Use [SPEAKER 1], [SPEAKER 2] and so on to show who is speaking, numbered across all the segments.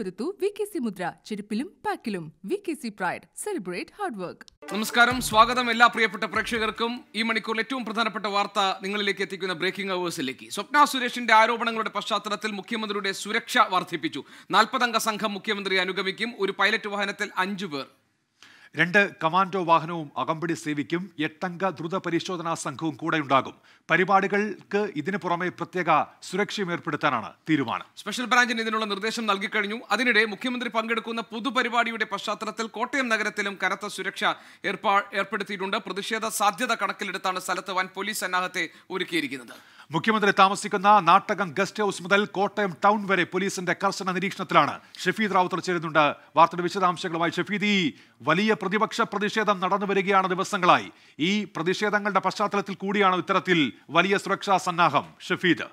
[SPEAKER 1] ഉറപ്പുവരുത്തൂ V K C Mudra ചെരുപ്പിലും പാക്കിലും V K C pride celebrate hard work
[SPEAKER 2] നമസ്കാരം സ്വാഗതം എല്ലാ പ്രിയപ്പെട്ട പ്രേക്ഷകർക്കും ഈ മണിക്കൂറിൽ ഏറ്റവും പ്രധാനപ്പെട്ട വാർത്ത നിങ്ങളിലേക്ക് എത്തിക്കുന്ന ബ്രേക്കിംഗ് അവേഴ്സിലേക്ക് സ്വപ്ന സുരേഷിന്റെ ആരോപണങ്ങളുടെ പശ്ചാത്തലത്തിൽ മുഖ്യമന്ത്രിയുടെ സുരക്ഷ വർദ്ധിപ്പിച്ചു നാൽപ്പതംഗ സംഘം മുഖ്യമന്ത്രിയെ അനുഗമിക്കും ഒരു പൈലറ്റ് വാഹനത്തിൽ അഞ്ചു പേർ
[SPEAKER 3] രണ്ട് കമാൻഡോ വാഹനവും അകമ്പടി സേവിക്കും എട്ടംഗ ദ്രുത പരിശോധനാ സംഘവും കൂടെയുണ്ടാകും പരിപാടികൾക്ക് ഇതിനു പുറമെ പ്രത്യേക സുരക്ഷയും ഏർപ്പെടുത്താനാണ് തീരുമാനം
[SPEAKER 2] സ്പെഷ്യൽ ബ്രാഞ്ചിന് ഇതിനുള്ള നിർദ്ദേശം നൽകിക്കഴിഞ്ഞു അതിനിടെ മുഖ്യമന്ത്രി പങ്കെടുക്കുന്ന പൊതുപരിപാടിയുടെ പശ്ചാത്തലത്തിൽ കോട്ടയം നഗരത്തിലും കനത്ത സുരക്ഷ ഏർപ്പാ ഏർപ്പെടുത്തിയിട്ടുണ്ട് പ്രതിഷേധ സാധ്യത കണക്കിലെടുത്താണ് സ്ഥലത്ത് വൻ പോലീസ് സന്നാഹത്തെ ഒരുക്കിയിരിക്കുന്നത്
[SPEAKER 3] മുഖ്യമന്ത്രി താമസിക്കുന്ന നാട്ടകം ഗസ്റ്റ് ഹൌസ് മുതൽ കോട്ടയം ടൗൺ വരെ പോലീസിന്റെ കർശന നിരീക്ഷണത്തിലാണ് ഷഫീദ് റാവുത്തർ ചേരുന്നുണ്ട് വാർത്തയുടെ വിശദാംശങ്ങളുമായി ഷഫീദ് ഈ വലിയ പ്രതിപക്ഷ പ്രതിഷേധം നടന്നു വരികയാണ് ദിവസങ്ങളായി ഈ പ്രതിഷേധങ്ങളുടെ പശ്ചാത്തലത്തിൽ കൂടിയാണ് ഇത്തരത്തിൽ വലിയ സുരക്ഷാ സന്നാഹം ഷഫീദ്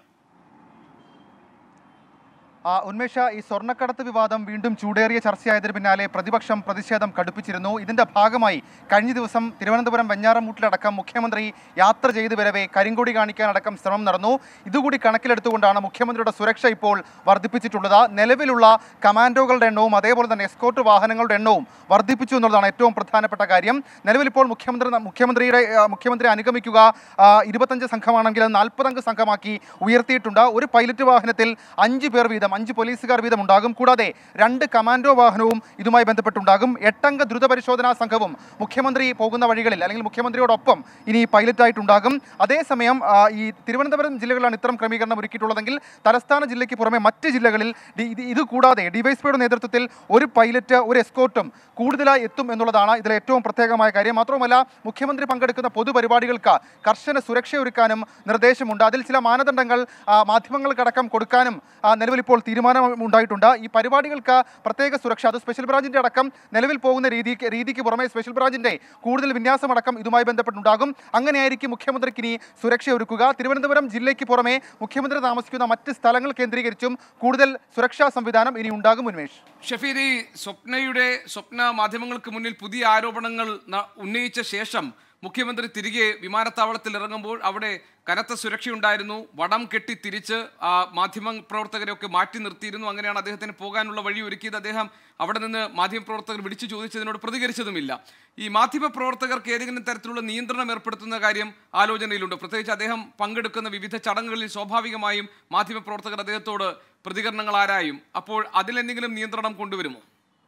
[SPEAKER 4] ആ, ഉന്മേഷ ഈ സ്വർണ്ണക്കടത്ത് വിവാദം വീണ്ടും ചൂടേറിയ ചർച്ചയായതിന് പിന്നാലെ പ്രതിപക്ഷം പ്രതിഷേധം കടുപ്പിച്ചിരുന്നു ഇതിന്റെ ഭാഗമായി കഴിഞ്ഞ ദിവസം തിരുവനന്തപുരം വെഞ്ഞാറമൂട്ടിലടക്കം മുഖ്യമന്ത്രി യാത്ര ചെയ്തു വരവെ കരിങ്കൊടി കാണിക്കാനടക്കം ശ്രമം നടന്നു ഇതുകൂടി കണക്കിലെടുത്തുകൊണ്ടാണ് മുഖ്യമന്ത്രിയുടെ സുരക്ഷ ഇപ്പോൾ വർദ്ധിപ്പിച്ചിട്ടുള്ളത് നിലവിലുള്ള കമാൻഡോകളുടെ എണ്ണവും അതേപോലെ തന്നെ എസ്കോർട്ട് വാഹനങ്ങളുടെ എണ്ണവും വർദ്ധിപ്പിച്ചു എന്നുള്ളതാണ് ഏറ്റവും പ്രധാനപ്പെട്ട കാര്യം നിലവിൽ ഇപ്പോൾ മുഖ്യമന്ത്രി മുഖ്യമന്ത്രിയുടെ ആ, മുഖ്യമന്ത്രി അനുഗമിക്കുക ആ, ഇരുപത്തഞ്ച് സംഘമാണെങ്കിൽ അത് നാൽപ്പതംഗ സംഘമാക്കി ഉയർത്തിയിട്ടുണ്ട് ഒരു പൈലറ്റ് വാഹനത്തിൽ അഞ്ച് പേർ വീതം അഞ്ച് പോലീസുകാർ വീതം ഉണ്ടാകും കൂടാതെ രണ്ട് കമാൻഡോ വാഹനവും ഇതുമായി ബന്ധപ്പെട്ടുണ്ടാകും എട്ടംഗ ദ്രുത പരിശോധനാ സംഘവും മുഖ്യമന്ത്രി പോകുന്ന വഴികളിൽ അല്ലെങ്കിൽ മുഖ്യമന്ത്രിയോടൊപ്പം ഇനി പൈലറ്റായിട്ടുണ്ടാകും അതേസമയം ആ, ഈ തിരുവനന്തപുരം ജില്ലകളിലാണ് ഇത്തരം ക്രമീകരണം ഒരുക്കിയിട്ടുള്ളതെങ്കിൽ തലസ്ഥാന ജില്ലയ്ക്ക് പുറമെ മറ്റ് ജില്ലകളിൽ ഡി- ഇത് ഇത് കൂടാതെ ഡിവൈഎസ്പിയുടെ നേതൃത്വത്തിൽ ഒരു പൈലറ്റ് ഒരു എസ്കോർട്ടും കൂടുതലായി എത്തും എന്നുള്ളതാണ് ഇതിലെ ഏറ്റവും പ്രത്യേകമായ കാര്യം മാത്രവുമല്ല മുഖ്യമന്ത്രി പങ്കെടുക്കുന്ന പൊതുപരിപാടികൾക്ക് കർശന സുരക്ഷയൊരുക്കാനും നിർദ്ദേശമുണ്ട് അതിൽ ചില മാനദണ്ഡങ്ങൾ ആ, മാധ്യമങ്ങൾക്കടക്കം കൊടുക്കാനും ആ, നിലവിൽ ഇപ്പോൾ തീരുമാനം ഉണ്ടായിട്ടുണ്ട് ഈ പരിപാടികൾക്ക് പ്രത്യേക സുരക്ഷ അത് സ്പെഷ്യൽ ബ്രാഞ്ചിന്റെ അടക്കം നിലവിൽ പോകുന്ന രീതിക്ക് രീതിക്ക് പുറമെ സ്പെഷ്യൽ ബ്രാഞ്ചിന്റെ കൂടുതൽ വിന്യാസമടക്കം ഇതുമായി ബന്ധപ്പെട്ടുണ്ടാകും അങ്ങനെയായിരിക്കും മുഖ്യമന്ത്രിക്ക് ഇനി സുരക്ഷ ഒരുക്കുക തിരുവനന്തപുരം ജില്ലയ്ക്ക് പുറമെ മുഖ്യമന്ത്രി താമസിക്കുന്ന മറ്റ് സ്ഥലങ്ങൾ കേന്ദ്രീകരിച്ചും കൂടുതൽ സുരക്ഷാ സംവിധാനം ഇനി ഉണ്ടാകും ഉന്മേഷ്
[SPEAKER 2] ഷഫീദ് ഈ സ്വപ്നയുടെ സ്വപ്ന മാധ്യമങ്ങൾക്ക് മുന്നിൽ പുതിയ ആരോപണങ്ങൾ ന- ഉന്നയിച്ച ശേഷം മുഖ്യമന്ത്രി തിരികെ വിമാനത്താവളത്തിൽ ഇറങ്ങുമ്പോൾ അവിടെ കനത്ത സുരക്ഷയുണ്ടായിരുന്നു വടം കെട്ടി തിരിച്ച് ആ, മാധ്യമ പ്രവർത്തകരെയൊക്കെ മാറ്റി നിർത്തിയിരുന്നു അങ്ങനെയാണ് അദ്ദേഹത്തിന് പോകാനുള്ള വഴി ഒരുക്കിയത് അദ്ദേഹം അവിടെ നിന്ന് മാധ്യമപ്രവർത്തകർ വിളിച്ചു ചോദിച്ചതിനോട് പ്രതികരിച്ചതുമില്ല ഈ മാധ്യമ പ്രവർത്തകർക്ക് ഏതെങ്കിലും തരത്തിലുള്ള നിയന്ത്രണം ഏർപ്പെടുത്തുന്ന കാര്യം ആലോചനയിലുണ്ട് പ്രത്യേകിച്ച് അദ്ദേഹം പങ്കെടുക്കുന്ന വിവിധ ചടങ്ങുകളിൽ സ്വാഭാവികമായും മാധ്യമ പ്രവർത്തകർ അദ്ദേഹത്തോട് പ്രതികരണങ്ങൾ ആരായും അപ്പോൾ അതിലെന്തെങ്കിലും നിയന്ത്രണം കൊണ്ടുവരുമോ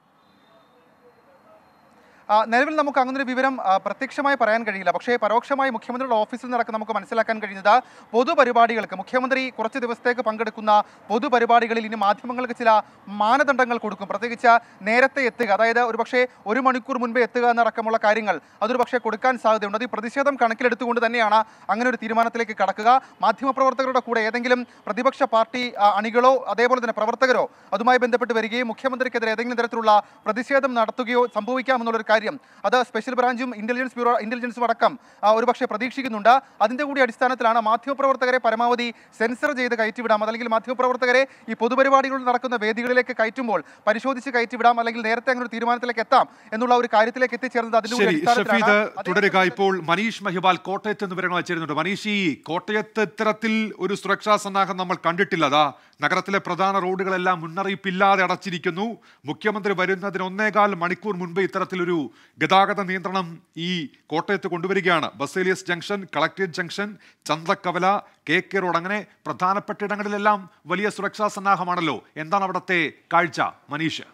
[SPEAKER 4] ആ, നിലവിൽ നമുക്ക് അങ്ങനെ ഒരു വിവരം ആ, പ്രത്യക്ഷമായി പറയാൻ കഴിയില്ല പക്ഷേ പരോക്ഷമായി മുഖ്യമന്ത്രിയുടെ ഓഫീസിൽ നിന്നടക്കം നമുക്ക് മനസ്സിലാക്കാൻ കഴിയുന്നത് പൊതുപരിപാടികൾക്ക് മുഖ്യമന്ത്രി കുറച്ച് ദിവസത്തേക്ക് പങ്കെടുക്കുന്ന പൊതുപരിപാടികളിൽ ഇനി മാധ്യമങ്ങൾക്ക് ചില മാനദണ്ഡങ്ങൾ കൊടുക്കും പ്രത്യേകിച്ച് നേരത്തെ എത്തുക അതായത് ഒരുപക്ഷെ ഒരു മണിക്കൂർ മുൻപേ എത്തുക എന്നടക്കമുള്ള കാര്യങ്ങൾ അതൊരു പക്ഷേ കൊടുക്കാൻ സാധ്യതയുണ്ട് അത് ഈ പ്രതിഷേധം കണക്കിലെടുത്തുകൊണ്ട് തന്നെയാണ് അങ്ങനെ ഒരു തീരുമാനത്തിലേക്ക് കടക്കുക മാധ്യമപ്രവർത്തകരുടെ കൂടെ ഏതെങ്കിലും പ്രതിപക്ഷ പാർട്ടി ആ, അണികളോ അതേപോലെ തന്നെ പ്രവർത്തകരോ അതുമായി ബന്ധപ്പെട്ട് വരികയും മുഖ്യമന്ത്രിക്കെതിരെ ഏതെങ്കിലും തരത്തിലുള്ള പ്രതിഷേധം നടത്തുകയോ സംഭവിക്കാമെന്നുള്ളൊരു കാര്യം അത് സ്പെഷ്യൽ ബ്രാഞ്ചും ഇന്റലിജൻസ് ബ്യൂറോ ഇന്റലിജൻസും അടക്കം ആ, ഒരുപക്ഷെ പ്രതീക്ഷിക്കുന്നുണ്ട് അതിന്റെ കൂടി അടിസ്ഥാനത്തിലാണ് മാധ്യമപ്രവർത്തകരെ പരമാവധി സെൻസർ ചെയ്ത് കയറ്റിവിടാം അല്ലെങ്കിൽ മാധ്യമപ്രവർത്തകരെ ഈ പൊതുപരിപാടികളിൽ നടക്കുന്ന വേദികളിലേക്ക് കയറ്റുമ്പോൾ പരിശോധിച്ച് കയറ്റിവിടാം അല്ലെങ്കിൽ നേരത്തെ അങ്ങനെ ഒരു തീരുമാനത്തിലേക്ക് എത്താം എന്നുള്ള ഒരു കാര്യത്തിലേക്ക് എത്തിച്ചേർന്നത് അതിന്റെ കൂടി
[SPEAKER 3] ശരി
[SPEAKER 4] അടിസ്ഥാനത്തിലാണ്.
[SPEAKER 3] ഷഫീദ്
[SPEAKER 4] അതേ
[SPEAKER 3] തുടരുക
[SPEAKER 4] സമയത്ത്
[SPEAKER 3] ഇപ്പോൾ മനീഷ് മഹിബാൽ കോട്ടയത്ത് നിന്ന് വിവരങ്ങൾ ചേരുന്നുണ്ട് മനീഷ് ഈ കോട്ടയത്ത് ഇത്തരത്തിൽ ഒരു സുരക്ഷാ സന്നാഹം നമ്മൾ കണ്ടിട്ടില്ല അതാ നഗരത്തിലെ പ്രധാന റോഡുകളെല്ലാം മുന്നറിയിപ്പില്ലാതെ അടച്ചിരിക്കുന്നു മുഖ്യമന്ത്രി വരുന്നതിന് ഒന്നേകാൽ മണിക്കൂർ മുൻപ് ഇത്തരത്തിലൊരു ഗതാഗത നിയന്ത്രണം ഈ കോട്ടയത്ത് കൊണ്ടുവരികയാണ് Baselius junction collectorate junction Chandrakkavala K K road അങ്ങനെ പ്രധാനപ്പെട്ട ഇടങ്ങളിലെല്ലാം വലിയ സുരക്ഷാ സന്നാഹമാണല്ലോ എന്താണ് അവിടുത്തെ കാഴ്ച മനീഷ്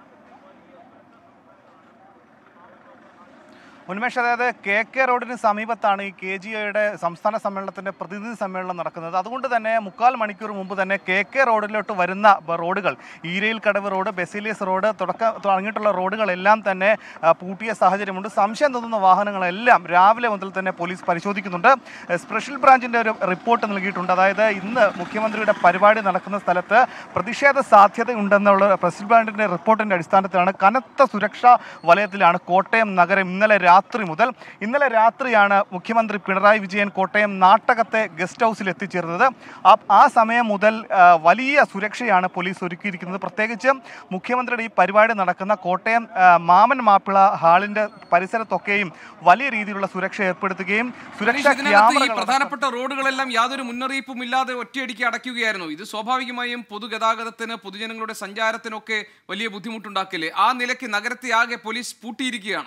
[SPEAKER 5] ഉന്മേഷ് അതായത് കെ കെ റോഡിന് സമീപത്താണ് ഈ കെ ജി ഒയുടെ സംസ്ഥാന സമ്മേളനത്തിന്റെ പ്രതിനിധി സമ്മേളനം നടക്കുന്നത് അതുകൊണ്ട് തന്നെ മുക്കാൽ മണിക്കൂർ മുമ്പ് തന്നെ കെ കെ റോഡിലോട്ട് വരുന്ന ബ- റോഡുകൾ Eerayil Kadavu road Baselius road തുടക്ക തുടങ്ങിയിട്ടുള്ള റോഡുകളെല്ലാം തന്നെ ആ, പൂട്ടിയ സാഹചര്യമുണ്ട് സംശയം തോന്നുന്ന വാഹനങ്ങളെല്ലാം രാവിലെ മുതൽ തന്നെ പോലീസ് പരിശോധിക്കുന്നുണ്ട് എ, സ്പെഷ്യൽ ബ്രാഞ്ചിന്റെ ഒരു റിപ്പോർട്ട് നൽകിയിട്ടുണ്ട് അതായത് ഇന്ന് മുഖ്യമന്ത്രിയുടെ പരിപാടി നടക്കുന്ന സ്ഥലത്ത് പ്രതിഷേധ സാധ്യതയുണ്ടെന്നുള്ള സ്പെഷ്യൽ ബ്രാഞ്ചിന്റെ റിപ്പോർട്ടിന്റെ അടിസ്ഥാനത്തിലാണ് കനത്ത സുരക്ഷാ വലയത്തിലാണ് കോട്ടയം നഗരം ഇന്നലെ രാത്രി മുതൽ ഇന്നലെ രാത്രിയാണ് മുഖ്യമന്ത്രി പിണറായി വിജയൻ കോട്ടയം നാട്ടകത്തെ ഗസ്റ്റ് ഹൗസിൽ എത്തിച്ചേർന്നത് ആ- ആ സമയം മുതൽ ആ, വലിയ സുരക്ഷയാണ് പോലീസ് ഒരുക്കിയിരിക്കുന്നത് പ്രത്യേകിച്ച് മുഖ്യമന്ത്രിയുടെ ഈ പരിപാടി നടക്കുന്ന കോട്ടയം ആ, മാമൻ മാപ്പിള ഹാളിന്റെ പരിസരത്തൊക്കെയും വലിയ രീതിയിലുള്ള സുരക്ഷ ഏർപ്പെടുത്തുകയും സുരക്ഷാ
[SPEAKER 2] ഇതിനകത്ത് ഈ
[SPEAKER 5] ക്യാമറകൾ
[SPEAKER 2] പ്രധാനപ്പെട്ട റോഡുകളെല്ലാം യാതൊരു മുന്നറിയിപ്പും ഇല്ലാതെ ഒറ്റയടിക്ക് അടയ്ക്കുകയായിരുന്നു ഇത് സ്വാഭാവികമായും പൊതുഗതാഗതത്തിന് പൊതുജനങ്ങളുടെ സഞ്ചാരത്തിനൊക്കെ വലിയ ബുദ്ധിമുട്ടുണ്ടാക്കില്ലേ ആ നിലയ്ക്ക് നഗരത്തെ ആകെ പോലീസ് പൂട്ടിയിരിക്കുകയാണോ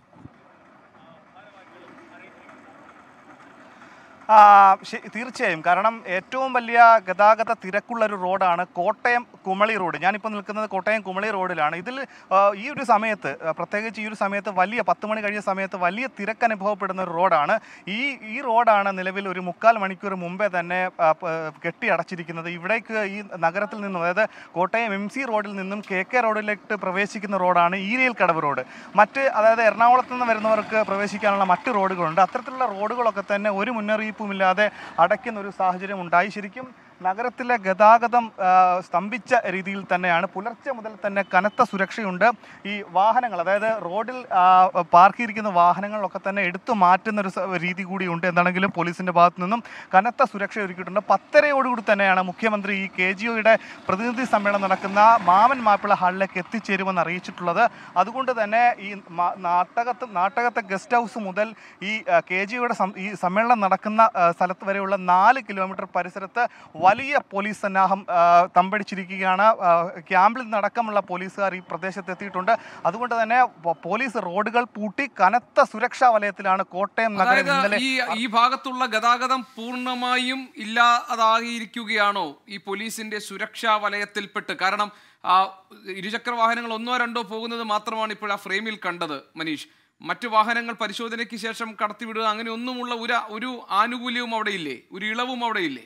[SPEAKER 5] ആ, ശ- തീർച്ചയായും കാരണം ഏറ്റവും വലിയ ഗതാഗത തിരക്കുള്ള ഒരു റോഡാണ് കോട്ടയം കുമളി റോഡ് ഞാനിപ്പോൾ നിൽക്കുന്നത് കോട്ടയം കുമളി റോഡിലാണ് ഇതിൽ ആ, ഈ ഒരു സമയത്ത് ആ, പ്രത്യേകിച്ച് ഈ ഒരു സമയത്ത് വലിയ പത്ത് മണി കഴിഞ്ഞ സമയത്ത് വലിയ തിരക്ക് അനുഭവപ്പെടുന്ന ഒരു റോഡാണ് ഈ ഈ റോഡാണ് നിലവിൽ ഒരു മുക്കാൽ മണിക്കൂർ മുമ്പേ തന്നെ ആ, പ- കെട്ടി അടച്ചിരിക്കുന്നത് ഇവിടേക്ക് ഈ നഗരത്തിൽ നിന്നും അതായത് കോട്ടയം എം സി റോഡിൽ നിന്നും കെ കെ റോഡിലേക്ക് പ്രവേശിക്കുന്ന റോഡാണ് ഈരയിൽ കടവ് റോഡ് മറ്റ് അതായത് എറണാകുളത്ത് നിന്ന് വരുന്നവർക്ക് പ്രവേശിക്കാനുള്ള മറ്റ് റോഡുകളുണ്ട് അത്തരത്തിലുള്ള റോഡുകളൊക്കെ തന്നെ ഒരു മുന്നറിയിപ്പുമില്ലാതെ അടയ്ക്കുന്ന ഒരു സാഹചര്യം ഉണ്ടായി ശരിക്കും നഗരത്തിലെ ഗതാഗതം ആ, സ്തംഭിച്ച രീതിയിൽ തന്നെയാണ് പുലർച്ചെ മുതൽ തന്നെ കനത്ത സുരക്ഷയുണ്ട് ഈ വാഹനങ്ങൾ അതായത് റോഡിൽ ആ, പാർക്ക് ചെയ്തിരിക്കുന്ന വാഹനങ്ങളൊക്കെ തന്നെ എടുത്തു മാറ്റുന്ന ഒരു സ- രീതി കൂടിയുണ്ട് എന്താണെങ്കിലും പോലീസിന്റെ ഭാഗത്തു നിന്നും കനത്ത സുരക്ഷ ഒരുക്കിയിട്ടുണ്ട് പത്തരയോടുകൂടി തന്നെയാണ് മുഖ്യമന്ത്രി ഈ കെ ജി ഒയുടെ പ്രതിനിധി സമ്മേളനം നടക്കുന്ന മാമൻ മാപ്പിള ഹാളിലേക്ക് എത്തിച്ചേരുമെന്ന് അറിയിച്ചിട്ടുള്ളത് അതുകൊണ്ട് തന്നെ ഈ മ- നാട്ടകത്ത് നാട്ടകത്തെ ഗസ്റ്റ് ഹൗസ് മുതൽ ഈ കെ ജി ഒയുടെ ഈ സമ്മേളനം നടക്കുന്ന ആ, സ്ഥലത്ത് വരെയുള്ള നാല് കിലോമീറ്റർ പരിസരത്ത് വലിയ പോലീസ് സന്നാഹം ആ, തമ്പടിച്ചിരിക്കുകയാണ് ആ, ക്യാമ്പിൽ നിന്നടക്കമുള്ള പോലീസുകാർ ഈ പ്രദേശത്ത് എത്തിയിട്ടുണ്ട് അതുകൊണ്ട് തന്നെ പോ- പോലീസ് റോഡുകൾ പൂട്ടി കനത്ത സുരക്ഷാ വലയത്തിലാണ് കോട്ടയം നഗരം
[SPEAKER 2] അതായത്
[SPEAKER 5] ഇന്നലെ
[SPEAKER 2] ഈ ഈ ഭാഗത്തുള്ള ഗതാഗതം പൂർണ്ണമായും ഇല്ലാതായിരിക്കുകയാണോ ഈ പോലീസിന്റെ സുരക്ഷാ വലയത്തിൽപ്പെട്ട് കാരണം ആ ഇരുചക്ര വാഹനങ്ങൾ ഒന്നോ രണ്ടോ പോകുന്നത് മാത്രമാണ് ഇപ്പോൾ ആ ഫ്രെയിമിൽ കണ്ടത് മനീഷ് മറ്റു വാഹനങ്ങൾ പരിശോധനയ്ക്ക് ശേഷം കടത്തിവിടുക അങ്ങനെ ഒന്നുമുള്ള ഒരു ഒരു ആനുകൂല്യവും അവിടെ ഇല്ലേ ഒരു ഇളവും അവിടെ ഇല്ലേ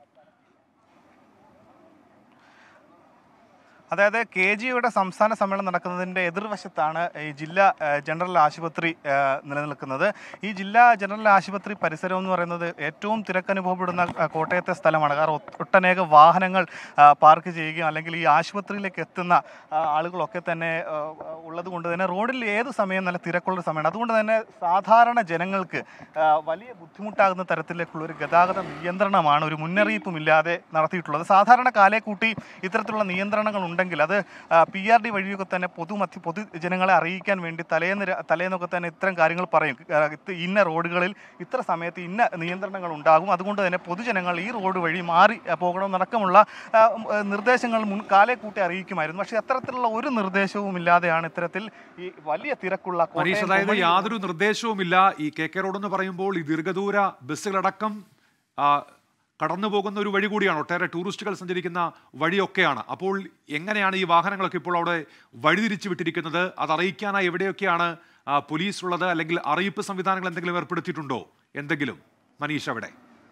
[SPEAKER 5] അതായത് കെ ജിയുടെ സംസ്ഥാന സമ്മേളനം നടക്കുന്നതിൻ്റെ എതിർവശത്താണ് ഈ ജില്ലാ ആ, ജനറൽ ആശുപത്രി ആ, നിലനിൽക്കുന്നത് ഈ ജില്ലാ ജനറൽ ആശുപത്രി പരിസരം എന്ന് പറയുന്നത് ഏറ്റവും തിരക്കനുഭവപ്പെടുന്ന ആ, കോട്ടയത്തെ സ്ഥലമാണ് കാരണം ഒ- ഒട്ടനേക വാഹനങ്ങൾ ആ, പാർക്ക് ചെയ്യുകയും അല്ലെങ്കിൽ ഈ ആശുപത്രിയിലേക്ക് എത്തുന്ന ആ, ആളുകളൊക്കെ തന്നെ ആ, ഉള്ളത് കൊണ്ട് തന്നെ റോഡിൽ ഏത് സമയം നല്ല തിരക്കുള്ള സമയമാണ് അതുകൊണ്ട് തന്നെ സാധാരണ ജനങ്ങൾക്ക് ആ, വലിയ ബുദ്ധിമുട്ടാകുന്ന തരത്തിലേക്കുള്ള ഒരു ഗതാഗത നിയന്ത്രണമാണ് ഒരു മുന്നറിയിപ്പുമില്ലാതെ നടത്തിയിട്ടുള്ളത് സാധാരണ കാലേ കൂട്ടി ഇത്തരത്തിലുള്ള നിയന്ത്രണങ്ങൾ ഉണ്ടെങ്കിൽ അത് പി ആർ ഡി വഴിയൊക്കെ തന്നെ പൊതുമധ്യ പൊതുജനങ്ങളെ അറിയിക്കാൻ വേണ്ടി തലേന്ന് ര- തലേന്നൊക്കെ തന്നെ ഇത്തരം കാര്യങ്ങൾ പറയും ആ, ഇത് ഇന്ന റോഡുകളിൽ ഇത്ര സമയത്ത് ഇന്ന നിയന്ത്രണങ്ങൾ ഉണ്ടാകും അതുകൊണ്ട് തന്നെ പൊതുജനങ്ങൾ ഈ റോഡ് വഴി മാറി ആ, പോകണമെന്നടക്കമുള്ള ആ, ഉം, ആ, നിർദ്ദേശങ്ങൾ മുൻ കാലേ കൂട്ടി അറിയിക്കുമായിരുന്നു പക്ഷേ അത്തരത്തിലുള്ള ഒരു നിർദ്ദേശവും ഇല്ലാതെയാണ് ഇത്തരത്തിൽ ഈ വലിയ തിരക്കുള്ള
[SPEAKER 3] മനീഷ്
[SPEAKER 5] കോട്ടയം
[SPEAKER 3] അതായത്
[SPEAKER 5] കുമളി
[SPEAKER 3] യാതൊരു നിർദ്ദേശവുമില്ല ഈ കെ കെ റോഡ് എന്ന് പറയുമ്പോൾ ഈ ദീർഘദൂര ബസ്സുകളടക്കം ആ, കടന്നു പോകുന്ന ഒരു വഴി കൂടിയാണ് ഒട്ടേറെ ടൂറിസ്റ്റുകൾ സഞ്ചരിക്കുന്ന വഴിയൊക്കെയാണ് അപ്പോൾ എങ്ങനെയാണ് ഈ വാഹനങ്ങളൊക്കെ ഇപ്പോൾ അവിടെ വഴിതിരിച്ചു വിട്ടിരിക്കുന്നത് അത് അറിയിക്കാനായി എവിടെയൊക്കെയാണ് ആ, പോലീസ് ഉള്ളത് അല്ലെങ്കിൽ അറിയിപ്പ് സംവിധാനങ്ങൾ എന്തെങ്കിലും ഏർപ്പെടുത്തിയിട്ടുണ്ടോ എന്തെങ്കിലും മനീഷ് അവിടെ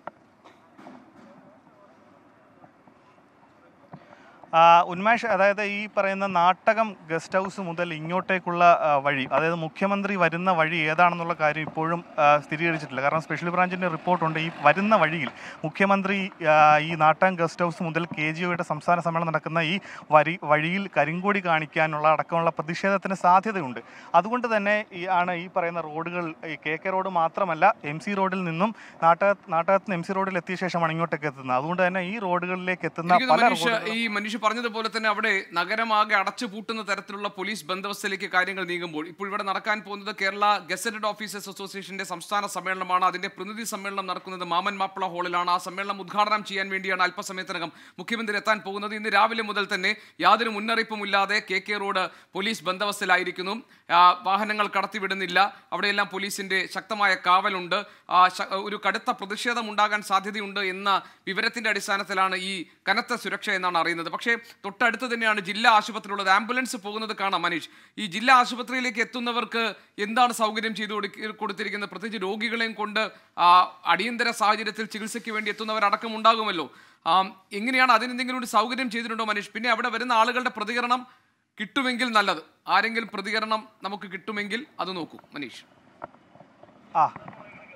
[SPEAKER 5] ആ, ഉന്മേഷ് അതായത് ഈ പറയുന്ന നാട്ടകം ഗസ്റ്റ് ഹൗസ് മുതൽ ഇങ്ങോട്ടേക്കുള്ള ആ, വഴി അതായത് മുഖ്യമന്ത്രി വരുന്ന വഴി ഏതാണെന്നുള്ള കാര്യം ഇപ്പോഴും ആ, സ്ഥിരീകരിച്ചിട്ടില്ല കാരണം സ്പെഷ്യൽ ബ്രാഞ്ചിന്റെ റിപ്പോർട്ടുണ്ട് ഈ വരുന്ന വഴിയിൽ മുഖ്യമന്ത്രി ആ, ഈ നാട്ടകം ഗസ്റ്റ് ഹൗസ് മുതൽ കെ ജി ഒയുടെ സംസ്ഥാന സമ്മേളനം നടക്കുന്ന ഈ വരി വഴിയിൽ കരിങ്കൊടി കാണിക്കാനുള്ള അടക്കമുള്ള പ്രതിഷേധത്തിന് സാധ്യതയുണ്ട് അതുകൊണ്ട് തന്നെ ഈ ആണ് ഈ പറയുന്ന റോഡുകൾ ഈ കെ കെ റോഡ് മാത്രമല്ല എം സി റോഡിൽ നിന്നും നാട്ടക നാട്ടകത്ത് നിന്ന് എം സി റോഡിൽ എത്തിയ ശേഷമാണ് ഇങ്ങോട്ടേക്ക് എത്തുന്നത് അതുകൊണ്ട് തന്നെ ഈ റോഡുകളിലേക്ക് എത്തുന്ന
[SPEAKER 2] എനിക്ക്
[SPEAKER 5] പല
[SPEAKER 2] മനീഷ്
[SPEAKER 5] റോഡുകളും
[SPEAKER 2] ഈ മനുഷ്യ പറഞ്ഞതുപോലെ തന്നെ അവിടെ നഗരമാകെ അടച്ചു പൂട്ടുന്ന തരത്തിലുള്ള പോലീസ് ബന്ദോബസ്തിലേക്ക് കാര്യങ്ങൾ നീങ്ങുമ്പോൾ ഇപ്പോൾ ഇവിടെ നടക്കാൻ പോകുന്നത് കേരള ഗസറ്റഡ് ഓഫീസേഴ്സ് അസോസിയേഷന്റെ സംസ്ഥാന സമ്മേളനമാണ് അതിന്റെ പ്രതിനിധി സമ്മേളനം നടക്കുന്നത് മാമൻ മാപ്പിള ഹാളിലാണ് ആ സമ്മേളനം ഉദ്ഘാടനം ചെയ്യാൻ വേണ്ടിയാണ് അല്പസമയത്തിനകം മുഖ്യമന്ത്രി എത്താൻ പോകുന്നത് ഇന്ന് രാവിലെ മുതൽ തന്നെ യാതൊരു മുന്നറിയിപ്പുമില്ലാതെ കെ കെ റോഡ് പോലീസ് ബന്ദോബസ്തിലായിരിക്കുന്നു ആ, വാഹനങ്ങൾ കടത്തിവിടുന്നില്ല അവിടെയെല്ലാം പോലീസിന്റെ ശക്തമായ കാവലുണ്ട് ആ, ശ- ഒരു കടുത്ത പ്രതിഷേധം ഉണ്ടാകാൻ സാധ്യതയുണ്ട് എന്ന വിവരത്തിന്റെ അടിസ്ഥാനത്തിലാണ് ഈ കനത്ത സുരക്ഷ എന്നാണ് അറിയുന്നത് പക്ഷേ തൊട്ടടുത്ത് തന്നെയാണ് ജില്ലാ ആശുപത്രിയുള്ളത് ആംബുലൻസ് പോകുന്നത് കാണാം മനീഷ് ഈ ജില്ലാ ആശുപത്രിയിലേക്ക് എത്തുന്നവർക്ക് എന്താണ് സൗകര്യം ചെയ്തു കൊടുക്ക- കൊടുത്തിരിക്കുന്നത് പ്രത്യേകിച്ച് രോഗികളെയും കൊണ്ട് ആ, അടിയന്തര സാഹചര്യത്തിൽ ചികിത്സയ്ക്ക് വേണ്ടി എത്തുന്നവരടക്കം ഉണ്ടാകുമല്ലോ ആ, എങ്ങനെയാണ് അതിനെന്തെങ്കിലും ഒരു സൗകര്യം ചെയ്തിട്ടുണ്ടോ മനീഷ് പിന്നെ അവിടെ വരുന്ന ആളുകളുടെ പ്രതികരണം കിട്ടുമെങ്കിൽ നല്ലത് ആരെങ്കിലും പ്രതികരണം നമുക്ക് കിട്ടുമെങ്കിൽ അത് നോക്കൂ മനീഷ്
[SPEAKER 5] ആ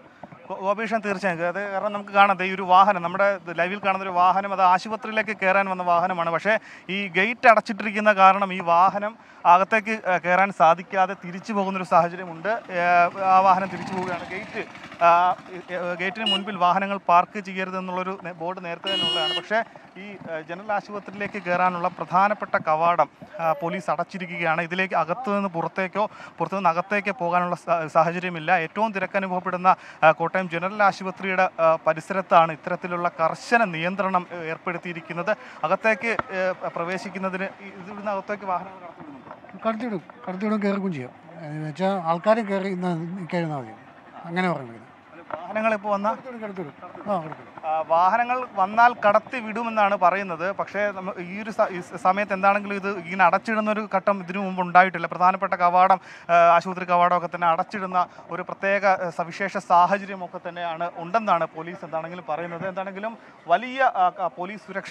[SPEAKER 5] ഗോ- ഗോപീഷൻ തീർച്ചയായും അത് കാരണം നമുക്ക് കാണാം ദേ ഈ ഒരു വാഹനം നമ്മുടെ ലൈവിൽ കാണുന്ന ഒരു വാഹനം അത് ആശുപത്രിയിലേക്ക് കയറാൻ വന്ന വാഹനമാണ് പക്ഷേ ഈ ഗേറ്റ് അടച്ചിട്ടിരിക്കുന്ന കാരണം ഈ വാഹനം അകത്തേക്ക് ഏഹ്, കയറാൻ സാധിക്കാതെ തിരിച്ചു പോകുന്നൊരു സാഹചര്യമുണ്ട് ഏഹ്, ആ വാഹനം തിരിച്ചു പോവുകയാണ് ഗേറ്റ് ആ, ഏഹ്, ഗേറ്റിന് മുൻപിൽ വാഹനങ്ങൾ പാർക്ക് ചെയ്യരുതെന്നുള്ളൊരു നേ- ബോർഡ് നേരത്തെ തന്നെ ഉള്ളതാണ് പക്ഷേ ഈ ഏഹ്, ജനറൽ ആശുപത്രിയിലേക്ക് കയറാനുള്ള പ്രധാനപ്പെട്ട കവാടം ആ, പോലീസ് അടച്ചിരിക്കുകയാണ് ഇതിലേക്ക് അകത്തു നിന്ന് പുറത്തേക്കോ പുറത്തു നിന്ന് അകത്തേക്കോ പോകാനുള്ള സാ- സാഹചര്യമില്ല ഏറ്റവും തിരക്കനുഭവപ്പെടുന്ന ആ, കോട്ടയം ജനറൽ ആശുപത്രിയുടെ ആ, പരിസരത്താണ് ഇത്തരത്തിലുള്ള കർശന നിയന്ത്രണം ഏഹ്, ഏർപ്പെടുത്തിയിരിക്കുന്നത് അകത്തേക്ക് ഏഹ്, പ്രവേശിക്കുന്നതിന് ഈ- ഇതിന് അകത്തേക്ക് വാഹനങ്ങൾ കടത്തിവിടുന്നുണ്ടോ
[SPEAKER 6] കടത്തിവിടും കടത്തിവിടും കയറുകയും ചെയ്യും എന്ന് വെച്ചാൽ ആൾക്കാരും കയറി ഇന്ന് നിൽക്കഴിഞ്ഞാൽ മതി അങ്ങനെ പറയുന്നത്
[SPEAKER 5] വാഹനങ്ങൾ ഇപ്പോൾ വന്ന
[SPEAKER 6] കടത്തിവിടും കടത്തിവിടും ആ കടത്തിവിടും
[SPEAKER 5] ആ, വാഹനങ്ങൾ വന്നാൽ കടത്തി വിടുമെന്നാണ് പറയുന്നത് പക്ഷേ നമ്മ ഈ ഒരു സ- ഈ സമയത്ത് എന്താണെങ്കിലും ഇത് ഇങ്ങനെ അടച്ചിടുന്ന ഒരു ഘട്ടം ഇതിനു മുമ്പ് ഉണ്ടായിട്ടില്ല പ്രധാനപ്പെട്ട കവാടം ആ, ആശുപത്രി കവാടമൊക്കെ തന്നെ അടച്ചിടുന്ന ഒരു പ്രത്യേക ആ, സവിശേഷ സാഹചര്യമൊക്കെ തന്നെയാണ് ഉണ്ടെന്നാണ് പോലീസ് എന്താണെങ്കിലും പറയുന്നത് എന്താണെങ്കിലും വലിയ ആ, ക- പോലീസ് സുരക്ഷ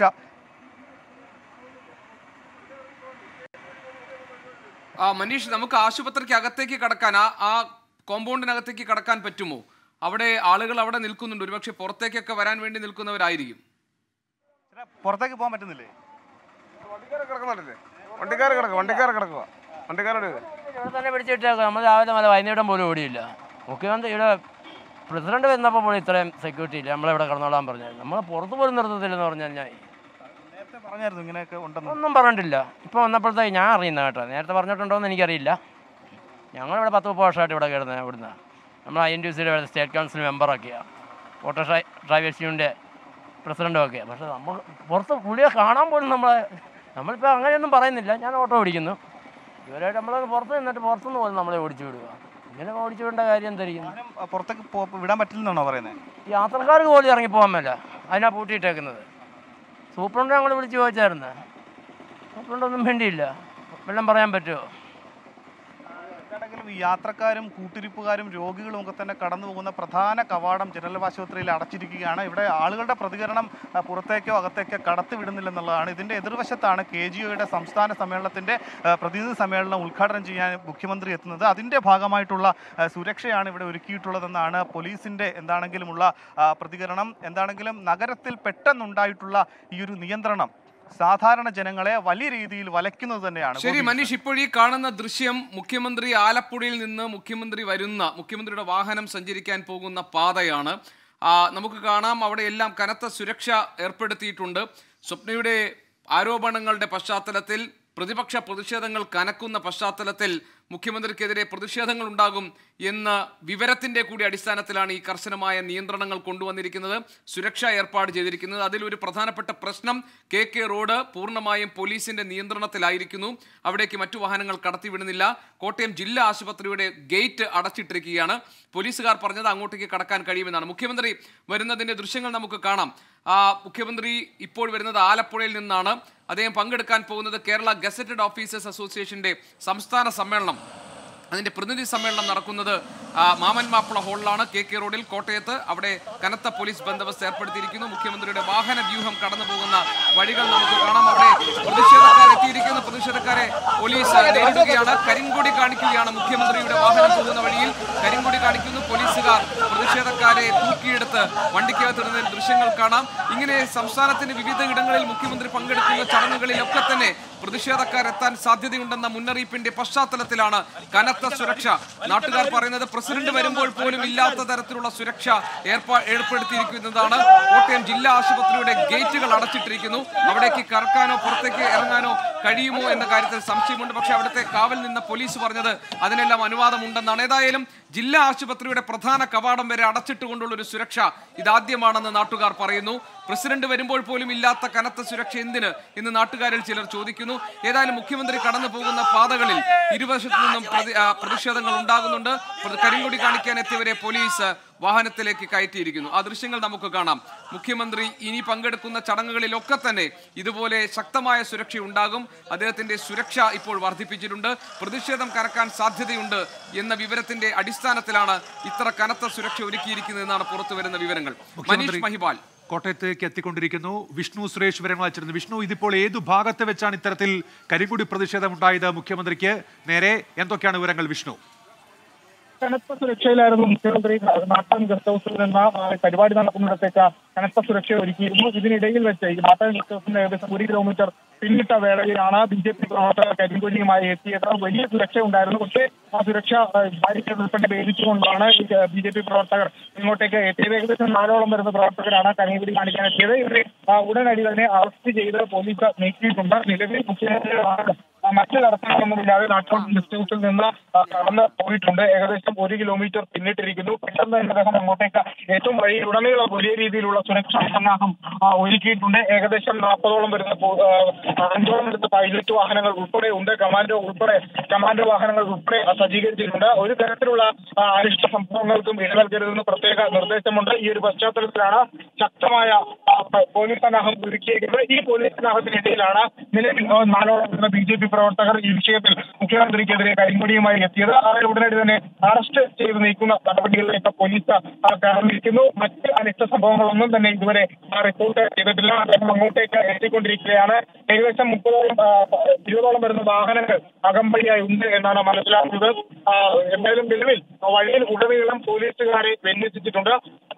[SPEAKER 2] ആ മനീഷ് നമുക്ക് ആശുപത്രിക്ക് അകത്തേക്ക് കടക്കാൻ ആ ആ കോമ്പൗണ്ടിനകത്തേക്ക് കടക്കാൻ പറ്റുമോ അവിടെ ആളുകൾ അവിടെ നിൽക്കുന്നുണ്ട് ഒരുപക്ഷെ പുറത്തേക്കൊക്കെ വരാൻ വേണ്ടി നിൽക്കുന്നവരായിരിക്കും
[SPEAKER 5] ചേട്ടാ, പുറത്തേക്ക് പോകാൻ പറ്റുന്നില്ലേ
[SPEAKER 7] വണ്ടിക്കാരെ കിടക്കുന്നുണ്ടല്ലേ വണ്ടിക്കാരെ കിടക്കുക വണ്ടിക്കാരെ കിടക്കുക വണ്ടിക്കാരോട്
[SPEAKER 8] ഇവിടെ തന്നെ പിടിച്ചിട്ടേക്കും നമ്മൾ രാവിലെ മുതൽ വൈകുന്നേരം പോലും ഓടിയില്ല മുഖ്യമന്ത്രി ഇവിടെ പ്രസിഡന്റ് വരുന്നപ്പോൾ പോലും ഇത്രയും സെക്യൂരിറ്റി ഇല്ല നമ്മളിവിടെ കിടന്നോളാൻ പറഞ്ഞത് നമ്മൾ പുറത്ത് പോലും നിർത്തത്തില്ലെന്ന് പറഞ്ഞു കഴിഞ്ഞാൽ
[SPEAKER 5] നേരത്തെ പറഞ്ഞായിരുന്നു ഇങ്ങനെയൊക്കെ ഉണ്ടെന്ന്
[SPEAKER 8] ഒന്നും പറഞ്ഞിട്ടില്ല ഇപ്പോൾ വന്നപ്പോഴത്തേക്ക് ഞാൻ അറിയുന്ന കേട്ടോ നേരത്തെ പറഞ്ഞിട്ടുണ്ടോ എന്ന് എനിക്കറിയില്ല ഞങ്ങളിവിടെ പത്ത് മുപ്പത് വർഷമായിട്ട് ഇവിടെ കിടന്നത് ഇവിടുന്ന് നമ്മൾ ഐ എൻ ടി സിയുടെ സ്റ്റേറ്റ് കൗൺസിൽ മെമ്പറൊക്കെയാണ് ഓട്ടോ ഡ്രൈ ഡ്രൈവേഴ്സ് യൂണിയൻ്റെ പ്രസിഡൻറ്റും ഒക്കെയാണ് പക്ഷേ നമ്മൾ പുറത്ത് പുള്ളിയെ കാണാൻ പോലും നമ്മളെ നമ്മളിപ്പോൾ അങ്ങനെയൊന്നും പറയുന്നില്ല ഞാൻ ഓട്ടോ ഓടിക്കുന്നു ഇവരായിട്ട് നമ്മൾ പുറത്ത് നിന്നിട്ട് പുറത്തുനിന്ന് പോലും നമ്മളെ ഓടിച്ചു വിടുക ഇങ്ങനെ ഓടിച്ചു വിടേണ്ട കാര്യം എന്തായിരിക്കും
[SPEAKER 5] വാഹനം ആ, പുറത്തേക്ക് പോ- വിടാൻ പറ്റില്ലെന്നാണോ പറയുന്നത്
[SPEAKER 8] യാത്രക്കാർക്ക് പോലും ഇറങ്ങി പോകാൻ മേല അതിനാ പൂട്ടിയിട്ടേക്കുന്നത് സൂപ്രണ്ട് ഞങ്ങൾ വിളിച്ച് ചോദിച്ചായിരുന്നു സൂപ്രണ്ടൊന്നും വേണ്ടിയില്ല വെള്ളം പറയാൻ പറ്റുമോ
[SPEAKER 5] എന്താണെങ്കിലും ഈ യാത്രക്കാരും കൂട്ടിരിപ്പുകാരും രോഗികളും ഒക്കെ തന്നെ കടന്നു പോകുന്ന പ്രധാന കവാടം ജനറൽ ആശുപത്രിയിൽ അടച്ചിരിക്കുകയാണ് ഇവിടെ ആളുകളുടെ പ്രതികരണം ആ, പുറത്തേക്കോ അകത്തേക്കോ കടത്തിവിടുന്നില്ലെന്നുള്ളതാണ് ഇതിന്റെ എതിർവശത്താണ് കെ ജി ഒയുടെ സംസ്ഥാന സമ്മേളനത്തിന്റെ ആ, പ്രതിനിധി സമ്മേളനം ഉദ്ഘാടനം ചെയ്യാൻ മുഖ്യമന്ത്രി എത്തുന്നത് അതിന്റെ ഭാഗമായിട്ടുള്ള ആ, സുരക്ഷയാണ് ഇവിടെ ഒരുക്കിയിട്ടുള്ളതെന്നാണ് പോലീസിന്റെ എന്താണെങ്കിലുമുള്ള ആ, പ്രതികരണം എന്താണെങ്കിലും നഗരത്തിൽ പെട്ടെന്നുണ്ടായിട്ടുള്ള ഈ ഒരു നിയന്ത്രണം സാധാരണ ജനങ്ങളെ വലിയ രീതിയിൽ വലയ്ക്കുന്നത് തന്നെയാണ്
[SPEAKER 2] ശരി
[SPEAKER 5] ഗോപി.
[SPEAKER 2] മനീഷ് ഇപ്പോൾ ഈ കാണുന്ന ദൃശ്യം മുഖ്യമന്ത്രി ആലപ്പുഴയിൽ നിന്ന് മുഖ്യമന്ത്രി വരുന്ന മുഖ്യമന്ത്രിയുടെ വാഹനം സഞ്ചരിക്കാൻ പോകുന്ന പാതയാണ് ആ, നമുക്ക് കാണാം അവിടെ എല്ലാം കനത്ത സുരക്ഷ ഏർപ്പെടുത്തിയിട്ടുണ്ട് സ്വപ്നയുടെ ആരോപണങ്ങളുടെ പശ്ചാത്തലത്തിൽ പ്രതിപക്ഷ പ്രതിഷേധങ്ങൾ കനക്കുന്ന പശ്ചാത്തലത്തിൽ മുഖ്യമന്ത്രിക്കെതിരെ പ്രതിഷേധങ്ങൾ ഉണ്ടാകും എന്ന വിവരത്തിന്റെ കൂടി അടിസ്ഥാനത്തിലാണ് ഈ കർശനമായ നിയന്ത്രണങ്ങൾ കൊണ്ടുവന്നിരിക്കുന്നത് സുരക്ഷാ ഏർപ്പാട് ചെയ്തിരിക്കുന്നത് അതിലൊരു പ്രധാനപ്പെട്ട പ്രശ്നം കെ കെ റോഡ് പൂർണ്ണമായും പോലീസിന്റെ നിയന്ത്രണത്തിലായിരിക്കുന്നു അവിടേക്ക് മറ്റു വാഹനങ്ങൾ കടത്തിവിടുന്നില്ല കോട്ടയം ജില്ലാ ആശുപത്രിയുടെ ഗേറ്റ് അടച്ചിട്ടിരിക്കുകയാണ് പോലീസുകാർ പറഞ്ഞത് അങ്ങോട്ടേക്ക് കടക്കാൻ കഴിയുമെന്നാണ് മുഖ്യമന്ത്രി വരുന്നതിന്റെ ദൃശ്യങ്ങൾ നമുക്ക് കാണാം ആ മുഖ്യമന്ത്രി ഇപ്പോൾ വരുന്നത് ആലപ്പുഴയിൽ നിന്നാണ് അദ്ദേഹം പങ്കെടുക്കാൻ പോകുന്നത് കേരള ഗസറ്റഡ് ഓഫീസേഴ്സ് അസോസിയേഷന്റെ സംസ്ഥാന സമ്മേളനം അതിന്റെ പ്രതിനിധി സമ്മേളനം നടക്കുന്നത് ആ, മാമൻ മാപ്പിള ഹാളിലാണ് കെ കെ റോഡിൽ കോട്ടയത്ത് അവിടെ കനത്ത പോലീസ് ബന്ദോബസ്ത് ഏർപ്പെടുത്തിയിരിക്കുന്നു മുഖ്യമന്ത്രിയുടെ വാഹന വ്യൂഹം കടന്നു പോകുന്ന വഴികൾ നമുക്ക് കാണാം അവിടെ പ്രതിഷേധക്കാർ എത്തിയിരിക്കുന്നു പ്രതിഷേധക്കാരെ പോലീസ് നേരിടുകയാണ് കരിങ്കൊടി കാണിക്കുകയാണ് മുഖ്യമന്ത്രിയുടെ വാഹനം പോകുന്ന വഴിയിൽ കരിങ്കൊടി കാണിക്കുന്നു പോലീസുകാർ പ്രതിഷേധക്കാരെ തൂക്കിയെടുത്ത് വണ്ടിക്കകത്തിടുന്ന ദൃശ്യങ്ങൾ കാണാം ഇങ്ങനെ സംസ്ഥാനത്തിന്റെ വിവിധ ഇടങ്ങളിൽ മുഖ്യമന്ത്രി പങ്കെടുക്കുന്ന ചടങ്ങുകളിലൊക്കെ തന്നെ പ്രതിഷേധക്കാരെത്താൻ സാധ്യതയുണ്ടെന്ന മുന്നറിയിപ്പിന്റെ പശ്ചാത്തലത്തിലാണ് കനത്ത സുരക്ഷ നാട്ടുകാർ പറയുന്നത് പ്രസിഡന്റ് വരുമ്പോൾ പോലും ഇല്ലാത്ത തരത്തിലുള്ള സുരക്ഷ ഏർപ്പാ ഏർപ്പെടുത്തിയിരിക്കുന്നതാണ് കോട്ടയം ജില്ലാ ആശുപത്രിയുടെ ഗേറ്റുകൾ അടച്ചിട്ടിരിക്കുന്നു അവിടേക്ക് കറക്കാനോ പുറത്തേക്ക് ഇറങ്ങാനോ കഴിയുമോ എന്ന കാര്യത്തിൽ സംശയമുണ്ട് പക്ഷേ അവിടുത്തെ കാവൽ നിന്ന പോലീസ് പറഞ്ഞത് അതിനെല്ലാം അനുവാദമുണ്ടെന്നാണ് ഏതായാലും ജില്ലാ ആശുപത്രിയുടെ പ്രധാന കവാടം വരെ അടച്ചിട്ടുകൊണ്ടുള്ള ഒരു സുരക്ഷ ഇതാദ്യമാണെന്ന് നാട്ടുകാർ പറയുന്നു പ്രസിഡന്റ് വരുമ്പോൾ പോലും ഇല്ലാത്ത കനത്ത സുരക്ഷ എന്തിന് എന്ന് നാട്ടുകാരിൽ ചിലർ ചോദിക്കുന്നു ഏതായാലും മുഖ്യമന്ത്രി കടന്നു പോകുന്ന പാതകളിൽ ഇരുവശത്തു നിന്നും പ്രതി- ആ, പ്രതിഷേധങ്ങൾ ഉണ്ടാകുന്നുണ്ട് പ്ര- കരിങ്കൊടി കാണിക്കാൻ എത്തിയവരെ പോലീസ് വാഹനത്തിലേക്ക് കയറ്റിയിരിക്കുന്നു ആ ദൃശ്യങ്ങൾ നമുക്ക് കാണാം മുഖ്യമന്ത്രി ഇനി പങ്കെടുക്കുന്ന ചടങ്ങുകളിലൊക്കെ തന്നെ ഇതുപോലെ ശക്തമായ സുരക്ഷ ഉണ്ടാകും അദ്ദേഹത്തിന്റെ സുരക്ഷ ഇപ്പോൾ വർദ്ധിപ്പിച്ചിട്ടുണ്ട് പ്രതിഷേധം കനക്കാൻ സാധ്യതയുണ്ട് എന്ന വിവരത്തിന്റെ അടിസ്ഥാനത്തിലാണ് ഇത്ര കനത്ത സുരക്ഷ ഒരുക്കിയിരിക്കുന്നതെന്നാണ് പുറത്തു വരുന്ന വിവരങ്ങൾ മനീഷ് മഹിപാൽ
[SPEAKER 3] കോട്ടയത്തേക്ക് എത്തിക്കൊണ്ടിരിക്കുന്നു വിഷ്ണു സുരേഷ് വിവരങ്ങൾ അയച്ചിരുന്നു വിഷ്ണു ഇതിപ്പോൾ ഏതു ഭാഗത്ത് വെച്ചാണ് ഇത്തരത്തിൽ കരിങ്കുടി പ്രതിഷേധം ഉണ്ടായത് മുഖ്യമന്ത്രിക്ക് നേരെ എന്തൊക്കെയാണ് വിവരങ്ങൾ വിഷ്ണു
[SPEAKER 9] കനത്ത സുരക്ഷയിലായിരുന്നു മുഖ്യമന്ത്രി നാട്ടാൻ ഗസ്റ്റ് ഹൗസിൽ നിന്ന് ആ, പരിപാടി നടക്കുന്നിടത്തേക്ക് കനത്ത സുരക്ഷ ഒരുക്കിയിരുന്നു ഇതിനിടയിൽ വെച്ച് ഈ നാട്ടാൻ ഗസ്റ്റ് ഹൗസിന് ഏകദേശം ഒരു കിലോമീറ്റർ പിന്നിട്ട വേളയിലാണ് ബി ജെ പി പ്രവർത്തകർ കരിങ്കൊടിയുമായി എത്തിയത് വലിയ സുരക്ഷ ഉണ്ടായിരുന്നു പക്ഷേ ആ സുരക്ഷ ബാരിക്കേഡ് ഉൾപ്പെടെ ഭേദിച്ചുകൊണ്ടാണ് ഈ ബി ജെ പി പ്രവർത്തകർ ഇങ്ങോട്ടേക്ക് എത്തിയത് ഏകദേശം നാലോളം വരുന്ന പ്രവർത്തകരാണ് കരിങ്കൊടി കാണിക്കാൻ എത്തിയത് ഇവരെ ആ, ഉടനടി തന്നെ അറസ്റ്റ് ചെയ്ത് പോലീസ് നീക്കിയിട്ടുണ്ട് നിലവിൽ മുഖ്യമന്ത്രിയുടെ വാഹനം ആ, മറ്റു തടസ്സങ്ങളൊന്നുമില്ലാതെ നാട്ടോളം ഗസ്റ്റ് ഹൗസിൽ നിന്ന് ആ, കടന്ന് പോയിട്ടുണ്ട് ഏകദേശം ഒരു കിലോമീറ്റർ പിന്നിട്ടിരിക്കുന്നു പെട്ടെന്ന് തന്നെ അദ്ദേഹം അങ്ങോട്ടേക്ക് ഏറ്റവും വഴിയിലുടനീളം വലിയ രീതിയിലുള്ള സുരക്ഷാ സന്നാഹം ആ, ഒരുക്കിയിട്ടുണ്ട് ഏകദേശം നാൽപ്പതോളം വരുന്ന പോ- ആ, അഞ്ചോളം വരുന്ന പൈലറ്റ് വാഹനങ്ങൾ ഉൾപ്പെടെ ഉണ്ട് കമാൻഡോ ഉൾപ്പെടെ കമാൻഡോ വാഹനങ്ങൾ ഉൾപ്പെടെ ആ, സജ്ജീകരിച്ചിട്ടുണ്ട് ഒരു തരത്തിലുള്ള ആ, അനിഷ്ട സംഭവങ്ങൾക്കും ഇടനൽകരുതെന്ന് പ്രത്യേക നിർദ്ദേശമുണ്ട് ഈ ഒരു പശ്ചാത്തലത്തിലാണ് ശക്തമായ ആ, പ- പോലീസ് സന്നാഹം ഒരുക്കിയിരിക്കുന്നത് ഈ പോലീസ് സന്നാഹത്തിനിടയിലാണ് നിലവിൽ ആ, നാലോളം വരുന്ന ബി ജെ പി പ്രവർത്തകർ ഈ വിഷയത്തിൽ മുഖ്യമന്ത്രിക്കെതിരെ കരിങ്കൊടിയുമായി എത്തിയത് അവരെ ഉടനടി തന്നെ അറസ്റ്റ് ചെയ്ത് നീക്കുന്ന നടപടികളിലേക്ക് പോലീസ് ആ, കടന്നിരിക്കുന്നു മറ്റ് അനിഷ്ട സംഭവങ്ങളൊന്നും തന്നെ ഇതുവരെ ആ, റിപ്പോർട്ട് ചെയ്തിട്ടില്ല അദ്ദേഹം അങ്ങോട്ടേക്ക് എത്തിക്കൊണ്ടിരിക്കുകയാണ് ഏകദേശം മുപ്പതോളം ആ, ഇരുപതോളം വരുന്ന വാഹനങ്ങൾ അകമ്പടിയായി ഉണ്ട് എന്നാണ് മനസ്സിലാക്കുന്നത് ആ, എന്തായാലും നിലവിൽ വഴിയിൽ ഉടനീളം പോലീസുകാരെ വിന്യസിച്ചിട്ടുണ്ട്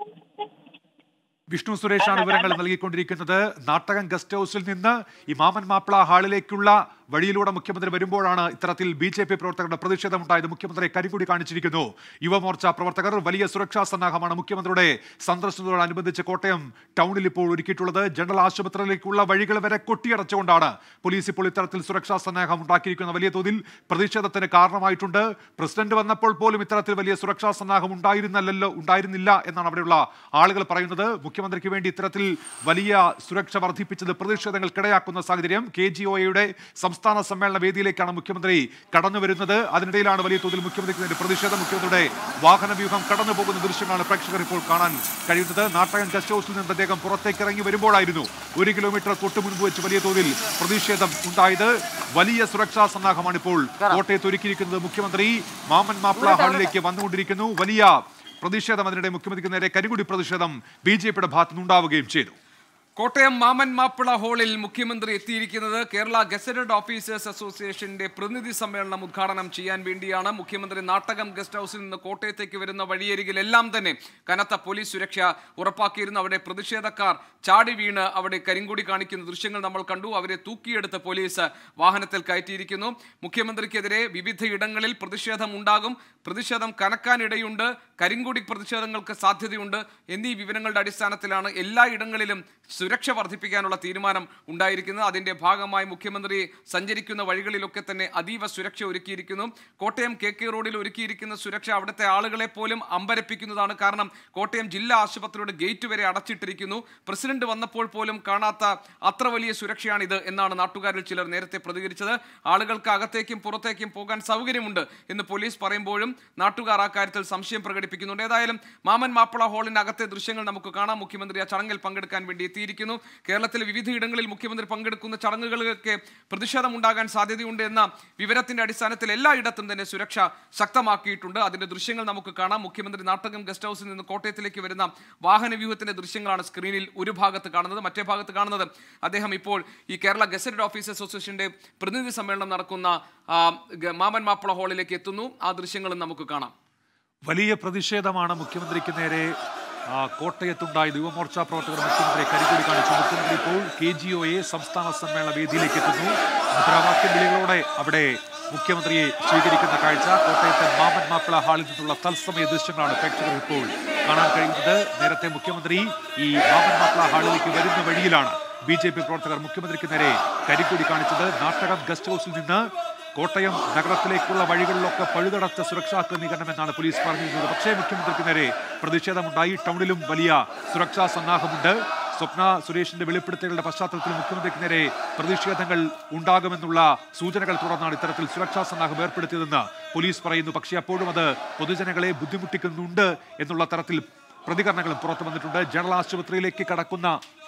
[SPEAKER 3] വിഷ്ണു സുരേഷാണ് വിവരങ്ങൾ നൽകിക്കൊണ്ടിരിക്കുന്നത് നാട്ടകം ഗസ്റ്റ് ഹൗസിൽ നിന്ന് ഈ മാമൻ മാപ്പിള ഹാളിലേക്കുള്ള വഴിയിലൂടെ മുഖ്യമന്ത്രി വരുമ്പോഴാണ് ഇത്തരത്തിൽ ബി ജെ പി പ്രവർത്തകരുടെ പ്രതിഷേധമുണ്ടായത് മുഖ്യമന്ത്രിയെ കരിങ്കുടി കാണിച്ചിരിക്കുന്നു യുവമോർച്ച പ്രവർത്തകർ വലിയ സുരക്ഷാ സന്നാഹമാണ് മുഖ്യമന്ത്രിയുടെ സന്ദർശനത്തോടനുബന്ധിച്ച് കോട്ടയം ടൗണിൽ ഇപ്പോൾ ഒരുക്കിയിട്ടുള്ളത് ജനറൽ ആശുപത്രിയിലേക്കുള്ള വഴികൾ വരെ കൊട്ടിയടച്ചുകൊണ്ടാണ് പോലീസ് ഇപ്പോൾ ഇത്തരത്തിൽ സുരക്ഷാ സന്നാഹം ഉണ്ടാക്കിയിരിക്കുന്ന വലിയ തോതിൽ പ്രതിഷേധത്തിന് കാരണമായിട്ടുണ്ട് പ്രസിഡന്റ് വന്നപ്പോൾ പോലും ഇത്തരത്തിൽ വലിയ സുരക്ഷാ സന്നാഹം ഉണ്ടായിരുന്നല്ലോ ഉണ്ടായിരുന്നില്ല എന്നാണ് അവിടെയുള്ള ആളുകൾ പറയുന്നത് മുഖ്യമന്ത്രിക്ക് വേണ്ടി ഇത്തരത്തിൽ വലിയ സുരക്ഷ വർദ്ധിപ്പിച്ചത് പ്രതിഷേധങ്ങൾക്കിടയാക്കുന്ന സാഹചര്യം കെ ജി ഒയുടെ സംസ്ഥാന സമ്മേളന വേദിയിലേക്കാണ് മുഖ്യമന്ത്രി കടന്നു വരുന്നത് അതിനിടയിലാണ് വലിയ തോതിൽ മുഖ്യമന്ത്രിക്ക് നേരെ പ്രതിഷേധം മുഖ്യമന്ത്രിയുടെ വാഹന വ്യൂഹം കടന്നു പോകുന്ന ദൃശ്യങ്ങളാണ് പ്രേക്ഷകർ ഇപ്പോൾ കാണാൻ കഴിയുന്നത് നാട്ടകം ഗസ്റ്റ് ഹൗസിൽ നിന്ന് അദ്ദേഹം പുറത്തേക്ക് ഇറങ്ങി വരുമ്പോഴായിരുന്നു ഒരു കിലോമീറ്റർ തൊട്ട് മുൻപ് വെച്ച് വലിയ തോതിൽ പ്രതിഷേധം ഉണ്ടായത് വലിയ സുരക്ഷാ സന്നാഹമാണ് ഇപ്പോൾ കോട്ടയത്ത് ഒരുക്കിയിരിക്കുന്നത് മുഖ്യമന്ത്രി മാമൻ മാപ്പിള ഹാളിലേക്ക് വന്നുകൊണ്ടിരിക്കുന്നു വലിയ പ്രതിഷേധം അതിനിടെ മുഖ്യമന്ത്രിക്ക് നേരെ കരികുടി പ്രതിഷേധം ബി ജെ പിയുടെ ഭാഗത്തുനിന്നുണ്ടാവുകയും ചെയ്തു
[SPEAKER 2] കോട്ടയം മാമൻ മാപ്പിള ഹാളിൽ മുഖ്യമന്ത്രി എത്തിയിരിക്കുന്നത് കേരള ഗസറ്റഡ് ഓഫീസേഴ്സ് അസോസിയേഷന്റെ പ്രതിനിധി സമ്മേളനം ഉദ്ഘാടനം ചെയ്യാൻ വേണ്ടിയാണ് മുഖ്യമന്ത്രി നാട്ടകം ഗസ്റ്റ് ഹൗസിൽ നിന്ന് കോട്ടയത്തേക്ക് വരുന്ന വഴിയരികിലെല്ലാം തന്നെ കനത്ത പോലീസ് സുരക്ഷ ഉറപ്പാക്കിയിരുന്നു അവിടെ പ്രതിഷേധക്കാർ ചാടി വീണ് അവിടെ കരിങ്കൊടി കാണിക്കുന്ന ദൃശ്യങ്ങൾ നമ്മൾ കണ്ടു അവരെ തൂക്കിയെടുത്ത് പോലീസ് വാഹനത്തിൽ കയറ്റിയിരിക്കുന്നു മുഖ്യമന്ത്രിക്കെതിരെ വിവിധ ഇടങ്ങളിൽ പ്രതിഷേധം ഉണ്ടാകും പ്രതിഷേധം കനക്കാനിടയുണ്ട് കരിങ്കൊടി പ്രതിഷേധങ്ങൾക്ക് സാധ്യതയുണ്ട് എന്നീ വിവരങ്ങളുടെ അടിസ്ഥാനത്തിലാണ് എല്ലാ ഇടങ്ങളിലും സുരക്ഷ വർദ്ധിപ്പിക്കാനുള്ള തീരുമാനം ഉണ്ടായിരിക്കുന്നത് അതിന്റെ ഭാഗമായി മുഖ്യമന്ത്രി സഞ്ചരിക്കുന്ന വഴികളിലൊക്കെ തന്നെ അതീവ സുരക്ഷ ഒരുക്കിയിരിക്കുന്നു കോട്ടയം കെ കെ റോഡിൽ ഒരുക്കിയിരിക്കുന്ന സുരക്ഷ അവിടുത്തെ ആളുകളെ പോലും അമ്പരപ്പിക്കുന്നതാണ് കാരണം കോട്ടയം ജില്ലാ ആശുപത്രിയുടെ ഗേറ്റ് വരെ അടച്ചിട്ടിരിക്കുന്നു പ്രസിഡന്റ് വന്നപ്പോൾ പോലും കാണാത്ത അത്ര വലിയ സുരക്ഷയാണിത് എന്നാണ് നാട്ടുകാരിൽ ചിലർ നേരത്തെ പ്രതികരിച്ചത് ആളുകൾക്ക് അകത്തേക്കും പുറത്തേക്കും പോകാൻ സൗകര്യമുണ്ട് എന്ന് പോലീസ് പറയുമ്പോഴും നാട്ടുകാർ ആ കാര്യത്തിൽ സംശയം പ്രകടിപ്പിക്കുന്നുണ്ട് ഏതായാലും മാമൻ മാപ്പിള ഹാളിന്റെ അകത്തെ ദൃശ്യങ്ങൾ നമുക്ക് കാണാം മുഖ്യമന്ത്രി ആ ചടങ്ങിൽ പങ്കെടുക്കാൻ വേണ്ടി എത്തിയിരിക്കുന്നു കേരളത്തിലെ വിവിധ ഇടങ്ങളിൽ മുഖ്യമന്ത്രി പങ്കെടുക്കുന്ന ചടങ്ങുകളിലൊക്കെ പ്രതിഷേധം ഉണ്ടാകാൻ സാധ്യതയുണ്ട് എന്ന വിവരത്തിന്റെ അടിസ്ഥാനത്തിൽ എല്ലായിടത്തും തന്നെ സുരക്ഷ ശക്തമാക്കിയിട്ടുണ്ട് അതിന്റെ ദൃശ്യങ്ങൾ നമുക്ക് കാണാം മുഖ്യമന്ത്രി നാട്ടകം ഗസ്റ്റ് ഹൗസിൽ നിന്ന് കോട്ടയത്തിലേക്ക് വരുന്ന വാഹന വ്യൂഹത്തിന്റെ ദൃശ്യങ്ങളാണ് സ്ക്രീനിൽ ഒരു ഭാഗത്ത് കാണുന്നത് മറ്റേ ഭാഗത്ത് കാണുന്നത് അദ്ദേഹം ഇപ്പോൾ ഈ കേരള ഗസറ്റഡ് ഓഫീസർ അസോസിയേഷന്റെ പ്രതിനിധി സമ്മേളനം നടക്കുന്ന ആ, ഗ- മാമൻ മാപ്പിള ഹാളിലേക്ക് എത്തുന്നു ആ ദൃശ്യങ്ങളും നമുക്ക് കാണാം
[SPEAKER 3] വലിയ പ്രതിഷേധമാണ് മുഖ്യമന്ത്രിക്ക് നേരെ ആ, കോട്ടയത്തുണ്ടായത് യുവമോർച്ച പ്രവർത്തകർ മുഖ്യമന്ത്രി കരികൊടി കാണിച്ചു മുഖ്യമന്ത്രി ഇപ്പോൾ കെ ജി ഒയെ സംസ്ഥാന സമ്മേളന വേദിയിലേക്ക് എത്തുന്നു മുദ്രാവാക്യ വിളികളോടെ അവിടെ മുഖ്യമന്ത്രിയെ സ്വീകരിക്കുന്ന കാഴ്ച കോട്ടയത്തെ മാമൻ മാപ്പിള ഹാളിൽ നിന്നുള്ള തത്സമയ ദൃശ്യങ്ങളാണ് പ്രേക്ഷകർ ഇപ്പോൾ കാണാൻ കഴിയുന്നത് നേരത്തെ മുഖ്യമന്ത്രി ഈ മാമൻ മാപ്പിള ഹാളിലേക്ക് വരുന്ന വഴിയിലാണ് ബി ജെ പി പ്രവർത്തകർ മുഖ്യമന്ത്രിക്ക് നേരെ കരിക്കൊടി കാണിച്ചത് നാട്ടകം ഗസ്റ്റ് ഹൗസിൽ നിന്ന് കോട്ടയം നഗരത്തിലേക്കുള്ള വഴികളിലൊക്കെ പഴുതടച്ച സുരക്ഷാ ക്രമീകരണം എന്നാണ് പോലീസ് പറഞ്ഞിരുന്നത് പക്ഷേ മുഖ്യമന്ത്രിക്ക് നേരെ പ്രതിഷേധമുണ്ടായി ടൗണിലും വലിയ സുരക്ഷാ സന്നാഹമുണ്ട് സ്വപ്ന സുരേഷിന്റെ വെളിപ്പെടുത്തലുകളുടെ പശ്ചാത്തലത്തിൽ മുഖ്യമന്ത്രിക്ക് നേരെ പ്രതിഷേധങ്ങൾ ഉണ്ടാകുമെന്നുള്ള സൂചനകൾ തുടർന്നാണ് ഇത്തരത്തിൽ സുരക്ഷാ സന്നാഹം ഏർപ്പെടുത്തിയതെന്ന് പോലീസ് പറയുന്നു പക്ഷേ അപ്പോഴും അത് പൊതുജനങ്ങളെ ബുദ്ധിമുട്ടിക്കുന്നുണ്ട് എന്നുള്ള തരത്തിൽ പ്രതികരണങ്ങളും പുറത്തു വന്നിട്ടുണ്ട് ജനറൽ ആശുപത്രിയിലേക്ക് കടക്കുന്ന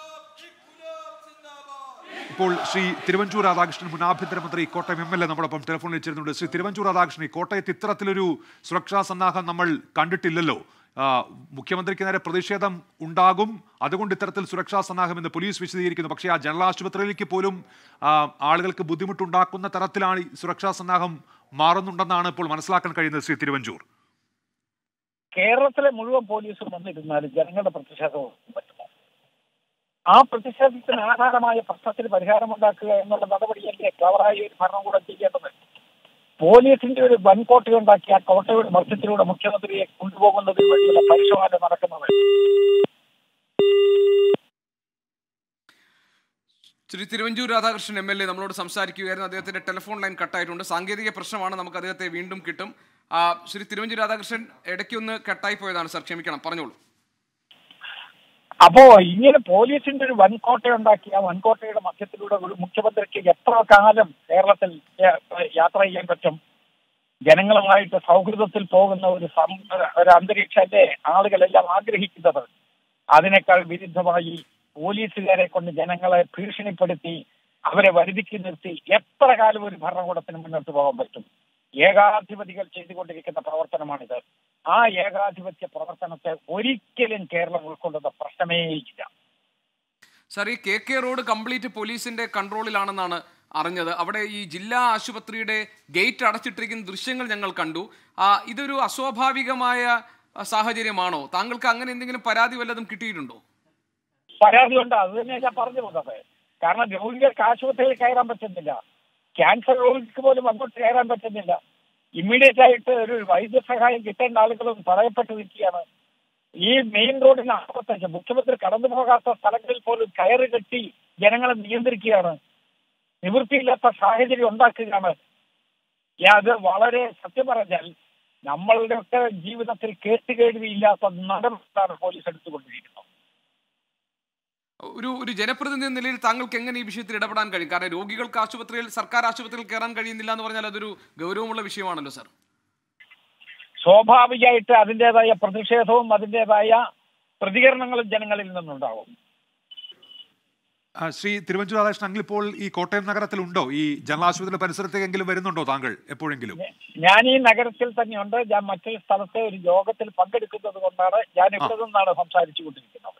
[SPEAKER 3] ഇപ്പോൾ ശ്രീ തിരുവഞ്ചൂർ രാധാകൃഷ്ണൻ മുൻ ആഭ്യന്തരമന്ത്രി കോട്ടയം എം എൽ എ നമ്മളൊപ്പം ടെലിഫോണിൽ ചേരുന്നുണ്ട് ശ്രീ തിരുവഞ്ചൂർ രാധാകൃഷ്ണൻ ഈ കോട്ടയത്ത് ഇത്തരത്തിലൊരു സുരക്ഷാ സന്നാഹം നമ്മൾ കണ്ടിട്ടില്ലല്ലോ ആ, മുഖ്യമന്ത്രിക്ക് നേരെ പ്രതിഷേധം ഉണ്ടാകും അതുകൊണ്ട് ഇത്തരത്തിൽ സുരക്ഷാ സന്നാഹം എന്ന് പോലീസ് വിശദീകരിക്കുന്നു പക്ഷേ ആ ജനറൽ ആശുപത്രിയിലേക്ക് പോലും ആ, ആളുകൾക്ക് ബുദ്ധിമുട്ടുണ്ടാക്കുന്ന തരത്തിലാണ് ഈ സുരക്ഷാ സന്നാഹം മാറുന്നുണ്ടെന്നാണ് ഇപ്പോൾ മനസ്സിലാക്കാൻ കഴിയുന്നത് ശ്രീ തിരുവഞ്ചൂർ
[SPEAKER 10] കേരളത്തിലെ മുഴുവൻ പോലീസും വന്നിരുന്നാലും ജനങ്ങളുടെ പ്രതിഷേധവും പറ്റുമോ ആ പ്രതിഷേധത്തിന് ആധാരമായ പ്രശ്നത്തിന് പരിഹാരമുണ്ടാക്കുക എന്നുള്ള നടപടിയല്ലേ ക്ലവറായ ഒരു ഭരണകൂടം ചെയ്യേണ്ടത് പോലീസിന്റെ ഒരു വൻകോട്ടയുണ്ടാക്കി ആ കോട്ടയുടെ മധ്യത്തിലൂടെ മുഖ്യമന്ത്രിയെ കൊണ്ടുപോകുന്നതിന് വേണ്ടിയുള്ള പരിശോധന നടക്കുന്നത്
[SPEAKER 2] Shri Thiruvanchoor Radhakrishnan M L A നമ്മളോട് സംസാരിക്കുകയായിരുന്നു അദ്ദേഹത്തിന്റെ ടെലിഫോൺ ലൈൻ കട്ടായിട്ടുണ്ട് സാങ്കേതിക പ്രശ്നമാണ് നമുക്ക് അദ്ദേഹത്തെ വീണ്ടും കിട്ടും ആ, ശ്രീ തിരുവഞ്ചൂർ രാധാകൃഷ്ണൻ ഇടയ്ക്കൊന്ന് കട്ടായി പോയതാണ് സർ ക്ഷമിക്കണം പറഞ്ഞോളൂ
[SPEAKER 10] അപ്പോ ഇങ്ങനെ പോലീസിന്റെ ഒരു വൻകോട്ടയുണ്ടാക്കി ആ വൻകോട്ടയുടെ മധ്യത്തിലൂടെ ഒരു മുഖ്യമന്ത്രിക്ക് എത്ര കാലം കേരളത്തിൽ യ- യാത്ര ചെയ്യാൻ പറ്റും ജനങ്ങളുമായിട്ട് സൗഹൃദത്തിൽ പോകുന്ന ഒരു സം- ഒരു അന്തരീക്ഷമല്ലേ ആളുകളെല്ലാം ആഗ്രഹിക്കുന്നത് അതിനേക്കാൾ വിരുദ്ധമായി പോലീസുകാരെ കൊണ്ട് ജനങ്ങളെ ഭീഷണിപ്പെടുത്തി അവരെ വരുതിക്ക് നിർത്തി എത്ര കാലം ഒരു ഭരണകൂടത്തിന് മുന്നോട്ട് പോകാൻ പറ്റും ഏകാധിപതികൾ ചെയ്തുകൊണ്ടിരിക്കുന്ന പ്രവർത്തനമാണിത് ആ ഏകാധിപത്യ പ്രവർത്തനത്തെ ഒരിക്കലും കേരളം ഉൾക്കൊള്ളുന്ന പ്രശ്നമേ ഇല്ല
[SPEAKER 2] സാർ ഈ കെ കെ റോഡ് കംപ്ലീറ്റ് പോലീസിന്റെ കൺട്രോളിലാണെന്നാണ് അറിഞ്ഞത് അവിടെ ഈ ജില്ലാ ആശുപത്രിയുടെ ഗേറ്റ് അടച്ചിട്ടിരിക്കുന്ന ദൃശ്യങ്ങൾ ഞങ്ങൾ കണ്ടു ആ, ഇതൊരു അസ്വാഭാവികമായ ആ, സാഹചര്യമാണോ താങ്കൾക്ക് അങ്ങനെ എന്തെങ്കിലും പരാതി വല്ലതും കിട്ടിയിട്ടുണ്ടോ
[SPEAKER 10] പരാതി ഉണ്ട് അത് തന്നെ ഞാൻ പറഞ്ഞു പോകുന്നത് കാരണം രോഗികൾക്ക് ആശുപത്രിയിൽ കയറാൻ പറ്റുന്നില്ല ക്യാൻസർ രോഗിക്ക് പോലും അങ്ങോട്ട് കയറാൻ പറ്റുന്നില്ല ഇമ്മീഡിയറ്റ് ആയിട്ട് ഒരു വൈദ്യസഹായം കിട്ടേണ്ട ആളുകളും തടയപ്പെട്ട് നിൽക്കുകയാണ് ഈ മെയിൻ റോഡിന് അപ്പുറത്തേക്ക് മുഖ്യമന്ത്രി കടന്നു പോകാത്ത സ്ഥലങ്ങളിൽ പോലും കയറ് കെട്ടി ജനങ്ങളെ നിയന്ത്രിക്കുകയാണ് നിവൃത്തിയില്ലാത്ത സാഹചര്യം ഉണ്ടാക്കുകയാണ് ഞാൻ അത് വളരെ സത്യം പറഞ്ഞാൽ നമ്മളുടെയൊക്കെ ജീവിതത്തിൽ കേട്ടുകേൾവിയില്ലാത്ത നടപടിയാണ് പോലീസ് എടുത്തുകൊണ്ടിരിക്കുന്നത്
[SPEAKER 2] ഒരു ഒരു ജനപ്രതിനിധി എന്ന നിലയിൽ താങ്കൾക്ക് എങ്ങനെ ഈ വിഷയത്തിൽ ഇടപെടാൻ കഴിയും കാരണം രോഗികൾക്ക് ആശുപത്രിയിൽ സർക്കാർ ആശുപത്രിയിൽ കയറാൻ കഴിയുന്നില്ല എന്ന് പറഞ്ഞാൽ അതൊരു ഗൗരവമുള്ള വിഷയമാണല്ലോ സാർ
[SPEAKER 10] സ്വാഭാവികമായിട്ട് അതിൻ്റെതായ പ്രതിഷേധവും അതിൻ്റെതായ പ്രതികരണങ്ങളും ജനങ്ങളിൽ നിന്നുണ്ടാവും
[SPEAKER 3] ആ, ശ്രീ തിരുവഞ്ചൂർ രാധാകൃഷ്ണൻ താങ്കൾ ഇപ്പോൾ ഈ കോട്ടയം നഗരത്തിലുണ്ടോ ഈ ജനറൽ ആശുപത്രിയുടെ പരിസരത്തേക്കെങ്കിലും വരുന്നുണ്ടോ താങ്കൾ എപ്പോഴെങ്കിലും
[SPEAKER 10] ഞാൻ ഈ നഗരത്തിൽ തന്നെയുണ്ട് ഞാൻ മറ്റൊരു സ്ഥലത്തെ ഒരു യോഗത്തിൽ പങ്കെടുക്കുന്നത് കൊണ്ടാണ് ഞാൻ ഇവിടെ നിന്നാണ് സംസാരിച്ചു കൊണ്ടിരിക്കുന്നത്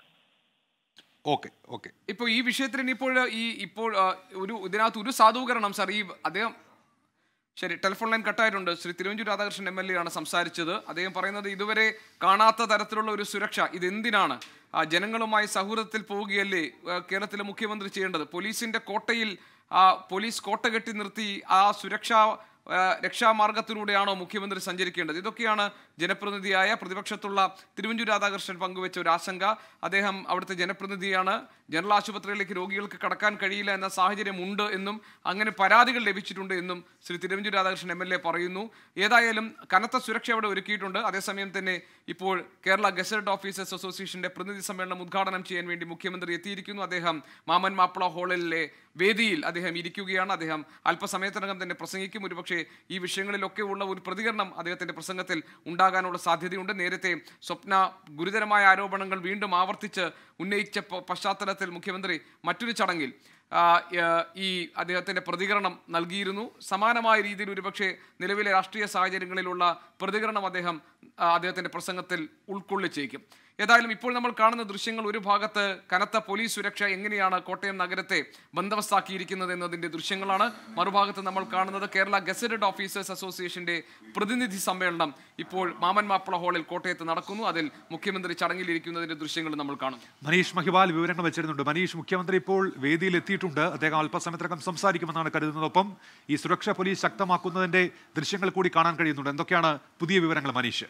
[SPEAKER 3] ഓക്കെ ഓക്കെ
[SPEAKER 2] ഇപ്പോൾ ഈ വിഷയത്തിൽ ഇനിയിപ്പോൾ ഈ ഇപ്പോൾ ആ, ഒരു ഇതിനകത്ത് ഒരു സാധൂകരണം സാർ ഈ അദ്ദേഹം ശരി ടെലിഫോൺ ലൈൻ കട്ടായിട്ടുണ്ട് Shri Thiruvanchoor Radhakrishnan M L A ആണ് സംസാരിച്ചത് അദ്ദേഹം പറയുന്നത് ഇതുവരെ കാണാത്ത തരത്തിലുള്ള ഒരു സുരക്ഷ ഇത് എന്തിനാണ് ആ, ജനങ്ങളുമായി സൗഹൃദത്തിൽ പോവുകയല്ലേ ആ, കേരളത്തിലെ മുഖ്യമന്ത്രി ചെയ്യേണ്ടത് പോലീസിന്റെ കോട്ടയിൽ ആ, പോലീസ് കോട്ട കെട്ടി നിർത്തി ആ സുരക്ഷാ ആ, രക്ഷാമാർഗത്തിലൂടെയാണോ മുഖ്യമന്ത്രി സഞ്ചരിക്കേണ്ടത് ഇതൊക്കെയാണ് ജനപ്രതിനിധിയായ പ്രതിപക്ഷത്തുള്ള തിരുവഞ്ചൂർ രാധാകൃഷ്ണൻ പങ്കുവെച്ച ഒരു ആശങ്ക അദ്ദേഹം അവിടുത്തെ ജനപ്രതിനിധിയാണ് ജനറൽ ആശുപത്രിയിലേക്ക് രോഗികൾക്ക് കടക്കാൻ കഴിയില്ല എന്ന സാഹചര്യം ഉണ്ട് എന്നും അങ്ങനെ പരാതികൾ ലഭിച്ചിട്ടുണ്ട് എന്നും Shri Thiruvanchoor Radhakrishnan M L A പറയുന്നു ഏതായാലും കനത്ത സുരക്ഷ അവിടെ ഒരുക്കിയിട്ടുണ്ട് അതേസമയം തന്നെ ഇപ്പോൾ കേരള ഗസറ്റ് ഓഫീസേഴ്സ് അസോസിയേഷന്റെ പ്രതിനിധി സമ്മേളനം ഉദ്ഘാടനം ചെയ്യാൻ വേണ്ടി മുഖ്യമന്ത്രി എത്തിയിരിക്കുന്നു അദ്ദേഹം മാമൻ മാപ്പിള ഹാളിലെ വേദിയിൽ അദ്ദേഹം ഇരിക്കുകയാണ് അദ്ദേഹം അല്പസമയത്തിനകം തന്നെ പ്രസംഗിക്കും ഒരുപക്ഷെ ഈ വിഷയങ്ങളിലൊക്കെ ഉള്ള ഒരു പ്രതികരണം അദ്ദേഹത്തിന്റെ പ്രസംഗത്തിൽ ഉണ്ടാകാനുള്ള സാധ്യതയുണ്ട് നേരത്തെ സ്വപ്ന ഗുരുതരമായ ആരോപണങ്ങൾ വീണ്ടും ആവർത്തിച്ച് ഉന്നയിച്ച പ- പശ്ചാത്തലത്തിൽ മുഖ്യമന്ത്രി മറ്റൊരു ചടങ്ങിൽ ആ, ആ, ഈ അദ്ദേഹത്തിന്റെ പ്രതികരണം നൽകിയിരുന്നു സമാനമായ രീതിയിൽ ഒരുപക്ഷെ നിലവിലെ രാഷ്ട്രീയ സാഹചര്യങ്ങളിലുള്ള പ്രതികരണം അദ്ദേഹം ആ, അദ്ദേഹത്തിന്റെ പ്രസംഗത്തിൽ ഉൾക്കൊള്ളിച്ചേക്കും ഏതായാലും ഇപ്പോൾ നമ്മൾ കാണുന്ന ദൃശ്യങ്ങൾ ഒരു ഭാഗത്ത് കനത്ത പോലീസ് സുരക്ഷ എങ്ങനെയാണ് കോട്ടയം നഗരത്തെ ബന്ദവസ്ഥാക്കിയിരിക്കുന്നത് എന്നതിന്റെ ദൃശ്യങ്ങളാണ് മറുഭാഗത്ത് നമ്മൾ കാണുന്നത് കേരള ഗസറ്റഡ് ഓഫീസേഴ്സ് അസോസിയേഷന്റെ പ്രതിനിധി സമ്മേളനം ഇപ്പോൾ മാമൻ മാപ്പിള ഹാളിൽ കോട്ടയത്ത് നടക്കുന്നു അതിൽ മുഖ്യമന്ത്രി ചടങ്ങിലിരിക്കുന്നതിന്റെ ദൃശ്യങ്ങൾ നമ്മൾ കാണുന്നു
[SPEAKER 3] മനീഷ് മഹിവാൽ വിവരങ്ങൾ വെച്ചിരുന്നുണ്ട് മനീഷ് മുഖ്യമന്ത്രി ഇപ്പോൾ വേദിയിൽ എത്തിയിട്ടുണ്ട് അദ്ദേഹം അല്പസമയത്തിനകം സംസാരിക്കുമെന്നാണ് കരുതുന്നതൊപ്പം ഈ സുരക്ഷ പോലീസ് ശക്തമാക്കുന്നതിന്റെ ദൃശ്യങ്ങൾ കൂടി കാണാൻ കഴിയുന്നുണ്ട് എന്തൊക്കെയാണ് പുതിയ വിവരങ്ങൾ മനീഷ്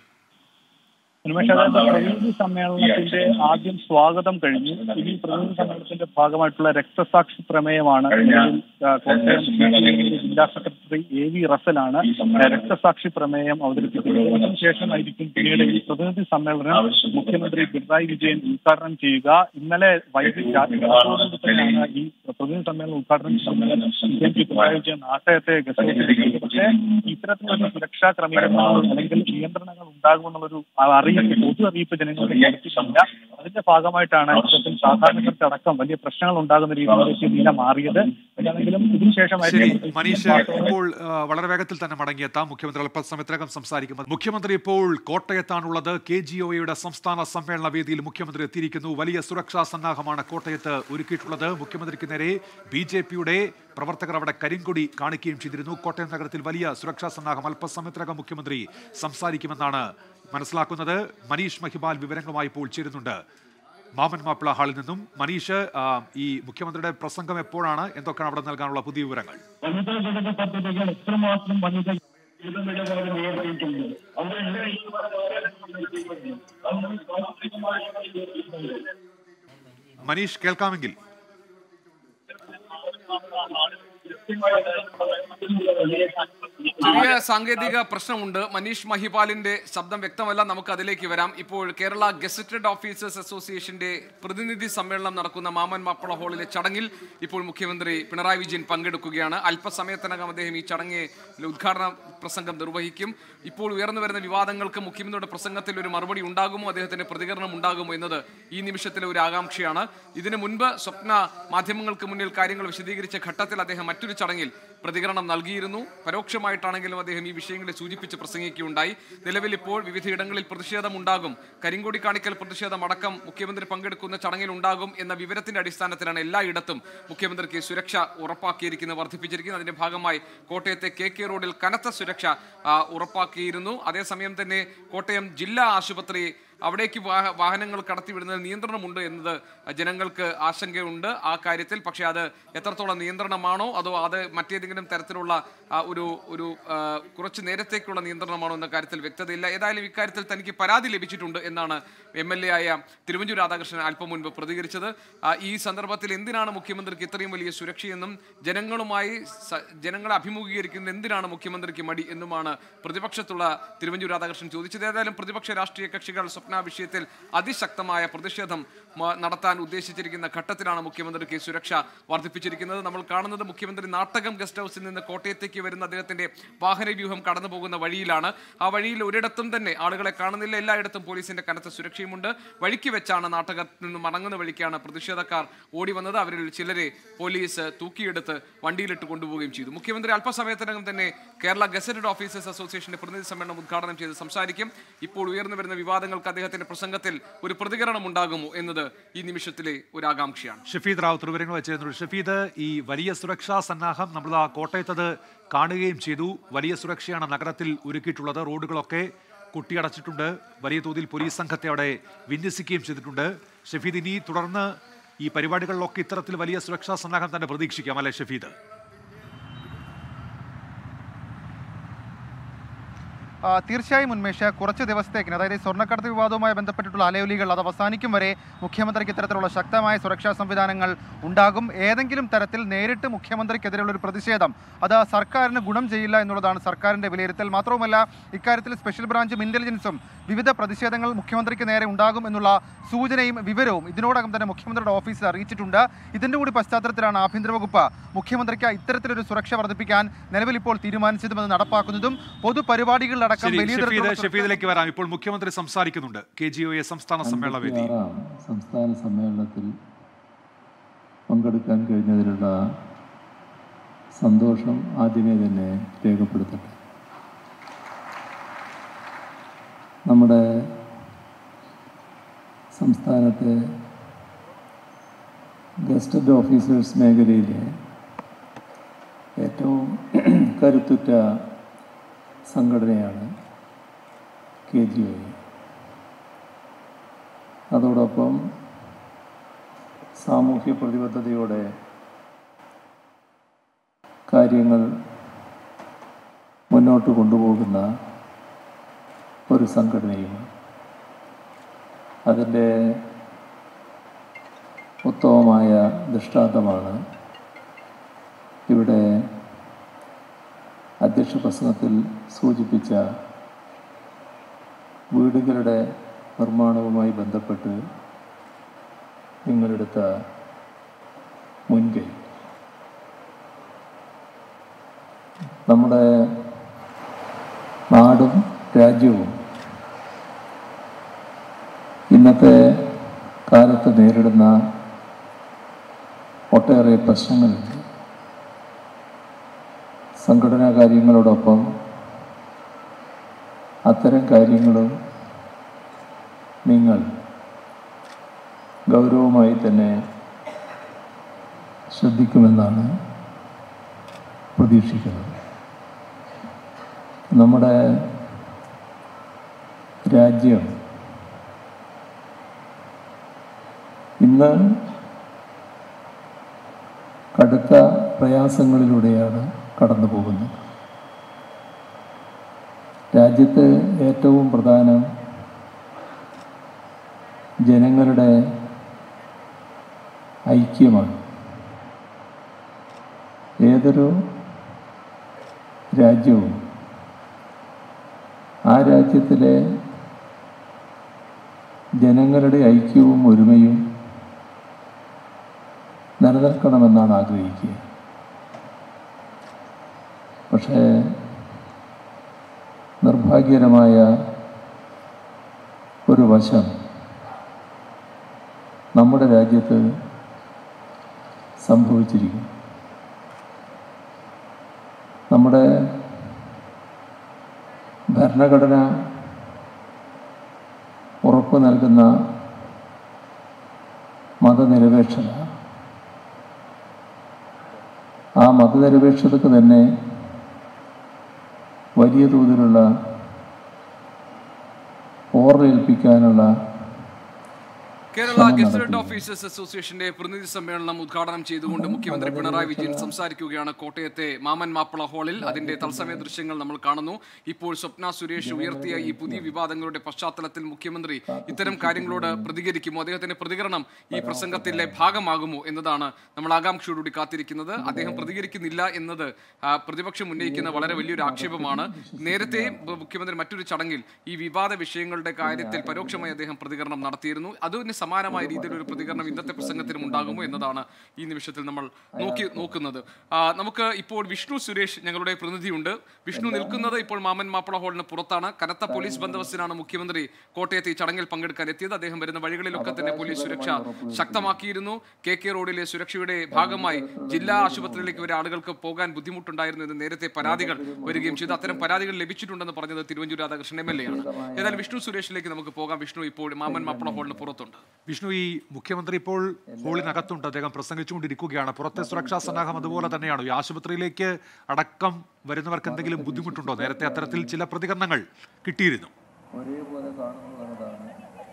[SPEAKER 11] ഉന്മേഷ് അതായത് പ്രതിനിധി സമ്മേളനത്തിന്റെ ആദ്യം സ്വാഗതം കഴിഞ്ഞു ഇനി പ്രതിനിധി സമ്മേളനത്തിന്റെ ഭാഗമായിട്ടുള്ള രക്തസാക്ഷി പ്രമേയമാണ് നിലവിൽ, ആ, കോട്ടയം CPI ജില്ലാ സെക്രട്ടറി എ വി റസലാണ് ആ, രക്തസാക്ഷി പ്രമേയം അവതരിപ്പിക്കുന്നത് അതിനുശേഷമായിരിക്കും പിന്നീട് ഈ പ്രതിനിധി സമ്മേളനം മുഖ്യമന്ത്രി പിണറായി വിജയൻ ഉദ്ഘാടനം ചെയ്യുക ഇന്നലെ വൈകിട്ട് രാത്രിയോടുകൂടി തന്നെയാണ് ഈ പ്രതിനിധി സമ്മേളനം ഉദ്ഘാടനം ചെയ്യുന്നത് മുഖ്യമന്ത്രി പിണറായി വിജയൻ നാട്ടയത്തെ ഗസ്റ്റ് ചെയ്തത് പക്ഷേ ഇത്തരത്തിലൊരു സുരക്ഷാ ക്രമീകരണങ്ങൾ അല്ലെങ്കിൽ നിയന്ത്രണങ്ങൾ ഉണ്ടാകുമെന്നുള്ളൊരു അറിയിപ്പ് പൊതു അറിയിപ്പ് ജനങ്ങൾക്ക് ലഭിച്ചിട്ടില്ല അതിന്റെ ഭാഗമായിട്ടാണ് ഇത്തരത്തിൽ സാധാരണക്കാർക്ക് അടക്കം വലിയ പ്രശ്നങ്ങൾ ഉണ്ടാകുന്ന രീതിയിലേക്ക് നില മാറിയത് എന്താണെങ്കിലും
[SPEAKER 3] ശരി
[SPEAKER 11] ഇതിനുശേഷമായിരിക്കും
[SPEAKER 3] മനീഷ് ഇപ്പോൾ ആ, വളരെ വേഗത്തിൽ തന്നെ മടങ്ങിയെത്താം മുഖ്യമന്ത്രി അല്പസമയത്തിനകം സംസാരിക്കും മുഖ്യമന്ത്രി ഇപ്പോൾ കോട്ടയത്താണുള്ളത് കെ ജി ഒയുടെ സംസ്ഥാന സമ്മേളന വേദിയിൽ മുഖ്യമന്ത്രി എത്തിയിരിക്കുന്നു വലിയ സുരക്ഷാ സന്നാഹമാണ് കോട്ടയത്ത് ഒരുക്കിയിട്ടുള്ളത് മുഖ്യമന്ത്രിക്ക് നേരെ ബി ജെ പിയുടെ പ്രവർത്തകർ അവിടെ കരിങ്കൊടി കാണിക്കുകയും ചെയ്തിരുന്നു കോട്ടയം നഗരത്തിൽ വലിയ സുരക്ഷാ സന്നാഹം അല്പസമയത്തിനകം മുഖ്യമന്ത്രി സംസാരിക്കുമെന്നാണ് മനസ്സിലാക്കുന്നത് മനീഷ് മഹിബാൽ വിവരങ്ങളുമായി ഇപ്പോൾ ചേരുന്നുണ്ട് മാമൻ മാപ്പിള ഹാളിൽ നിന്നും മനീഷ് ആ, ഈ മുഖ്യമന്ത്രിയുടെ പ്രസംഗം എപ്പോഴാണ് എന്തൊക്കെയാണ് അവിടെ നൽകാനുള്ള പുതിയ വിവരങ്ങൾ
[SPEAKER 9] വനിതാ ഘടക പദ്ധതികൾ എത്രമാത്രം വനിത ഇടനിലപാട് നേടിയിട്ടുണ്ട് അവരെല്ലാം ഈ
[SPEAKER 3] മനീഷ് കേൾക്കാമെങ്കിൽ
[SPEAKER 2] ചെറിയ സാങ്കേതിക പ്രശ്നമുണ്ട് മനീഷ് മഹിപാലിന്റെ ശബ്ദം വ്യക്തമല്ല നമുക്ക് അതിലേക്ക് വരാം ഇപ്പോൾ കേരള ഗസറ്റഡ് ഓഫീസേഴ്സ് അസോസിയേഷന്റെ പ്രതിനിധി സമ്മേളനം നടക്കുന്ന മാമൻ മാപ്പള ഹാളിലെ ചടങ്ങിൽ ഇപ്പോൾ മുഖ്യമന്ത്രി പിണറായി വിജയൻ പങ്കെടുക്കുകയാണ് അല്പസമയത്തിനകം അദ്ദേഹം ഈ ചടങ്ങ് ഉദ്ഘാടന പ്രസംഗം നിർവഹിക്കും ഇപ്പോൾ ഉയർന്നു വരുന്ന വിവാദങ്ങൾക്ക് മുഖ്യമന്ത്രിയുടെ പ്രസംഗത്തിൽ ഒരു മറുപടി ഉണ്ടാകുമോ അദ്ദേഹത്തിന്റെ പ്രതികരണം ഉണ്ടാകുമോ എന്നത് ഈ നിമിഷത്തിലെ ഒരു ആകാംക്ഷയാണ് ഇതിനു മുൻപ് സ്വപ്ന മാധ്യമങ്ങൾക്ക് മുന്നിൽ കാര്യങ്ങൾ വിശദീകരിച്ച ഘട്ടത്തിൽ അദ്ദേഹം മറ്റൊരു ചടങ്ങിൽ പ്രതികരണം നൽകിയിരുന്നു പരോക്ഷമായിട്ടാണെങ്കിലും അദ്ദേഹം ഈ വിഷയങ്ങളെ സൂചിപ്പിച്ച് പ്രസംഗിക്കുകയുണ്ടായി നിലവിൽ ഇപ്പോൾ വിവിധയിടങ്ങളിൽ പ്രതിഷേധമുണ്ടാകും കരിങ്കൊടി കാണിക്കൽ പ്രതിഷേധം അടക്കം മുഖ്യമന്ത്രി പങ്കെടുക്കുന്ന ചടങ്ങിൽ ഉണ്ടാകും എന്ന വിവരത്തിന്റെ അടിസ്ഥാനത്തിലാണ് എല്ലായിടത്തും മുഖ്യമന്ത്രിക്ക് സുരക്ഷ ഉറപ്പാക്കിയിരിക്കുന്നത് വർദ്ധിപ്പിച്ചിരിക്കുന്നത് അതിന്റെ ഭാഗമായി കോട്ടയത്തെ കെ കെ റോഡിൽ കനത്ത സുരക്ഷ ആ, ഉറപ്പാക്കിയിരുന്നു അതേസമയം തന്നെ കോട്ടയം ജില്ലാ ആശുപത്രി അവിടേക്ക് വാഹ- വാഹനങ്ങൾ കടത്തിവിടുന്നതിൽ നിയന്ത്രണമുണ്ട് എന്നത് ജനങ്ങൾക്ക് ആശങ്കയുണ്ട് ആ കാര്യത്തിൽ പക്ഷേ അത് എത്രത്തോളം നിയന്ത്രണമാണോ അതോ അത് മറ്റേതെങ്കിലും തരത്തിലുള്ള ആ, ഒരു ഒരു ആ, കുറച്ച് നേരത്തേക്കുള്ള നിയന്ത്രണമാണോ എന്ന കാര്യത്തിൽ വ്യക്തതയില്ല ഏതായാലും ഇക്കാര്യത്തിൽ തനിക്ക് പരാതി ലഭിച്ചിട്ടുണ്ട് എന്നാണ് എം എൽ എ ആയ തിരുവഞ്ചൂർ രാധാകൃഷ്ണൻ അല്പം മുൻപ് പ്രതികരിച്ചത് ആ, ഈ സന്ദർഭത്തിൽ എന്തിനാണ് മുഖ്യമന്ത്രിക്ക് ഇത്രയും വലിയ സുരക്ഷയെന്നും ജനങ്ങളുമായി സ- ജനങ്ങളെ അഭിമുഖീകരിക്കുന്ന എന്തിനാണ് മുഖ്യമന്ത്രിക്ക് മടി എന്നുമാണ് പ്രതിപക്ഷത്തുള്ള തിരുവഞ്ചൂർ രാധാകൃഷ്ണൻ ചോദിച്ചത് ഏതായാലും പ്രതിപക്ഷ രാഷ്ട്രീയ കക്ഷികൾ സ്വപ്ന വിഷയത്തിൽ അതിശക്തമായ പ്രതിഷേധം മ- നടത്താൻ ഉദ്ദേശിച്ചിരിക്കുന്ന ഘട്ടത്തിലാണ് മുഖ്യമന്ത്രിക്ക് സുരക്ഷ വർദ്ധിപ്പിച്ചിരിക്കുന്നത് നമ്മൾ കാണുന്നത് മുഖ്യമന്ത്രി നാട്ടകം ഗസ്റ്റ് ഹൗസിൽ നിന്ന് കോട്ടയത്തേക്ക് വരുന്ന അദ്ദേഹത്തിന്റെ വാഹന വ്യൂഹം കടന്നു പോകുന്ന വഴിയിലാണ് ആ വഴിയിൽ ഒരിടത്തും തന്നെ ആളുകളെ കാണുന്നില്ല എല്ലായിടത്തും പോലീസിന്റെ കനത്ത സുരക്ഷയുമുണ്ട് വഴിക്ക് വെച്ചാണ് നാട്ടകത്തിൽ നിന്ന് മടങ്ങുന്ന വഴിക്കാണ് പ്രതിഷേധക്കാർ ഓടി വന്നത് അവരിൽ ചിലരെ പോലീസ് തൂക്കിയെടുത്ത് വണ്ടിയിലിട്ട് കൊണ്ടുപോവുകയും ചെയ്തു മുഖ്യമന്ത്രി അല്പസമയത്തിനകം തന്നെ കേരള ഗസറ്റഡ് ഓഫീസേഴ്സ് അസോസിയേഷന്റെ പ്രതിനിധി സമ്മേളനം ഉദ്ഘാടനം ചെയ്ത് സംസാരിക്കും ഇപ്പോൾ ഉയർന്നു വരുന്ന വിവാദങ്ങൾക്ക് അദ്ദേഹത്തിന്റെ പ്രസംഗത്തിൽ ഒരു പ്രതികരണം ഉണ്ടാകുമോ എന്നത് ഈ നിമിഷത്തിലെ ഒരു ആകാംക്ഷയാണ്
[SPEAKER 3] ഷഫീദ് റാവുത്തർ വിവരങ്ങൾ വെച്ചിരുന്നു ഷഫീദ് ഈ വലിയ സുരക്ഷാ സന്നാഹം നമ്മൾ ആ കോട്ടയത്തത് കാണുകയും ചെയ്തു വലിയ സുരക്ഷയാണ് നഗരത്തിൽ ഒരുക്കിയിട്ടുള്ളത് റോഡുകളൊക്കെ കുട്ടിയടച്ചിട്ടുണ്ട് വലിയ തോതിൽ പോലീസ് സംഘത്തെ അവിടെ വിന്യസിക്കുകയും ചെയ്തിട്ടുണ്ട് ഷഫീദ് ഇനി തുടർന്ന് ഈ പരിപാടികളിലൊക്കെ ഇത്തരത്തിൽ വലിയ സുരക്ഷാ സന്നാഹം തന്നെ പ്രതീക്ഷിക്കാം അല്ലെ ഷഫീദ്
[SPEAKER 4] ആ, തീർച്ചയായും ഉന്മേഷ് കുറച്ച് ദിവസത്തേക്കിന് അതായത് ഈ സ്വർണ്ണക്കടത്ത് വിവാദവുമായി ബന്ധപ്പെട്ടിട്ടുള്ള അലയൊലികൾ അത് അവസാനിക്കും വരെ മുഖ്യമന്ത്രിക്ക് ഇത്തരത്തിലുള്ള ശക്തമായ സുരക്ഷാ സംവിധാനങ്ങൾ ഉണ്ടാകും ഏതെങ്കിലും തരത്തിൽ നേരിട്ട് മുഖ്യമന്ത്രിക്കെതിരെയുള്ള ഒരു പ്രതിഷേധം അത് സർക്കാരിന് ഗുണം ചെയ്യില്ല എന്നുള്ളതാണ് സർക്കാരിൻ്റെ വിലയിരുത്തൽ മാത്രവുമല്ല ഇക്കാര്യത്തിൽ സ്പെഷ്യൽ ബ്രാഞ്ചും ഇന്റലിജൻസും വിവിധ പ്രതിഷേധങ്ങൾ മുഖ്യമന്ത്രിക്ക് നേരെ ഉണ്ടാകും എന്നുള്ള സൂചനയും വിവരവും ഇതിനോടകം തന്നെ മുഖ്യമന്ത്രിയുടെ ഓഫീസിൽ അറിയിച്ചിട്ടുണ്ട് ഇതിൻ്റെ കൂടി പശ്ചാത്തലത്തിലാണ് ആഭ്യന്തര വകുപ്പ് മുഖ്യമന്ത്രിക്ക് ഇത്തരത്തിലൊരു സുരക്ഷ വർദ്ധിപ്പിക്കാൻ നിലവിൽ ഇപ്പോൾ തീരുമാനിച്ചതും അത് നടപ്പാക്കുന്നതും പൊതുപരിപാടികളിലടക്കം
[SPEAKER 3] ശരി
[SPEAKER 4] വലിയ
[SPEAKER 3] ഷഫീദ്
[SPEAKER 4] തരത്തിലുള്ള
[SPEAKER 3] ഷഫീദിലേക്ക് വരാം ഇപ്പോൾ മുഖ്യമന്ത്രി സംസാരിക്കുന്നുണ്ട് കെ ജി ഒ എ സംസ്ഥാന സമ്മേളന വേദി
[SPEAKER 12] അമ്പത്തിയാറാം സംസ്ഥാന സമ്മേളനത്തിൽ പങ്കെടുക്കാൻ കഴിഞ്ഞതിലുള്ള സന്തോഷം ആദ്യമേ തന്നെ രേഖപ്പെടുത്തട്ടെ നമ്മുടെ സംസ്ഥാനത്തെ ഗസ്റ്റഡ് ഓഫീസേഴ്സ് മേഖലയിലെ ഏറ്റവും കരുത്തുറ്റ സംഘടനയാണ് കെ ജി ഒ അതോടൊപ്പം സാമൂഹ്യ പ്രതിബദ്ധതയോടെ കാര്യങ്ങൾ മുന്നോട്ട് കൊണ്ടുപോകുന്ന ഒരു സംഘടനയുമാണ് അതിൻ്റെ ഉത്തമമായ ദൃഷ്ടാന്തമാണ് ഇവിടെ അധ്യക്ഷ പ്രസംഗത്തിൽ സൂചിപ്പിച്ച വീടുകളുടെ നിർമ്മാണവുമായി ബന്ധപ്പെട്ട് നിങ്ങളെടുത്ത മുൻകൈ നമ്മുടെ നാടും രാജ്യവും ഇന്നത്തെ കാലത്ത് നേരിടുന്ന ഒട്ടേറെ പ്രശ്നങ്ങളുണ്ട് സംഘടനാ കാര്യങ്ങളോടൊപ്പം അത്തരം കാര്യങ്ങളും നിങ്ങൾ ഗൗരവമായി തന്നെ ശ്രദ്ധിക്കുമെന്നാണ് പ്രതീക്ഷിക്കുന്നത് നമ്മുടെ രാജ്യം ഇന്ന് കടുത്ത പ്രയാസങ്ങളിലൂടെയാണ് കടന്നു പോകുന്നത് രാജ്യത്ത് ഏറ്റവും പ്രധാനം ജനങ്ങളുടെ ഐക്യമാണ് ഏതൊരു രാജ്യവും ആ രാജ്യത്തിലെ ജനങ്ങളുടെ ഐക്യവും ഒരുമയും നിലനിൽക്കണമെന്നാണ് ആഗ്രഹിക്കുക പക്ഷേ നിർഭാഗ്യകരമായ ഒരു വശം നമ്മുടെ രാജ്യത്ത് സംഭവിച്ചിരിക്കുന്നു നമ്മുടെ ഭരണഘടന ഉറപ്പു നൽകുന്ന മതനിരപേക്ഷത ആ മതനിരപേക്ഷതക്ക് തന്നെ വലിയ തോതിലുള്ള ഓർമ്മേൽപ്പിക്കാനുള്ള
[SPEAKER 2] കേരള
[SPEAKER 12] ശ്രമം
[SPEAKER 2] ഗസറ്റഡ്
[SPEAKER 12] നടത്തി.
[SPEAKER 2] ഓഫീസേഴ്സ് അസോസിയേഷന്റെ പ്രതിനിധി സമ്മേളനം ഉദ്ഘാടനം ചെയ്തുകൊണ്ട് മുഖ്യമന്ത്രി പിണറായി വിജയൻ സംസാരിക്കുകയാണ് കോട്ടയത്തെ മാമൻ മാപ്പിള ഹാളിൽ അതിന്റെ തത്സമയ ദൃശ്യങ്ങൾ നമ്മൾ കാണുന്നു ഇപ്പോൾ സ്വപ്ന സുരേഷ് ഉയർത്തിയ ഈ പുതിയ വിവാദങ്ങളുടെ പശ്ചാത്തലത്തിൽ മുഖ്യമന്ത്രി ഇത്തരം കാര്യങ്ങളോട് പ്രതികരിക്കുമോ അദ്ദേഹത്തിന്റെ പ്രതികരണം ഈ പ്രസംഗത്തിലെ ഭാഗമാകുമോ എന്നതാണ് നമ്മൾ ആകാംക്ഷയോടുകൂടി കാത്തിരിക്കുന്നത് അദ്ദേഹം പ്രതികരിക്കുന്നില്ല എന്നത് ആ, പ്രതിപക്ഷം ഉന്നയിക്കുന്ന വളരെ വലിയൊരു ആക്ഷേപമാണ് നേരത്തെ ബ- മുഖ്യമന്ത്രി മറ്റൊരു ചടങ്ങിൽ ഈ വിവാദ വിഷയങ്ങളുടെ കാര്യത്തിൽ പരോക്ഷമായി അദ്ദേഹം പ്രതികരണം നടത്തിയിരുന്നു അതിന് സമാനമായ രീതിയിൽ ഒരു പ്രതികരണം ഇന്നത്തെ പ്രസംഗത്തിനും ഉണ്ടാകുമോ എന്നതാണ് ഈ നിമിഷത്തിൽ നമ്മൾ നോക്കി നോക്കുന്നത് ആ, നമുക്ക് ഇപ്പോൾ വിഷ്ണു സുരേഷ് ഞങ്ങളുടെ പ്രതിനിധിയുണ്ട് വിഷ്ണു നിൽക്കുന്നത് ഇപ്പോൾ മാമൻ മാപ്പിള ഹാളിന് പുറത്താണ് കനത്ത പോലീസ് ബന്ദോബസ്തിനാണ് മുഖ്യമന്ത്രി കോട്ടയത്ത് ഈ ചടങ്ങിൽ പങ്കെടുക്കാൻ എത്തിയത് അദ്ദേഹം വരുന്ന വഴികളിലൊക്കെ തന്നെ പോലീസ് സുരക്ഷ ശക്തമാക്കിയിരുന്നു കെ കെ റോഡിലെ സുരക്ഷയുടെ ഭാഗമായി ജില്ലാ ആശുപത്രിയിലേക്ക് വരെ ആളുകൾക്ക് പോകാൻ ബുദ്ധിമുട്ടുണ്ടായിരുന്നു എന്ന് നേരത്തെ പരാതികൾ വരികയും ചെയ്തു അത്തരം പരാതികൾ ലഭിച്ചിട്ടുണ്ടെന്ന് പറഞ്ഞത് Thiruvanchoor Radhakrishnan M L A ആണ് ഏതായാലും വിഷ്ണു സുരേഷിലേക്ക് നമുക്ക് പോകാം വിഷ്ണു ഇപ്പോൾ മാമൻ മാപ്പിള ഹാളിന് പുറത്തുണ്ട്
[SPEAKER 3] വിഷ്ണു ഈ മുഖ്യമന്ത്രി ഇപ്പോൾ ഹോളിനകത്തുണ്ട് അദ്ദേഹം പ്രസംഗിച്ചുകൊണ്ടിരിക്കുകയാണ് പുറത്തെ സുരക്ഷാ സന്നാഹം അതുപോലെ തന്നെയാണ് ഈ ആശുപത്രിയിലേക്ക് അടക്കം വരുന്നവർക്ക് എന്തെങ്കിലും ബുദ്ധിമുട്ടുണ്ടോ നേരത്തെ അത്തരത്തിൽ ചില പ്രതികരണങ്ങൾ കിട്ടിയിരുന്നു
[SPEAKER 12] ഒരേപോലെ കാണുന്നതാണ്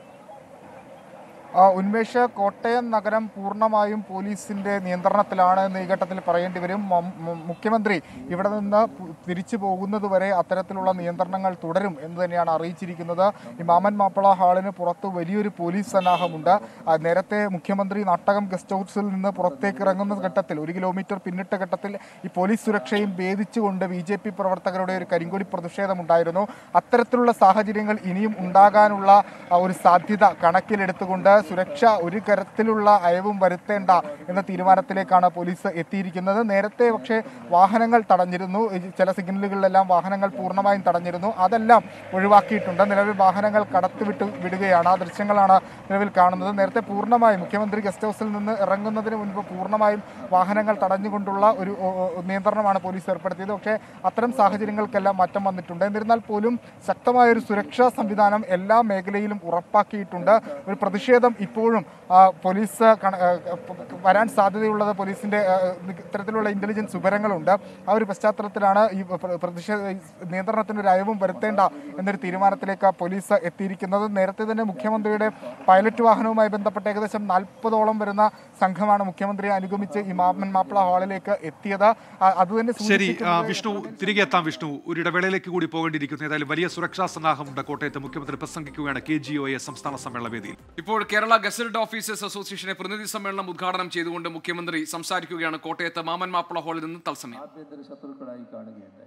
[SPEAKER 4] ആ, ഉന്മേഷ് കോട്ടയം നഗരം പൂർണ്ണമായും പോലീസിന്റെ നിയന്ത്രണത്തിലാണ് എന്ന് ഈ ഘട്ടത്തിൽ പറയേണ്ടി വരും മം- മം- മുഖ്യമന്ത്രി ഇവിടെ നിന്ന് പു- തിരിച്ചു പോകുന്നത് വരെ അത്തരത്തിലുള്ള നിയന്ത്രണങ്ങൾ തുടരും എന്ന് തന്നെയാണ് അറിയിച്ചിരിക്കുന്നത് ഈ മാമൻ മാപ്പിള ഹാളിന് പുറത്ത് വലിയൊരു പോലീസ് സന്നാഹമുണ്ട് ആ, നേരത്തെ മുഖ്യമന്ത്രി നാട്ടകം ഗസ്റ്റ് ഹൗസിൽ നിന്ന് പുറത്തേക്ക് ഇറങ്ങുന്ന ഘട്ടത്തിൽ ഒരു കിലോമീറ്റർ പിന്നിട്ട ഘട്ടത്തിൽ ഈ പോലീസ് സുരക്ഷയും ഭേദിച്ചുകൊണ്ട് ബി ജെ പി പ്രവർത്തകരുടെ ഒരു കരിങ്കൊടി പ്രതിഷേധമുണ്ടായിരുന്നു അത്തരത്തിലുള്ള സാഹചര്യങ്ങൾ ഇനിയും ഉണ്ടാകാനുള്ള ആ, ഒരു സാധ്യത കണക്കിലെടുത്തുകൊണ്ട് സുരക്ഷ ഒരു തരത്തിലുള്ള അയവും വരുത്തേണ്ട എന്ന തീരുമാനത്തിലേക്കാണ് പോലീസ് എത്തിയിരിക്കുന്നത് നേരത്തെ പക്ഷേ വാഹനങ്ങൾ തടഞ്ഞിരുന്നു ഈ ചില സിഗ്നലുകളിലെല്ലാം വാഹനങ്ങൾ പൂർണ്ണമായും തടഞ്ഞിരുന്നു അതെല്ലാം ഒഴിവാക്കിയിട്ടുണ്ട് നിലവിൽ വാഹനങ്ങൾ കടത്തിവിട്ട് വിടുകയാണ് ആ ദൃശ്യങ്ങളാണ് നിലവിൽ കാണുന്നത് നേരത്തെ പൂർണ്ണമായും മുഖ്യമന്ത്രി ഗസ്റ്റ് ഹൗസിൽ നിന്ന് ഇറങ്ങുന്നതിന് മുൻപ് പൂർണ്ണമായും വാഹനങ്ങൾ തടഞ്ഞുകൊണ്ടുള്ള ഒരു ഓ, ഓ, നിയന്ത്രണമാണ് പോലീസ് ഏർപ്പെടുത്തിയത് പക്ഷേ അത്തരം സാഹചര്യങ്ങൾക്കെല്ലാം മാറ്റം വന്നിട്ടുണ്ട് എന്നിരുന്നാൽ പോലും ശക്തമായ ഒരു സുരക്ഷാ സംവിധാനം എല്ലാ മേഖലയിലും ഉറപ്പാക്കിയിട്ടുണ്ട് ഒരു പ്രതിഷേധം ഇപ്പോഴും ആ, പോലീസ് കണ- ആ, വരാൻ സാധ്യതയുള്ളത് പോലീസിന്റെ ആ, ഇത്തരത്തിലുള്ള ഇന്റലിജൻസ് വിവരങ്ങളുണ്ട് ആ ഒരു പശ്ചാത്തലത്തിലാണ് ഈ പ്ര- പ്രതിഷേധ ഈ നിയന്ത്രണത്തിന് ഒരു അയവും വരുത്തേണ്ട എന്നൊരു തീരുമാനത്തിലേക്ക് പോലീസ് എത്തിയിരിക്കുന്നത് നേരത്തെ തന്നെ മുഖ്യമന്ത്രിയുടെ പൈലറ്റ് വാഹനവുമായി ബന്ധപ്പെട്ട് ഏകദേശം നാൽപ്പതോളം വരുന്ന സംഘമാണ് മുഖ്യമന്ത്രിയെ അനുഗമിച്ച് ഈ മാമൻ മാപ്പിള ഹാളിലേക്ക് എത്തിയത് ആ, അത് തന്നെ
[SPEAKER 3] ശരി ആ,
[SPEAKER 4] സൂചിപ്പിക്കുന്നത്
[SPEAKER 3] വിഷ്ണു തിരികെ എത്താം വിഷ്ണു ഒരു ഇടവേളയിലേക്ക് കൂടി പോകേണ്ടിയിരിക്കുന്നു ഏതായാലും വലിയ സുരക്ഷാ സന്നാഹമുണ്ട് കോട്ടയത്ത് മുഖ്യമന്ത്രി പ്രസംഗിക്കുകയാണ് കെ ജി ഒ എ സംസ്ഥാന സമ്മേളന വേദിയിൽ
[SPEAKER 2] ഇപ്പോൾ കേരള ഗസറ്റഡ് ഓഫീസേഴ്സ് അസോസിയേഷനെ പ്രതിനിധി സമ്മേളനം ഉദ്ഘാടനം ചെയ്തുകൊണ്ട് മുഖ്യമന്ത്രി സംസാരിക്കുകയാണ് കോട്ടയത്ത് മാമൻ മാപ്പിള ഹാളിൽ നിന്ന് തത്സമയം
[SPEAKER 12] ആഭ്യന്തര ശത്രുക്കളായി കാണുകയുണ്ടായി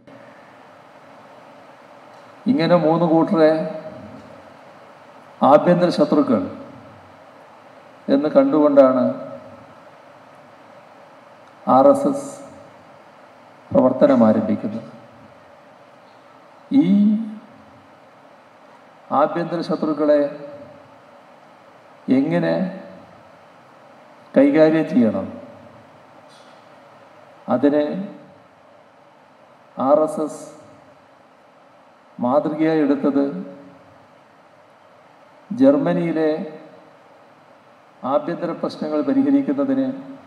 [SPEAKER 12] ഇങ്ങനെ മൂന്ന് കൂട്ടരെ ആഭ്യന്തര ശത്രുക്കൾ എന്ന് കണ്ടുകൊണ്ടാണ് ആർ എസ് എസ് പ്രവർത്തനം ആരംഭിക്കുന്നത് ഈ ആഭ്യന്തര ശത്രുക്കളെ എങ്ങനെ കൈകാര്യം ചെയ്യണം അതിന് ആർ എസ് എസ് മാതൃകയായി എടുത്തത് ജർമ്മനിയിലെ ആഭ്യന്തര പ്രശ്നങ്ങൾ പരിഹരിക്കുന്നതിന്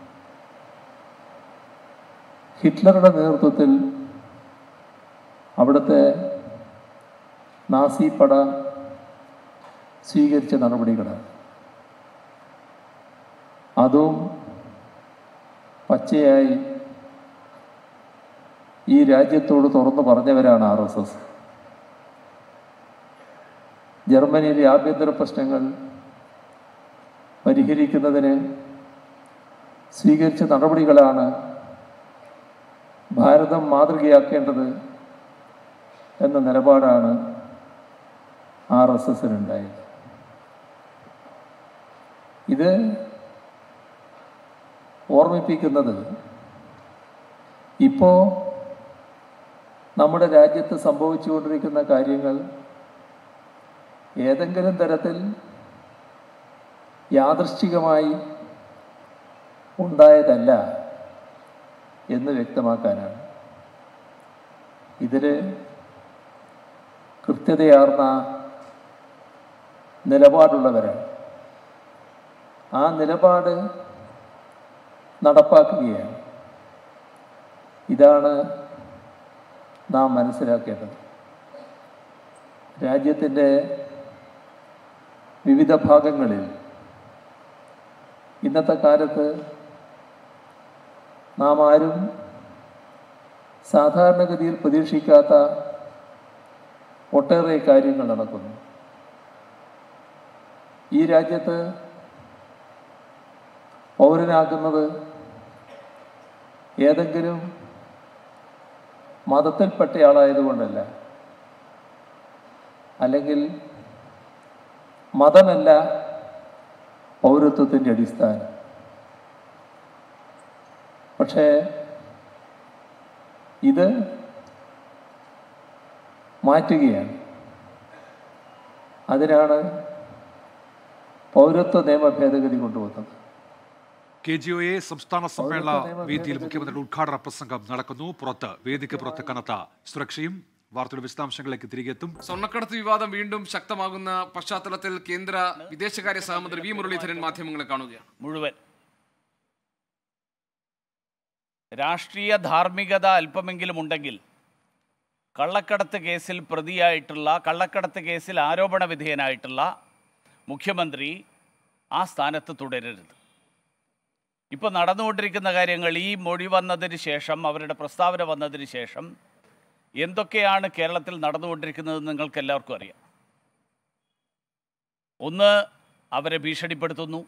[SPEAKER 12] ഹിറ്റ്ലറുടെ നേതൃത്വത്തിൽ അവിടുത്തെ നാസി പട സ്വീകരിച്ച നടപടികളാണ് അതും പച്ചയായി ഈ രാജ്യത്തോട് തുറന്നു പറഞ്ഞവരാണ് ആർ എസ് എസ് ജർമ്മനിയിലെ ആഭ്യന്തര പ്രശ്നങ്ങൾ പരിഹരിക്കുന്നതിന് സ്വീകരിച്ച നടപടികളാണ് ഭാരതം മാതൃകയാക്കേണ്ടത് എന്ന നിലപാടാണ് ആർ എസ് എസിനുണ്ടായത് ഇത് ഓർമ്മിപ്പിക്കുന്നത് ഇപ്പോൾ നമ്മുടെ രാജ്യത്ത് സംഭവിച്ചുകൊണ്ടിരിക്കുന്ന കാര്യങ്ങൾ ഏതെങ്കിലും തരത്തിൽ യാദൃശ്ചികമായി ഉണ്ടായതല്ല എന്ന് വ്യക്തമാക്കാനാണ് ഇതിൽ കൃത്യതയാർന്ന നിലപാടുള്ളവരാണ് ആ നിലപാട് നടപ്പാക്കുകയാണ് ഇതാണ് നാം മനസ്സിലാക്കേണ്ടത് രാജ്യത്തിൻ്റെ വിവിധ ഭാഗങ്ങളിൽ ഇന്നത്തെ കാലത്ത് നാം ആരും സാധാരണഗതിയിൽ പ്രതീക്ഷിക്കാത്ത ഒട്ടേറെ കാര്യങ്ങൾ നടക്കുന്നു ഈ രാജ്യത്ത് പൗരനാകുന്നത് ഏതെങ്കിലും മതത്തിൽപ്പെട്ടയാളായതുകൊണ്ടല്ല അല്ലെങ്കിൽ മതമല്ല പൗരത്വത്തിൻ്റെ അടിസ്ഥാനം പക്ഷേ ഇത് മാറ്റുകയാണ് അതിനാണ് പൗരത്വ നിയമ ഭേദഗതി കൊണ്ടുവന്നത്
[SPEAKER 3] കെ ജി ഒ എ സംസ്ഥാന സമ്മേളന വേദിയിൽ മുഖ്യമന്ത്രിയുടെ ഉദ്ഘാടന പ്രസംഗം നടക്കുന്നു പുറത്ത് വേദിക്ക് പുറത്ത് കനത്ത സുരക്ഷയും വാർത്തയുടെ വിശദാംശങ്ങളിലേക്ക് തിരികെ എത്തും
[SPEAKER 2] സ്വർണ്ണക്കടത്ത് വിവാദം വീണ്ടും ശക്തമാകുന്ന പശ്ചാത്തലത്തിൽ കേന്ദ്ര വിദേശകാര്യ സഹമന്ത്രി വി മുരളീധരൻ മാധ്യമങ്ങളെ കാണുകയാണ്
[SPEAKER 13] മുഴുവൻ രാഷ്ട്രീയ ധാർമ്മികത അല്പമെങ്കിലും ഉണ്ടെങ്കിൽ കള്ളക്കടത്ത് കേസിൽ പ്രതിയായിട്ടുള്ള കള്ളക്കടത്ത് കേസിൽ ആരോപണ വിധേയനായിട്ടുള്ള മുഖ്യമന്ത്രി ആ സ്ഥാനത്ത് തുടരരുത് ഇപ്പോൾ നടന്നുകൊണ്ടിരിക്കുന്ന കാര്യങ്ങൾ ഈ മൊഴി വന്നതിന് ശേഷം അവരുടെ പ്രസ്താവന വന്നതിന് ശേഷം എന്തൊക്കെയാണ് കേരളത്തിൽ നടന്നുകൊണ്ടിരിക്കുന്നതെന്ന് നിങ്ങൾക്ക് എല്ലാവർക്കും അറിയാം ഒന്ന് അവരെ ഭീഷണിപ്പെടുത്തുന്നു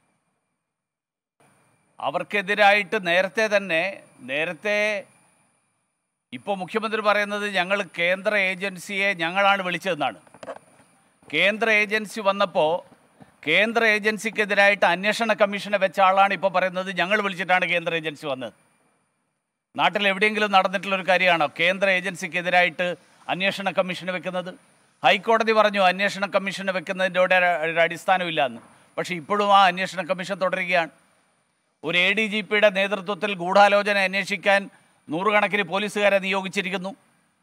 [SPEAKER 13] അവർക്കെതിരായിട്ട് നേരത്തെ തന്നെ നേരത്തെ ഇപ്പോൾ മുഖ്യമന്ത്രി പറയുന്നത് ഞങ്ങൾ കേന്ദ്ര ഏജൻസിയെ ഞങ്ങളാണ് വിളിച്ചതെന്നാണ് കേന്ദ്ര ഏജൻസി വന്നപ്പോൾ കേന്ദ്ര ഏജൻസിക്കെതിരായിട്ട് അന്വേഷണ കമ്മീഷനെ വെച്ച ആളാണ് ഇപ്പോൾ പറയുന്നത് ഞങ്ങൾ വിളിച്ചിട്ടാണ് കേന്ദ്ര ഏജൻസി വന്നത് നാട്ടിൽ എവിടെയെങ്കിലും നടന്നിട്ടുള്ളൊരു കാര്യമാണോ കേന്ദ്ര ഏജൻസിക്കെതിരായിട്ട് അന്വേഷണ കമ്മീഷന് വെക്കുന്നത് ഹൈക്കോടതി പറഞ്ഞു അന്വേഷണ കമ്മീഷന് വെക്കുന്നതിൻ്റെ കൂടെ ഒരു അടിസ്ഥാനമില്ല എന്ന് പക്ഷേ ഇപ്പോഴും ആ അന്വേഷണ കമ്മീഷൻ തുടരുകയാണ് ഒരു എ ഡി ജി പിയുടെ നേതൃത്വത്തിൽ ഗൂഢാലോചന അന്വേഷിക്കാൻ നൂറുകണക്കിന് പോലീസുകാരെ നിയോഗിച്ചിരിക്കുന്നു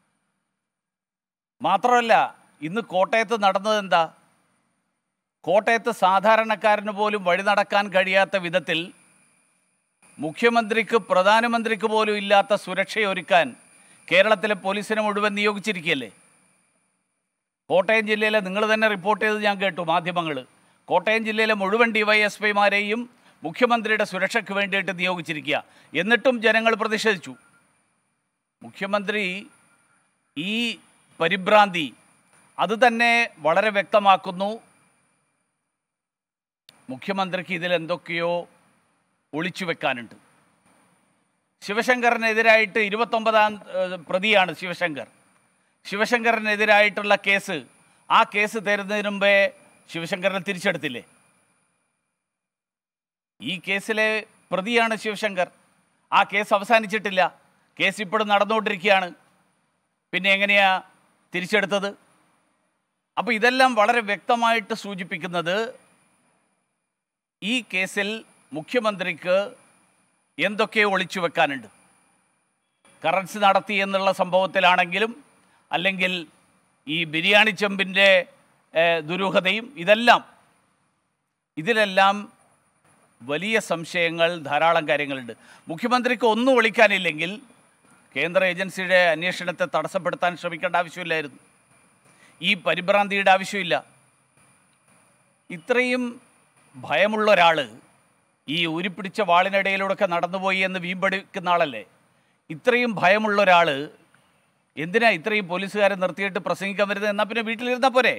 [SPEAKER 13] മാത്രമല്ല ഇന്ന് കോട്ടയത്ത് നടന്നത് എന്താ കോട്ടയത്ത് സാധാരണക്കാരന് പോലും വഴി നടക്കാൻ കഴിയാത്ത വിധത്തിൽ മുഖ്യമന്ത്രിക്ക് പ്രധാനമന്ത്രിക്ക് പോലും ഇല്ലാത്ത സുരക്ഷയൊരുക്കാൻ കേരളത്തിലെ പോലീസിനെ മുഴുവൻ നിയോഗിച്ചിരിക്കുകയല്ലേ കോട്ടയം ജില്ലയിലെ നിങ്ങൾ തന്നെ റിപ്പോർട്ട് ചെയ്ത് ഞാൻ കേട്ടു മാധ്യമങ്ങൾ കോട്ടയം ജില്ലയിലെ മുഴുവൻ ഡിവൈഎസ്പിമാരെയും മുഖ്യമന്ത്രിയുടെ സുരക്ഷയ്ക്ക് വേണ്ടിയിട്ട് നിയോഗിച്ചിരിക്കുക എന്നിട്ടും ജനങ്ങൾ പ്രതിഷേധിച്ചു മുഖ്യമന്ത്രി ഈ പരിഭ്രാന്തി അത് തന്നെ വളരെ വ്യക്തമാക്കുന്നു മുഖ്യമന്ത്രിക്ക് ഇതിൽ എന്തൊക്കെയോ ഒളിച്ചു വെക്കാനുണ്ട് ശിവശങ്കറിനെതിരായിട്ട് ഇരുപത്തൊമ്പതാം ഏഹ്, പ്രതിയാണ് ശിവശങ്കർ ശിവശങ്കറിനെതിരായിട്ടുള്ള കേസ് ആ കേസ് തരുന്നതിന് മുമ്പേ ശിവശങ്കറിനെ തിരിച്ചെടുത്തില്ലേ ഈ കേസിലെ പ്രതിയാണ് ശിവശങ്കർ ആ കേസ് അവസാനിച്ചിട്ടില്ല കേസ് ഇപ്പോഴും നടന്നുകൊണ്ടിരിക്കുകയാണ് പിന്നെ എങ്ങനെയാ തിരിച്ചെടുത്തത് അപ്പോൾ ഇതെല്ലാം വളരെ വ്യക്തമായിട്ട് സൂചിപ്പിക്കുന്നത് ഈ കേസിൽ മുഖ്യമന്ത്രിക്ക് എന്തൊക്കെ ഒളിച്ചു വെക്കാനുണ്ട് കറൻസി നടത്തി എന്നുള്ള സംഭവത്തിലാണെങ്കിലും അല്ലെങ്കിൽ ഈ ബിരിയാണി ചെമ്പിൻ്റെ ഏഹ്, ദുരൂഹതയും ഇതെല്ലാം ഇതിലെല്ലാം വലിയ സംശയങ്ങൾ ധാരാളം കാര്യങ്ങളുണ്ട് മുഖ്യമന്ത്രിക്ക് ഒന്നും ഒളിക്കാനില്ലെങ്കിൽ കേന്ദ്ര ഏജൻസിയുടെ അന്വേഷണത്തെ തടസ്സപ്പെടുത്താൻ ശ്രമിക്കേണ്ട ആവശ്യമില്ലായിരുന്നു ഈ പരിഭ്രാന്തിയുടെ ആവശ്യമില്ല ഇത്രയും ഭയമുള്ള ഒരാൾ ഈ ഉരുപ്പിടിച്ച വാളിനിടയിലൂടെയൊക്കെ നടന്നുപോയി എന്ന് വീമ്പടിക്കുന്ന ആളല്ലേ ഇത്രയും ഭയമുള്ള ഒരാൾ എന്തിനാ ഇത്രയും പോലീസുകാരെ നിർത്തിയിട്ട് പ്രസംഗിക്കാൻ വരുന്നത് എന്നാൽ പിന്നെ വീട്ടിലിരുന്നാൽ പോരെ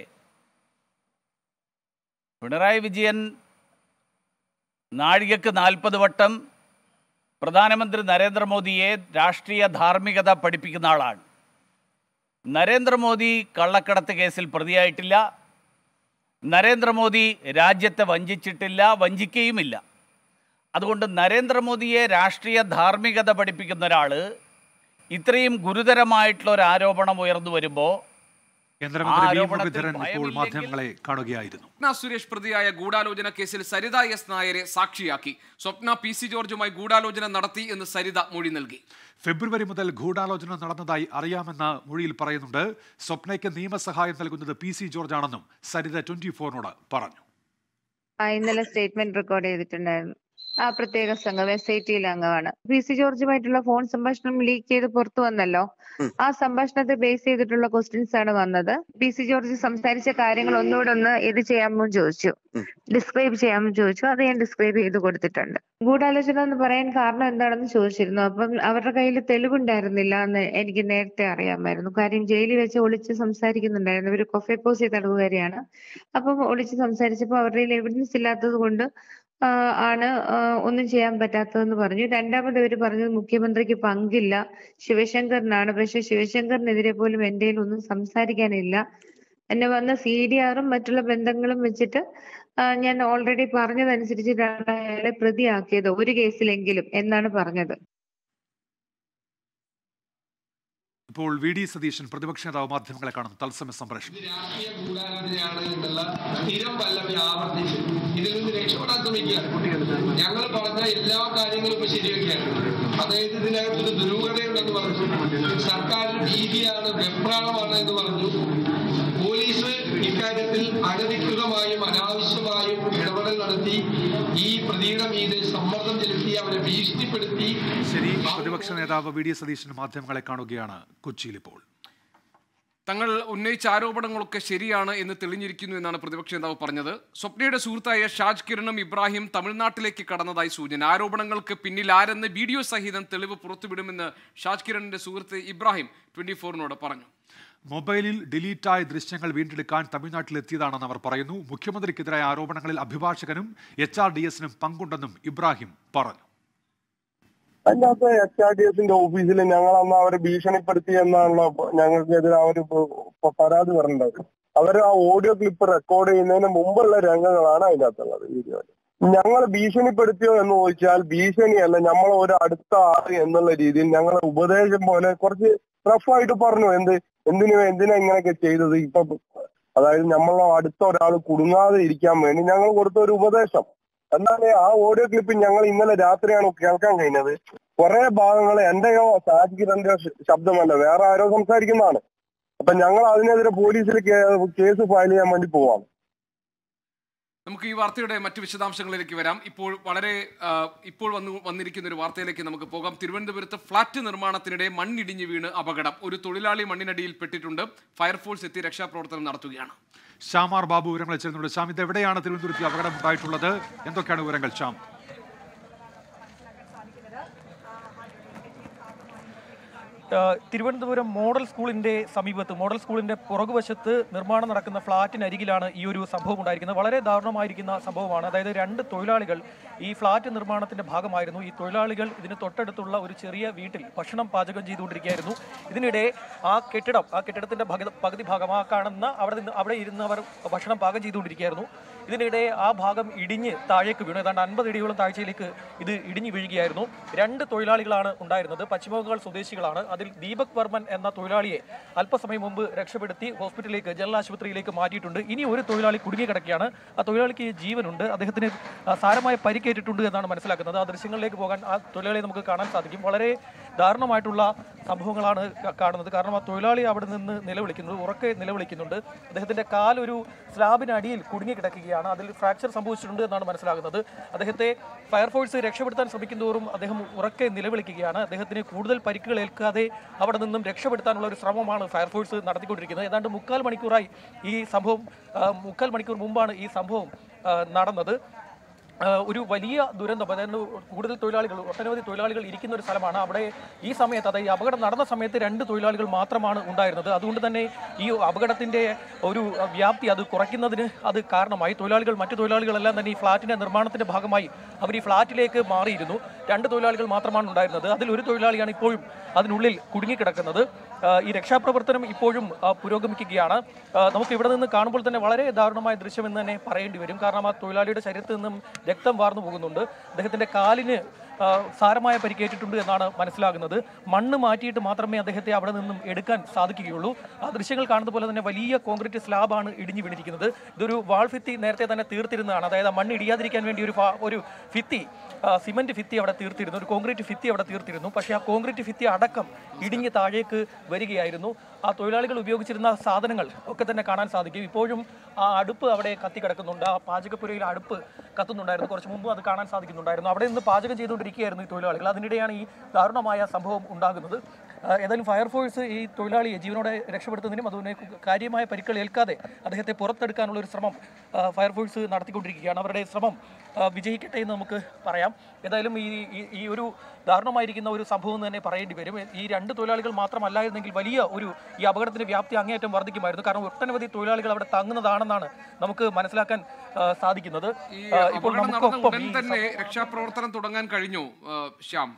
[SPEAKER 13] പിണറായി വിജയൻ നാഴികക്ക് നാൽപ്പത് വട്ടം പ്രധാനമന്ത്രി നരേന്ദ്രമോദിയെ രാഷ്ട്രീയ ധാർമ്മികത പഠിപ്പിക്കുന്ന ആളാണ് നരേന്ദ്രമോദി കള്ളക്കടത്ത് കേസിൽ പ്രതിയായിട്ടില്ല നരേന്ദ്രമോദി രാജ്യത്തെ വഞ്ചിച്ചിട്ടില്ല വഞ്ചിക്കുകയുമില്ല അതുകൊണ്ട് നരേന്ദ്രമോദിയെ രാഷ്ട്രീയ ധാർമ്മികത പഠിപ്പിക്കുന്ന ഒരാൾ ഇത്രയും ഗുരുതരമായിട്ടുള്ള ഒരു ആരോപണം ഉയർന്നു വരുമ്പോൾ
[SPEAKER 3] കേന്ദ്രമന്ത്രി വി
[SPEAKER 13] ആരോപണത്തിൽ
[SPEAKER 3] മുരളീധരൻ ഇപ്പോൾ
[SPEAKER 13] ഭയമില്ലെങ്കിൽ
[SPEAKER 3] മാധ്യമങ്ങളെ കാണുകയായിരുന്നു
[SPEAKER 2] സ്വപ്ന സുരേഷ് പ്രതിയായ ഗൂഢാലോചന കേസിൽ സരിത എസ് നായരെ സാക്ഷിയാക്കി സ്വപ്ന പി സി ജോർജുമായി ഗൂഢാലോചന നടത്തി എന്ന് സരിത മൊഴി നൽകി
[SPEAKER 3] ഫെബ്രുവരി മുതൽ ഗൂഢാലോചന നടന്നതായി അറിയാമെന്ന മൊഴിയിൽ പറയുന്നുണ്ട് സ്വപ്നയ്ക്ക് നിയമസഹായം നൽകുന്നത് പി സി ജോർജ് ആണെന്നും സരിത ട്വന്റി ഫോറിനോട് പറഞ്ഞു
[SPEAKER 14] ആ ഇന്നലെ സ്റ്റേറ്റ്മെന്റ് റെക്കോർഡ് ചെയ്തിട്ടുണ്ടായിരുന്നു ആ പ്രത്യേക സംഘം എസ് ഐ ടിയിലെ അംഗമാണ് പി സി ജോർജുമായിട്ടുള്ള ഫോൺ സംഭാഷണം ലീക്ക് ചെയ്ത് പുറത്തു വന്നല്ലോ ആ സംഭാഷണത്തെ ബേസ് ചെയ്തിട്ടുള്ള ക്വസ്റ്റ്യൻസ് ആണ് വന്നത് പി സി ജോർജ് സംസാരിച്ച കാര്യങ്ങൾ ഒന്നുകൂടെ ഒന്ന് ഇത് ചെയ്യാമോ എന്ന് ചോദിച്ചു ഡിസ്ക്രൈബ് ചെയ്യാമോ ചോദിച്ചു അത് ഞാൻ ഡിസ്ക്രൈബ് ചെയ്ത് കൊടുത്തിട്ടുണ്ട് ഗൂഢാലോചന എന്ന് പറയാൻ കാരണം എന്താണെന്ന് ചോദിച്ചിരുന്നു അപ്പം അവരുടെ കയ്യിൽ തെളിവുണ്ടായിരുന്നില്ല എന്ന് എനിക്ക് നേരത്തെ അറിയാമായിരുന്നു കാര്യം ജയിലിൽ വെച്ച് ഒളിച്ച് സംസാരിക്കുന്നുണ്ടായിരുന്നു ഇവര് കൊഫെപ്പോസി തടവുകാരിയാണ് അപ്പം ഒളിച്ച് സംസാരിച്ചപ്പോൾ അവരുടെ കയ്യിൽ എവിഡൻസ് ഇല്ലാത്തത് കൊണ്ട് ആ, ആണ് ആ, ഒന്നും ചെയ്യാൻ പറ്റാത്തതെന്ന് പറഞ്ഞു രണ്ടാമത് ഇവര് പറഞ്ഞത് മുഖ്യമന്ത്രിക്ക് പങ്കില്ല ശിവശങ്കറിനാണ് പക്ഷെ ശിവശങ്കറിനെതിരെ പോലും എന്റെ കയ്യിൽ ഒന്നും സംസാരിക്കാനില്ല എന്നെ വന്ന സി ഡി ആറും മറ്റുള്ള ബന്ധങ്ങളും വെച്ചിട്ട് ആ, ഞാൻ ഓൾറെഡി പറഞ്ഞതനുസരിച്ചിട്ടാണ് അയാളെ പ്രതിയാക്കിയത് ഒരു കേസിലെങ്കിലും എന്നാണ് പറഞ്ഞത്
[SPEAKER 3] ഇപ്പോൾ വി ഡി സതീശൻ പ്രതിപക്ഷ നേതാവ് മാധ്യമങ്ങളെ കാണും തത്സമയ സംപ്രേഷണം
[SPEAKER 15] ഗൂഢാലോചനയാണ് എന്നുള്ള സ്ഥിരം പല്ലവി ആവർത്തിച്ച് ഇതിൽ നിന്ന് രക്ഷപ്പെടാൻ ശ്രമിക്കുകയാണ് ഞങ്ങൾ പറഞ്ഞ എല്ലാ കാര്യങ്ങളും ഇപ്പൊ ശരിയൊക്കെയാണ് അതായത് ഇതിനകത്തൊരു ദുരൂഹതയുണ്ടെന്ന് പറഞ്ഞു സർക്കാരിന് ഭീതിയാണ് വെപ്രാളമാണ് എന്ന് പറഞ്ഞു പോലീസ് ഇക്കാര്യത്തിൽ അനധികൃതമായും അനാവശ്യമായും ഇടപെടൽ നടത്തി ഈ പ്രതിയുടെ മീതെ സമ്മർദ്ദം ചെലുത്തി അവരെ ഭീഷണിപ്പെടുത്തി
[SPEAKER 3] ശരി പ്രതിപക്ഷ നേതാവ് വി ഡി സതീശൻ മാധ്യമങ്ങളെ കാണുകയാണ് കൊച്ചിയിൽ ഇപ്പോൾ
[SPEAKER 2] തങ്ങൾ ഉന്നയിച്ച ആരോപണങ്ങളൊക്കെ ശരിയാണ് എന്ന് തെളിഞ്ഞിരിക്കുന്നു എന്നാണ് പ്രതിപക്ഷ നേതാവ് പറഞ്ഞത് സ്വപ്നയുടെ സുഹൃത്തായ ഷാജ് കിരണും ഇബ്രാഹിം തമിഴ്നാട്ടിലേക്ക് കടന്നതായി സൂചന ആരോപണങ്ങൾക്ക് പിന്നിൽ ആരെന്ന് വീഡിയോ സഹിതം തെളിവ് പുറത്തുവിടുമെന്ന് ഷാജ് കിരണിന്റെ സുഹൃത്ത് ഇബ്രാഹിം ട്വന്റി ഫോറിനോട് പറഞ്ഞു
[SPEAKER 3] മൊബൈലിൽ ഡിലീറ്റായ ദൃശ്യങ്ങൾ വീണ്ടെടുക്കാൻ തമിഴ്നാട്ടിലെത്തിയതാണെന്ന് അവർ പറയുന്നു മുഖ്യമന്ത്രിക്കെതിരായ ആരോപണങ്ങളിൽ അഭിഭാഷകനും എച്ച് ആർ ഡി എസിനും പങ്കുണ്ടെന്നും ഇബ്രാഹിം പറഞ്ഞു
[SPEAKER 16] അതിനകത്ത് എച്ച് ആർ ഡി എസിന്റെ ഓഫീസിൽ ഞങ്ങൾ അന്ന് അവരെ ഭീഷണിപ്പെടുത്തി എന്നാണല്ലോ ഞങ്ങൾക്കെതിരെ അവർ പരാതി പറഞ്ഞിട്ടുണ്ടായത് അവർ ആ ഓഡിയോ ക്ലിപ്പ് റെക്കോർഡ് ചെയ്യുന്നതിന് മുമ്പുള്ള രംഗങ്ങളാണ് അതിനകത്തുള്ളത് വീഡിയോയിൽ ഞങ്ങൾ ഭീഷണിപ്പെടുത്തിയോ എന്ന് ചോദിച്ചാൽ ഭീഷണിയല്ല നമ്മൾ ഒരു അടുത്ത ആൾ എന്നുള്ള രീതിയിൽ ഞങ്ങൾ ഉപദേശം പോലെ കുറച്ച് റഫായിട്ട് പറഞ്ഞു എന്ത് എന്തിനു എന്തിനാ ഇങ്ങനെയൊക്കെ ചെയ്തത് ഇപ്പൊ അതായത് നമ്മളോ അടുത്ത ഒരാൾ കുടുങ്ങാതെ ഇരിക്കാൻ വേണ്ടി ഞങ്ങൾ കൊടുത്ത ഒരു ഉപദേശം എന്നാൽ ആ ഓഡിയോ ക്ലിപ്പ് ഞങ്ങൾ ഇന്നലെ രാത്രിയാണ് കേൾക്കാൻ കഴിഞ്ഞത് കുറെ ഭാഗങ്ങൾ എന്റെയോ സാജിക്കിറന്റെ ശബ്ദമല്ല വേറെ ആരോ സംസാരിക്കുന്നതാണ് അപ്പൊ ഞങ്ങൾ അതിനെതിരെ പോലീസിൽ കേ- കേസ് ഫയൽ ചെയ്യാൻ വേണ്ടി പോവാണ്
[SPEAKER 2] നമുക്ക് ഈ വാർത്തയുടെ മറ്റു വിശദാംശങ്ങളിലേക്ക് വരാം ഇപ്പോൾ വളരെ ആ, ഇപ്പോൾ വന്നു വന്നിരിക്കുന്ന ഒരു വാർത്തയിലേക്ക് നമുക്ക് പോകാം തിരുവനന്തപുരത്ത് ഫ്ളാറ്റ് നിർമ്മാണത്തിനിടെ മണ്ണിടിഞ്ഞ് വീണ് അപകടം ഒരു തൊഴിലാളി മണ്ണിനടിയിൽ പെട്ടിട്ടുണ്ട് ഫയർഫോഴ്സ് എത്തി രക്ഷാപ്രവർത്തനം നടത്തുകയാണ്
[SPEAKER 3] ശ്യാമാർ ബാബു വിവരങ്ങൾ ചേർന്നുണ്ട് ശ്യാം ഇത് എവിടെയാണ് തിരുവനന്തപുരത്ത് അപകടം ഉണ്ടായിട്ടുള്ളത് എന്തൊക്കെയാണ് വിവരങ്ങൾ ശ്യാം
[SPEAKER 17] ഏഹ് തിരുവനന്തപുരം മോഡൽ സ്കൂളിന്റെ സമീപത്ത് മോഡൽ സ്കൂളിന്റെ പുറകുവശത്ത് നിർമ്മാണം നടക്കുന്ന ഫ്ളാറ്റിനരികിലാണ് ഈ ഒരു സംഭവം ഉണ്ടായിരിക്കുന്നത് വളരെ ദാരുണമായിരിക്കുന്ന സംഭവമാണ് അതായത് രണ്ട് തൊഴിലാളികൾ ഈ ഫ്ളാറ്റ് നിർമ്മാണത്തിന്റെ ഭാഗമായിരുന്നു ഈ തൊഴിലാളികൾ ഇതിന് തൊട്ടടുത്തുള്ള ഒരു ചെറിയ വീട്ടിൽ ഭക്ഷണം പാചകം ചെയ്തുകൊണ്ടിരിക്കുകയായിരുന്നു ഇതിനിടെ ആ കെട്ടിടം ആ കെട്ടിടത്തിന്റെ ഭഗ- പകുതി ഭാഗം ആ കാണുന്ന അവിടെ നിന്ന് അവിടെ ഇരുന്നവർ ഭക്ഷണം പാകം ചെയ്തുകൊണ്ടിരിക്കുകയായിരുന്നു ഇതിനിടെ ആ ഭാഗം ഇടിഞ്ഞ് താഴേക്ക് വീണു ഏതാണ്ട് അൻപത് ഇടിയോളം താഴ്ചയിലേക്ക് ഇത് ഇടിഞ്ഞു വീഴുകയായിരുന്നു രണ്ട് തൊഴിലാളികളാണ് ഉണ്ടായിരുന്നത് പശ്ചിമബംഗാൾ സ്വദേശികളാണ് അതിൽ ദീപക് വർമ്മൻ എന്ന തൊഴിലാളിയെ അല്പസമയം മുമ്പ് രക്ഷപ്പെടുത്തി ഹോസ്പിറ്റലിലേക്ക് ജനറൽ ആശുപത്രിയിലേക്ക് മാറ്റിയിട്ടുണ്ട് ഇനി ഒരു തൊഴിലാളി കുടുങ്ങിക്കിടക്കുകയാണ് ആ തൊഴിലാളിക്ക് ജീവനുണ്ട് അദ്ദേഹത്തിന് ആ, സാരമായ പരിക്കേറ്റിട്ടുണ്ട് എന്നാണ് മനസ്സിലാക്കുന്നത് ആ ദൃശ്യങ്ങളിലേക്ക് പോകാൻ ആ തൊഴിലാളിയെ നമുക്ക് കാണാൻ സാധിക്കും വളരെ ദാരുണമായിട്ടുള്ള സംഭവങ്ങളാണ് ക- കാണുന്നത് കാരണം ആ തൊഴിലാളി അവിടെ നിന്ന് നിലവിളിക്കുന്നത് ഉറക്കെ നിലവിളിക്കുന്നുണ്ട് അദ്ദേഹത്തിന്റെ കാലൊരു സ്ലാബിനടിയിൽ കുടുങ്ങിക്കിടക്കുകയാണ് അതിൽ ഫ്രാക്ചർ സംഭവിച്ചിട്ടുണ്ട് എന്നാണ് മനസ്സിലാകുന്നത് അദ്ദേഹത്തെ ഫയർഫോഴ്സ് രക്ഷപ്പെടുത്താൻ ശ്രമിക്കുന്നതോറും അദ്ദേഹം ഉറക്കെ നിലവിളിക്കുകയാണ് അദ്ദേഹത്തിന് കൂടുതൽ പരിക്കുകൾ ഏൽക്കാതെ അവിടെ നിന്നും രക്ഷപ്പെടുത്താനുള്ള ഒരു ശ്രമമാണ് ഫയർഫോഴ്സ് നടത്തിക്കൊണ്ടിരിക്കുന്നത് ഏതാണ്ട് മുക്കാൽ മണിക്കൂറായി ഈ സംഭവം ആ, മുക്കാൽ മണിക്കൂർ മുമ്പാണ് ഈ സംഭവം ആ, നടന്നത് ആ, ഒരു വലിയ ദുരന്തം അതായത് കൂടുതൽ തൊഴിലാളികൾ ഒട്ടനവധി തൊഴിലാളികൾ ഇരിക്കുന്ന ഒരു സ്ഥലമാണ് അവിടെ ഈ സമയത്ത് അതായത് ഈ അപകടം നടന്ന സമയത്ത് രണ്ട് തൊഴിലാളികൾ മാത്രമാണ് ഉണ്ടായിരുന്നത് അതുകൊണ്ട് തന്നെ ഈ അപകടത്തിന്റെ ഒരു വ്യാപ്തി അത് കുറയ്ക്കുന്നതിന് അത് കാരണമായി തൊഴിലാളികൾ മറ്റു തൊഴിലാളികളെല്ലാം തന്നെ ഈ ഫ്ളാറ്റിന്റെ നിർമ്മാണത്തിന്റെ ഭാഗമായി അവർ ഈ ഫ്ളാറ്റിലേക്ക് മാറിയിരുന്നു രണ്ട് തൊഴിലാളികൾ മാത്രമാണ് ഉണ്ടായിരുന്നത് അതിൽ ഒരു തൊഴിലാളിയാണ് ഇപ്പോഴും അതിനുള്ളിൽ കുടുങ്ങിക്കിടക്കുന്നത് ആ, ഈ രക്ഷാപ്രവർത്തനം ഇപ്പോഴും ആ, പുരോഗമിക്കുകയാണ് ആ, നമുക്ക് ഇവിടെ നിന്ന് കാണുമ്പോൾ തന്നെ വളരെ ദാരുണമായ ദൃശ്യമെന്ന് തന്നെ പറയേണ്ടി വരും കാരണം ആ തൊഴിലാളിയുടെ ശരീരത്തിൽ നിന്നും രക്തം വാർന്നു പോകുന്നുണ്ട് അദ്ദേഹത്തിന്റെ കാലിന് ആ, സാരമായ പരിക്കേറ്റിട്ടുണ്ട് എന്നാണ് മനസ്സിലാകുന്നത് മണ്ണ് മാറ്റിയിട്ട് മാത്രമേ അദ്ദേഹത്തെ അവിടെ നിന്നും എടുക്കാൻ സാധിക്കുകയുള്ളൂ ആ ദൃശ്യങ്ങൾ കാണുന്ന പോലെ തന്നെ വലിയ കോൺക്രീറ്റ് സ്ലാബാണ് ഇടിഞ്ഞു വീണിരിക്കുന്നത് ഇതൊരു വാൾ ഭിത്തി നേരത്തെ തന്നെ തീർത്തിരുന്നതാണ് അതായത് ആ മണ്ണ് ഇടിയാതിരിക്കാൻ വേണ്ടി ഒരു ഫാ- ഒരു ഭിത്തി ആ, സിമന്റ് ഭിത്തി അവിടെ തീർത്തിരുന്നു ഒരു കോൺക്രീറ്റ് ഭിത്തി അവിടെ തീർത്തിരുന്നു പക്ഷേ ആ കോൺക്രീറ്റ് ഭിത്തി അടക്കം ഇടിഞ്ഞ് താഴേക്ക് വരികയായിരുന്നു ആ തൊഴിലാളികൾ ഉപയോഗിച്ചിരുന്ന സാധനങ്ങൾ ഒക്കെ തന്നെ കാണാൻ സാധിക്കും ഇപ്പോഴും ആ അടുപ്പ് അവിടെ കത്തി കിടക്കുന്നുണ്ട് ആ പാചകപ്പുരയിൽ അടുപ്പ് കത്തുന്നുണ്ടായിരുന്നു കുറച്ച് മുമ്പ് അത് കാണാൻ സാധിക്കുന്നുണ്ടായിരുന്നു അവിടെ നിന്ന് പാചകം ചെയ്തുകൊണ്ടിരിക്കുകയായിരുന്നു ഈ തൊഴിലാളികൾ അതിനിടെയാണ് ഈ ദാരുണമായ സംഭവം ഉണ്ടാകുന്നത് ആ, ഏതായാലും ഫയർഫോഴ്സ് ഈ തൊഴിലാളിയെ ജീവനോടെ രക്ഷപ്പെടുത്തുന്നതിനും അതുപോലെ കാര്യമായ പരിക്കുകൾ ഏൽക്കാതെ അദ്ദേഹത്തെ പുറത്തെടുക്കാനുള്ള ഒരു ശ്രമം ആ, ഫയർഫോഴ്സ് നടത്തിക്കൊണ്ടിരിക്കുകയാണ് അവരുടെ ശ്രമം ആ, വിജയിക്കട്ടെ എന്ന് നമുക്ക് പറയാം ഏതായാലും ഈ ഈ- ഈ ഒരു ദാരുണമായിരിക്കുന്ന ഒരു സംഭവം എന്ന് തന്നെ പറയേണ്ടി വരും ഈ രണ്ട് തൊഴിലാളികൾ മാത്രമല്ലായിരുന്നെങ്കിൽ വലിയ ഒരു ഈ അപകടത്തിന്റെ വ്യാപ്തി അങ്ങേയറ്റം വർദ്ധിക്കുമായിരുന്നു കാരണം ഒട്ടനവധി തൊഴിലാളികൾ അവിടെ തങ്ങുന്നതാണെന്നാണ് നമുക്ക് മനസ്സിലാക്കാൻ ആ, സാധിക്കുന്നത്
[SPEAKER 2] ഈ
[SPEAKER 17] ആ, ഇപ്പോൾ
[SPEAKER 2] അപകടം നടന്ന
[SPEAKER 17] നമുക്കൊപ്പം
[SPEAKER 2] ഉടൻ
[SPEAKER 17] ഈ
[SPEAKER 2] തന്നെ രക്ഷാപ്രവർത്തനം തുടങ്ങാൻ കഴിഞ്ഞു ആ, ശ്യാം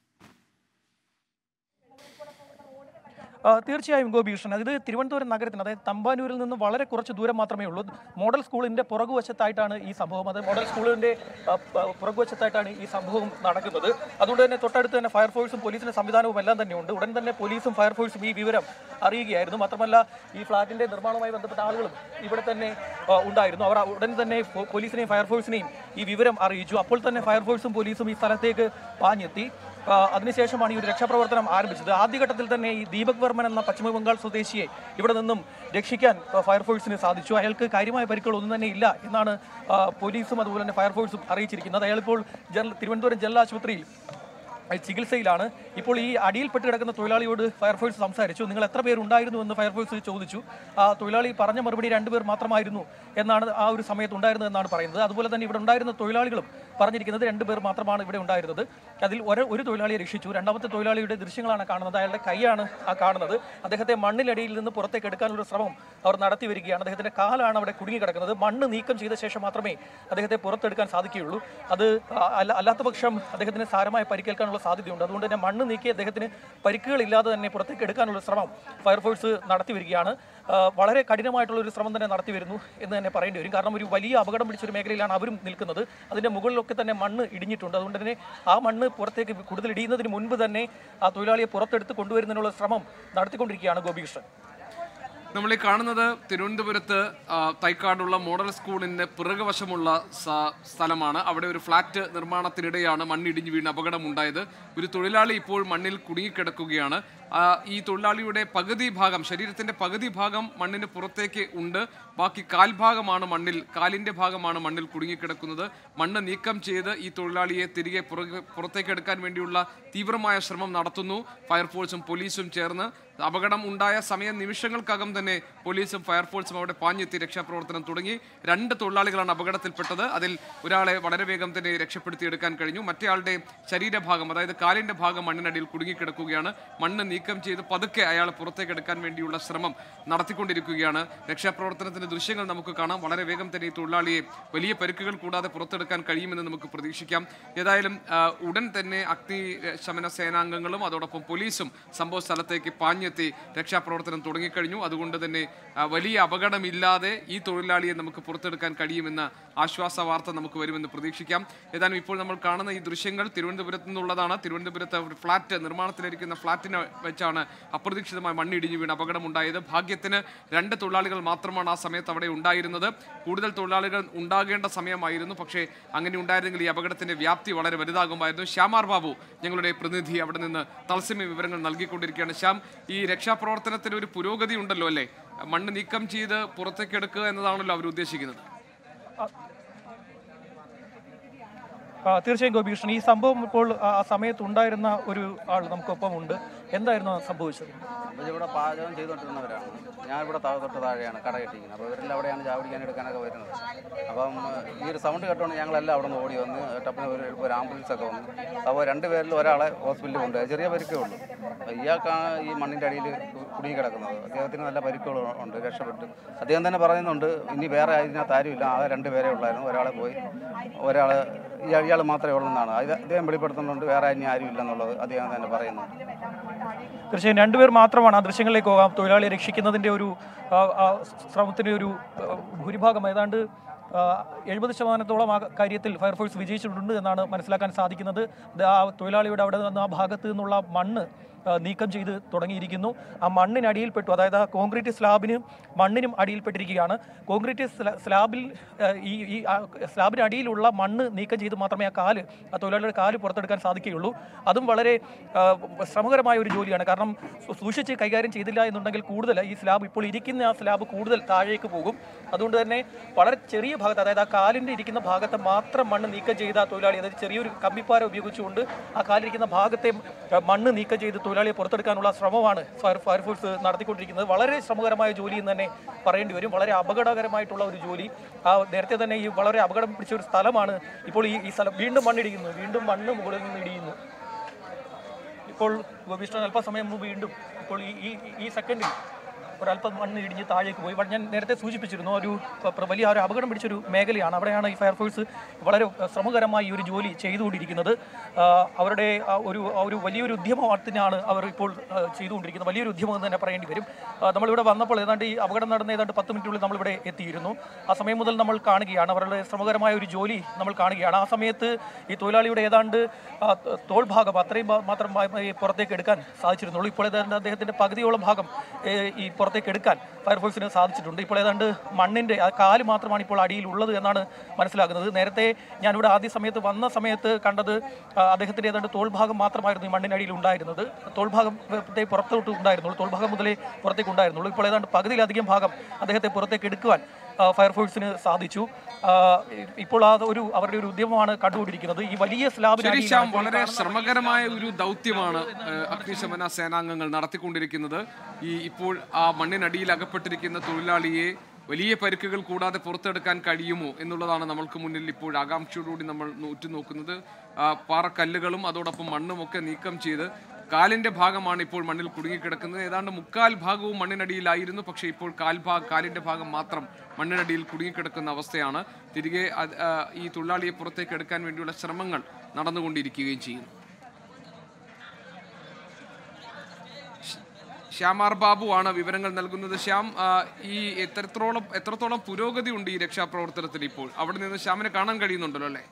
[SPEAKER 17] ആ, തീർച്ചയായും ഗോപികൃഷ്ണൻ അത് തിരുവനന്തപുരം നഗരത്തിന് അതായത് തമ്പാനൂരിൽ നിന്ന് വളരെ കുറച്ച് ദൂരം മാത്രമേ ഉള്ളൂ മോഡൽ സ്കൂളിന്റെ പുറകുവശത്തായിട്ടാണ് ഈ സംഭവം അത് മോഡൽ സ്കൂളിന്റെ ആ, പ- പുറകുവശത്തായിട്ടാണ് ഈ സംഭവം നടക്കുന്നത് അതുകൊണ്ട് തന്നെ തൊട്ടടുത്ത് തന്നെ ഫയർഫോഴ്സും പോലീസിന്റെ സംവിധാനവും എല്ലാം തന്നെയുണ്ട് ഉടൻ തന്നെ പോലീസും ഫയർഫോഴ്സും ഈ വിവരം അറിയുകയായിരുന്നു മാത്രമല്ല ഈ ഫ്ളാറ്റിന്റെ നിർമ്മാണവുമായി ബന്ധപ്പെട്ട ആളുകളും ഇവിടെ തന്നെ ആ, ഉണ്ടായിരുന്നു അവർ ഉടൻ തന്നെ പോ- പോലീസിനെയും ഫയർഫോഴ്സിനെയും ഈ വിവരം അറിയിച്ചു അപ്പോൾ തന്നെ ഫയർഫോഴ്സും പോലീസും ഈ സ്ഥലത്തേക്ക് പാഞ്ഞെത്തി ആ, അതിനുശേഷമാണ് ഈ ഒരു രക്ഷാപ്രവർത്തനം ആരംഭിച്ചത് ആദ്യഘട്ടത്തിൽ തന്നെ ഈ ദീപക് വർമ്മൻ എന്ന പശ്ചിമ ബംഗാൾ സ്വദേശിയെ ഇവിടെ നിന്നും രക്ഷിക്കാൻ ആ, ഫയർഫോഴ്സിന് സാധിച്ചു അയാൾക്ക് കാര്യമായ പരിക്കുകൾ ഒന്നും തന്നെ ഇല്ല എന്നാണ് ആ, പോലീസും അതുപോലെ തന്നെ ഫയർഫോഴ്സും അറിയിച്ചിരിക്കുന്നത് അയാളിപ്പോൾ ജനറൽ തിരുവനന്തപുരം ജില്ലാ ആശുപത്രിയിൽ ചികിത്സയിലാണ് ഇപ്പോൾ ഈ അടിയിൽപ്പെട്ട് കിടക്കുന്ന തൊഴിലാളിയോട് ഫയർഫോഴ്സ് സംസാരിച്ചു നിങ്ങൾ എത്ര പേരുണ്ടായിരുന്നു എന്ന് ഫയർഫോഴ്സ് ചോദിച്ചു ആ തൊഴിലാളി പറഞ്ഞ മറുപടി രണ്ടുപേർ മാത്രമായിരുന്നു എന്നാണ് ആ ഒരു സമയത്ത് ഉണ്ടായിരുന്നത് എന്നാണ് പറയുന്നത് അതുപോലെ തന്നെ ഇവിടെ ഉണ്ടായിരുന്ന തൊഴിലാളികളും പറഞ്ഞിരിക്കുന്നത് രണ്ടുപേർ മാത്രമാണ് ഇവിടെ ഉണ്ടായിരുന്നത് അതിൽ ഒരു ഒരു തൊഴിലാളിയെ രക്ഷിച്ചു രണ്ടാമത്തെ തൊഴിലാളിയുടെ ദൃശ്യങ്ങളാണ് കാണുന്നത് അയാളുടെ കൈയാണ് ആ കാണുന്നത് അദ്ദേഹത്തെ മണ്ണിലടിയിൽ നിന്ന് പുറത്തേക്ക് എടുക്കാനുള്ള ശ്രമം അവർ നടത്തി വരികയാണ് അദ്ദേഹത്തിന്റെ കാലാണ് അവിടെ കുടുങ്ങിക്കിടക്കുന്നത് മണ്ണ് നീക്കം ചെയ്ത ശേഷം മാത്രമേ അദ്ദേഹത്തെ പുറത്തെടുക്കാൻ സാധിക്കുകയുള്ളൂ അത് ആ, അല്ല അല്ലാത്ത പക്ഷം അദ്ദേഹത്തിന് സാരമായ പരിക്കേൽക്കാനുള്ള സാധ്യതയുണ്ട് അതുകൊണ്ട് തന്നെ മണ്ണ് നീക്കി അദ്ദേഹത്തിന് പരിക്കുകളില്ലാതെ തന്നെ പുറത്തേക്ക് എടുക്കാനുള്ള ശ്രമം ഫയർഫോഴ്സ് നടത്തി വരികയാണ് ആ, വളരെ കഠിനമായിട്ടുള്ള ഒരു ശ്രമം തന്നെ നടത്തി വരുന്നു എന്ന് തന്നെ പറയേണ്ടി വരും കാരണം ഒരു വലിയ അപകടം പിടിച്ചൊരു മേഖലയിലാണ് അവരും നിൽക്കുന്നത് അതിന്റെ മുകളിലൊക്കെ തന്നെ മണ്ണ് ഇടിഞ്ഞിട്ടുണ്ട് അതുകൊണ്ട് തന്നെ ആ മണ്ണ് പുറത്തേക്ക് കൂടുതൽ ഇടിയുന്നതിന് മുൻപ് തന്നെ ആ തൊഴിലാളിയെ പുറത്തെടുത്ത് കൊണ്ടുവരുന്നതിനുള്ള ശ്രമം നടത്തിക്കൊണ്ടിരിക്കുകയാണ് ഗോപികൃഷ്ണൻ
[SPEAKER 2] നമ്മൾ ഈ കാണുന്നത് തിരുവനന്തപുരത്ത് ആ, തൈക്കാടുള്ള മോഡൽ സ്കൂളിന്റെ പിറകുവശമുള്ള സ- സ്ഥലമാണ് അവിടെ ഒരു ഫ്ളാറ്റ് നിർമ്മാണത്തിനിടെയാണ് മണ്ണിടിഞ്ഞ് വീണ് അപകടമുണ്ടായത് ഒരു തൊഴിലാളി ഇപ്പോൾ മണ്ണിൽ കുടുങ്ങിക്കിടക്കുകയാണ് ആ, ഈ തൊഴിലാളിയുടെ പകുതി ഭാഗം ശരീരത്തിന്റെ പകുതി ഭാഗം മണ്ണിന് പുറത്തേക്ക് ഉണ്ട് ബാക്കി കാൽഭാഗമാണ് മണ്ണിൽ കാലിന്റെ ഭാഗമാണ് മണ്ണിൽ കുടുങ്ങിക്കിടക്കുന്നത് മണ്ണ് നീക്കം ചെയ്ത് ഈ തൊഴിലാളിയെ തിരികെ പുറകെ പുറത്തേക്ക് എടുക്കാൻ വേണ്ടിയുള്ള തീവ്രമായ ശ്രമം നടത്തുന്നു ഫയർഫോഴ്സും പോലീസും ചേർന്ന് അപകടം ഉണ്ടായ സമയം നിമിഷങ്ങൾക്കകം തന്നെ പോലീസും ഫയർഫോഴ്സും അവിടെ പാഞ്ഞെത്തി രക്ഷാപ്രവർത്തനം തുടങ്ങി രണ്ട് തൊഴിലാളികളാണ് അപകടത്തിൽപ്പെട്ടത് അതിൽ ഒരാളെ വളരെ വേഗം തന്നെ രക്ഷപ്പെടുത്തിയെടുക്കാൻ കഴിഞ്ഞു മറ്റേയാളുടെ ശരീരഭാഗം അതായത് കാലിന്റെ ഭാഗം മണ്ണിനടിയിൽ കുടുങ്ങിക്കിടക്കുകയാണ് മണ്ണ് നീക്കം ചെയ്ത് പതുക്കെ അയാൾ പുറത്തേക്ക് എടുക്കാൻ വേണ്ടിയുള്ള ശ്രമം നടത്തിക്കൊണ്ടിരിക്കുകയാണ് രക്ഷാപ്രവർത്തനത്തിന്റെ ദൃശ്യങ്ങൾ നമുക്ക് കാണാം വളരെ വേഗം തന്നെ ഈ തൊഴിലാളിയെ വലിയ പരിക്കുകൾ കൂടാതെ പുറത്തെടുക്കാൻ കഴിയുമെന്ന് നമുക്ക് പ്രതീക്ഷിക്കാം ഏതായാലും ആ, ഉടൻ തന്നെ അഗ്നി ശമന സേനാംഗങ്ങളും അതോടൊപ്പം പോലീസും സംഭവ സ്ഥലത്തേക്ക് പാഞ്ഞെത്തി രക്ഷാപ്രവർത്തനം തുടങ്ങിക്കഴിഞ്ഞു അതുകൊണ്ട് തന്നെ ആ, വലിയ അപകടമില്ലാതെ ഈ തൊഴിലാളിയെ നമുക്ക് പുറത്തെടുക്കാൻ കഴിയുമെന്ന ആശ്വാസ വാർത്ത നമുക്ക് വരുമെന്ന് പ്രതീക്ഷിക്കാം ഏതായാലും ഇപ്പോൾ നമ്മൾ കാണുന്ന ഈ ദൃശ്യങ്ങൾ തിരുവനന്തപുരത്ത് നിന്നുള്ളതാണ് തിരുവനന്തപുരത്ത് ഒരു ഫ്ളാറ്റ് നിർമ്മാണത്തിലിരിക്കുന്ന ഫ്ളാറ്റിനെ വെച്ചാണ് അപ്രതീക്ഷിതമായി മണ്ണിടിഞ്ഞു വീണ് അപകടമുണ്ടായത് ഭാഗ്യത്തിന് രണ്ട് തൊഴിലാളികൾ മാത്രമാണ് ആ സമയത്ത് അവിടെ ഉണ്ടായിരുന്നത് കൂടുതൽ തൊഴിലാളികൾ ഉണ്ടാകേണ്ട സമയമായിരുന്നു പക്ഷേ അങ്ങനെ ഉണ്ടായിരുന്നെങ്കിൽ ഈ അപകടത്തിന്റെ വ്യാപ്തി വളരെ വലുതാകുമായിരുന്നു ശ്യാമാർ ബാബു ഞങ്ങളുടെ പ്രതിനിധി അവിടെ നിന്ന് തത്സമയ വിവരങ്ങൾ നൽകിക്കൊണ്ടിരിക്കുകയാണ് ശ്യാം ഈ രക്ഷാപ്രവർത്തനത്തിന് ഒരു പുരോഗതി ഉണ്ടല്ലോ അല്ലേ മണ്ണ് നീക്കം ചെയ്ത് പുറത്തേക്ക് എടുക്കുക എന്നതാണല്ലോ അവർ ഉദ്ദേശിക്കുന്നത്
[SPEAKER 17] ആ, തീർച്ചയായും ഗോപികൃഷ്ണൻ ഈ സംഭവം ഇപ്പോൾ ആ ആ സമയത്ത് ഉണ്ടായിരുന്ന ഒരു ആൾ നമുക്കൊപ്പം ഉണ്ട് എന്തായിരുന്നു സംഭവിച്ചത്
[SPEAKER 18] ഇവിടെ പാചകം ചെയ്തുകൊണ്ടിരുന്നവരാണ് ഞാൻ ഇവിടെ താഴെ തൊട്ട് താഴെയാണ് കട കെട്ടിക്കുന്നത് അപ്പോൾ ഇവരെല്ലാം അവിടെയാണ് ചായ കുടിക്കാൻ എടുക്കാനൊക്കെ വരുന്നത് അപ്പം ഈ ഒരു സൗണ്ട് കേട്ടോണ്ട് ഞങ്ങളെല്ലാം അവിടെ നിന്ന് ഓടി വന്ന് ടപ്പിന് ഒരു ഒരു ആംബുലൻസ് ഒക്കെ വന്നു അപ്പോൾ രണ്ട് പേരിൽ ഒരാളെ ഹോസ്പിറ്റലിൽ കൊണ്ടുപോയി ചെറിയ പരിക്കേ ഉള്ളൂ അപ്പോൾ ഇയാൾക്കാണ് ഈ മണ്ണിൻ്റെ അടിയിൽ കുടുങ്ങി കിടക്കുന്നത് അദ്ദേഹത്തിന് നല്ല പരിക്കുകൾ ഉണ്ട് രക്ഷപ്പെട്ടു അദ്ദേഹം തന്നെ പറയുന്നുണ്ട് ഇനി വേറെ ഇതിനകത്ത് ആരുമില്ല ആകെ രണ്ട് പേരേ ഉള്ളായിരുന്നു ഒരാളെ പോയി ഒരാൾ ഇയാൾ ഇയാൾ മാത്രമേ ഉള്ളൂ എന്നാണ് ഇത് അദ്ദേഹം വെളിപ്പെടുത്തുന്നുണ്ട് വേറെ ഇനി ആരും ഇല്ലെന്നുള്ളത് അദ്ദേഹം തന്നെ പറയുന്നുണ്ട്
[SPEAKER 17] തീർച്ചയായും രണ്ടുപേർ മാത്രമാണ് ആ ദൃശ്യങ്ങളിലേക്ക് പോകാം തൊഴിലാളിയെ രക്ഷിക്കുന്നതിൻ്റെ ഒരു ആ, ആ ശ്രമത്തിൻ്റെ ഒരു ആ, ഭൂരിഭാഗം ഏതാണ്ട് എഴുപത് ശതമാനത്തോളം ആ കാര്യത്തിൽ ഫയർഫോഴ്സ് വിജയിച്ചിട്ടുണ്ട് എന്നാണ് മനസ്സിലാക്കാൻ സാധിക്കുന്നത് അത് ആ തൊഴിലാളിയുടെ അവിടെ നിന്ന് ആ ഭാഗത്ത് നിന്നുള്ള മണ്ണ് ആ, നീക്കം ചെയ്ത് തുടങ്ങിയിരിക്കുന്നു ആ മണ്ണിനടിയിൽപ്പെട്ടു അതായത് ആ കോൺക്രീറ്റ് സ്ലാബിന് മണ്ണിനും അടിയിൽപ്പെട്ടിരിക്കുകയാണ് കോൺക്രീറ്റ് സ്ല- സ്ലാബിൽ ആ, ഈ ഈ ആ സ്ലാബിന് അടിയിലുള്ള മണ്ണ് നീക്കം ചെയ്ത് മാത്രമേ ആ കാല് ആ തൊഴിലാളിയുടെ കാല് പുറത്തെടുക്കാൻ സാധിക്കുകയുള്ളൂ അതും വളരെ ആ, ശ്രമകരമായ ഒരു ജോലിയാണ് കാരണം സൂ- സൂക്ഷിച്ച് കൈകാര്യം ചെയ്തില്ല എന്നുണ്ടെങ്കിൽ കൂടുതൽ ഈ സ്ലാബ് ഇപ്പോൾ ഇരിക്കുന്ന ആ സ്ലാബ് കൂടുതൽ താഴേക്ക് പോകും അതുകൊണ്ട് തന്നെ വളരെ ചെറിയ ഭാഗത്ത് അതായത് ആ കാലിൻ്റെ ഇരിക്കുന്ന ഭാഗത്തെ മാത്രം മണ്ണ് നീക്കം ചെയ്ത ആ തൊഴിലാളി അതായത് ചെറിയൊരു കമ്പിപ്പാര ഉപയോഗിച്ചുകൊണ്ട് ആ കാലിരിക്കുന്ന ഭാഗത്തെ ആ, മണ്ണ് നീക്കം ചെയ്ത് തൊഴിലാളിയെ പുറത്തെടുക്കാനുള്ള ശ്രമമാണ് ഫയർ ഫയർഫോഴ്സ് നടത്തിക്കൊണ്ടിരിക്കുന്നത് വളരെ ശ്രമകരമായ ജോലി എന്ന് തന്നെ പറയേണ്ടി വരും വളരെ അപകടകരമായിട്ടുള്ള ഒരു ജോലി ആ നേരത്തെ തന്നെ ഈ വളരെ അപകടം പിടിച്ച ഒരു സ്ഥലമാണ് ഇപ്പോൾ ഈ ഈ സ്ഥലം വീണ്ടും മണ്ണിടിക്കുന്നു വീണ്ടും മണ്ണ് മുകളിൽ നിന്ന് ഇടിയുന്നു ഇപ്പോൾ ഗോപിഷ്ണൻ അല്പസമയം മുമ്പ് വീണ്ടും ഇപ്പോൾ ഈ ഈ ഈ സെക്കൻഡിൽ ഒരല്പം മണ്ണ് ഇടിഞ്ഞ് താഴേക്ക് പോയി ഞാൻ നേരത്തെ സൂചിപ്പിച്ചിരുന്നു ഒരു പ്ര- വലിയ ഒരു അപകടം പിടിച്ചൊരു മേഖലയാണ് അവിടെയാണ് ഈ ഫയർഫോഴ്സ് വളരെ ശ്രമകരമായി ഈ ഒരു ജോലി ചെയ്തുകൊണ്ടിരിക്കുന്നത് ആ, അവരുടെ ആ ഒരു ആ ഒരു വലിയൊരു ഉദ്യമത്തിനാണ് അവർ ഇപ്പോൾ ആ, ചെയ്തുകൊണ്ടിരിക്കുന്നത് വലിയൊരു ഉദ്യമം എന്ന് തന്നെ പറയേണ്ടി വരും ആ, നമ്മളിവിടെ വന്നപ്പോൾ ഏതാണ്ട് ഈ അപകടം നടന്ന ഏതാണ്ട് പത്ത് മിനിറ്റുള്ളിൽ നമ്മളിവിടെ എത്തിയിരുന്നു ആ സമയം മുതൽ നമ്മൾ കാണുകയാണ് അവരുടെ ശ്രമകരമായ ഒരു ജോലി നമ്മൾ കാണുകയാണ് ആ സമയത്ത് ഈ തൊഴിലാളിയുടെ ഏതാണ്ട് ആ, ത- തോൾ ഭാഗം അത്രയും ഭാ- മാത്രം ഭാ- ഈ പുറത്തേക്ക് എടുക്കാൻ സാധിച്ചിരുന്നുള്ളൂ ഇപ്പോൾ ഏതാണ്ട് അദ്ദേഹത്തിന്റെ പകുതിയോളം ഭാഗം ഏ, ഈ പുറത്തേക്ക് എടുക്കാൻ ഫയർഫോഴ്സിന് സാധിച്ചിട്ടുണ്ട് ഇപ്പോൾ ഏതാണ്ട് മണ്ണിന്റെ ആ കാല് മാത്രമാണ് ഇപ്പോൾ അടിയിൽ ഉള്ളത് എന്നാണ് മനസ്സിലാക്കുന്നത് നേരത്തെ ഞാനിവിടെ ആദ്യ സമയത്ത് വന്ന സമയത്ത് കണ്ടത് ആ, അദ്ദേഹത്തിന്റെ ഏതാണ്ട് തോൾ ഭാഗം മാത്രമായിരുന്നു ഈ മണ്ണിനടിയിൽ ഉണ്ടായിരുന്നത് തോൾ ഭാഗം ത്തെ പുറത്തോട്ട് ഉണ്ടായിരുന്നുള്ളൂ തോൾ ഭാഗം മുതലേ പുറത്തേക്ക് ഉണ്ടായിരുന്നുള്ളൂ ഇപ്പോൾ ഏതാണ്ട് പകുതിയിലധികം ഭാഗം അദ്ദേഹത്തെ പുറത്തേക്ക് എടുക്കുവാൻ ആ, ഫയർഫോഴ്സിന് സാധിച്ചു ആ, ഇപ്പോൾ ആ ഒരു അവരുടെ ഒരു ഉദ്യമമാണ് കണ്ടുകൊണ്ടിരിക്കുന്നത് ഈ വലിയ സ്ലാബിന്
[SPEAKER 2] ശരി
[SPEAKER 17] അടിയിലാണ്
[SPEAKER 2] ശ്യാം
[SPEAKER 17] ഇപ്പോൾ ഈ
[SPEAKER 2] വളരെ
[SPEAKER 17] കാണുന്ന
[SPEAKER 2] ശ്രമകരമായ ഒരു ദൗത്യമാണ് ഏഹ്, അഗ്നിശമന സേനാംഗങ്ങൾ നടത്തിക്കൊണ്ടിരിക്കുന്നത് ഈ ഇപ്പോൾ ആ മണ്ണിനടിയിൽ അകപ്പെട്ടിരിക്കുന്ന തൊഴിലാളിയെ വലിയ പരിക്കുകൾ കൂടാതെ പുറത്തെടുക്കാൻ കഴിയുമോ എന്നുള്ളതാണ് നമ്മൾക്ക് മുന്നിൽ ഇപ്പോൾ ആകാംക്ഷയോടുകൂടി നമ്മൾ ഉറ്റുനോക്കുന്നത് ആ, പാറക്കല്ലുകളും അതോടൊപ്പം മണ്ണും ഒക്കെ നീക്കം ചെയ്ത് കാലിന്റെ ഭാഗമാണ് ഇപ്പോൾ മണ്ണിൽ കുടുങ്ങിക്കിടക്കുന്നത് ഏതാണ്ട് മുക്കാൽ ഭാഗവും മണ്ണിനടിയിലായിരുന്നു പക്ഷേ ഇപ്പോൾ കാൽ ഭാഗ കാലിന്റെ ഭാഗം മാത്രം മണ്ണിനടിയിൽ കുടുങ്ങിക്കിടക്കുന്ന അവസ്ഥയാണ് തിരികെ അത്, ആ, ഈ തൊഴിലാളിയെ പുറത്തേക്ക് എടുക്കാൻ വേണ്ടിയുള്ള ശ്രമങ്ങൾ നടന്നുകൊണ്ടിരിക്കുകയും ചെയ്യുന്നു ശ്യാമാർ ബാബു ആണ് വിവരങ്ങൾ നൽകുന്നത് ശ്യാം ആ, ഈ എത്രത്തോളം എത്രത്തോളം പുരോഗതി ഉണ്ട് ഈ രക്ഷാപ്രവർത്തനത്തിൽ ഇപ്പോൾ അവിടെ നിന്ന് ശ്യാമിനെ കാണാൻ കഴിയുന്നുണ്ടല്ലോ അല്ലേ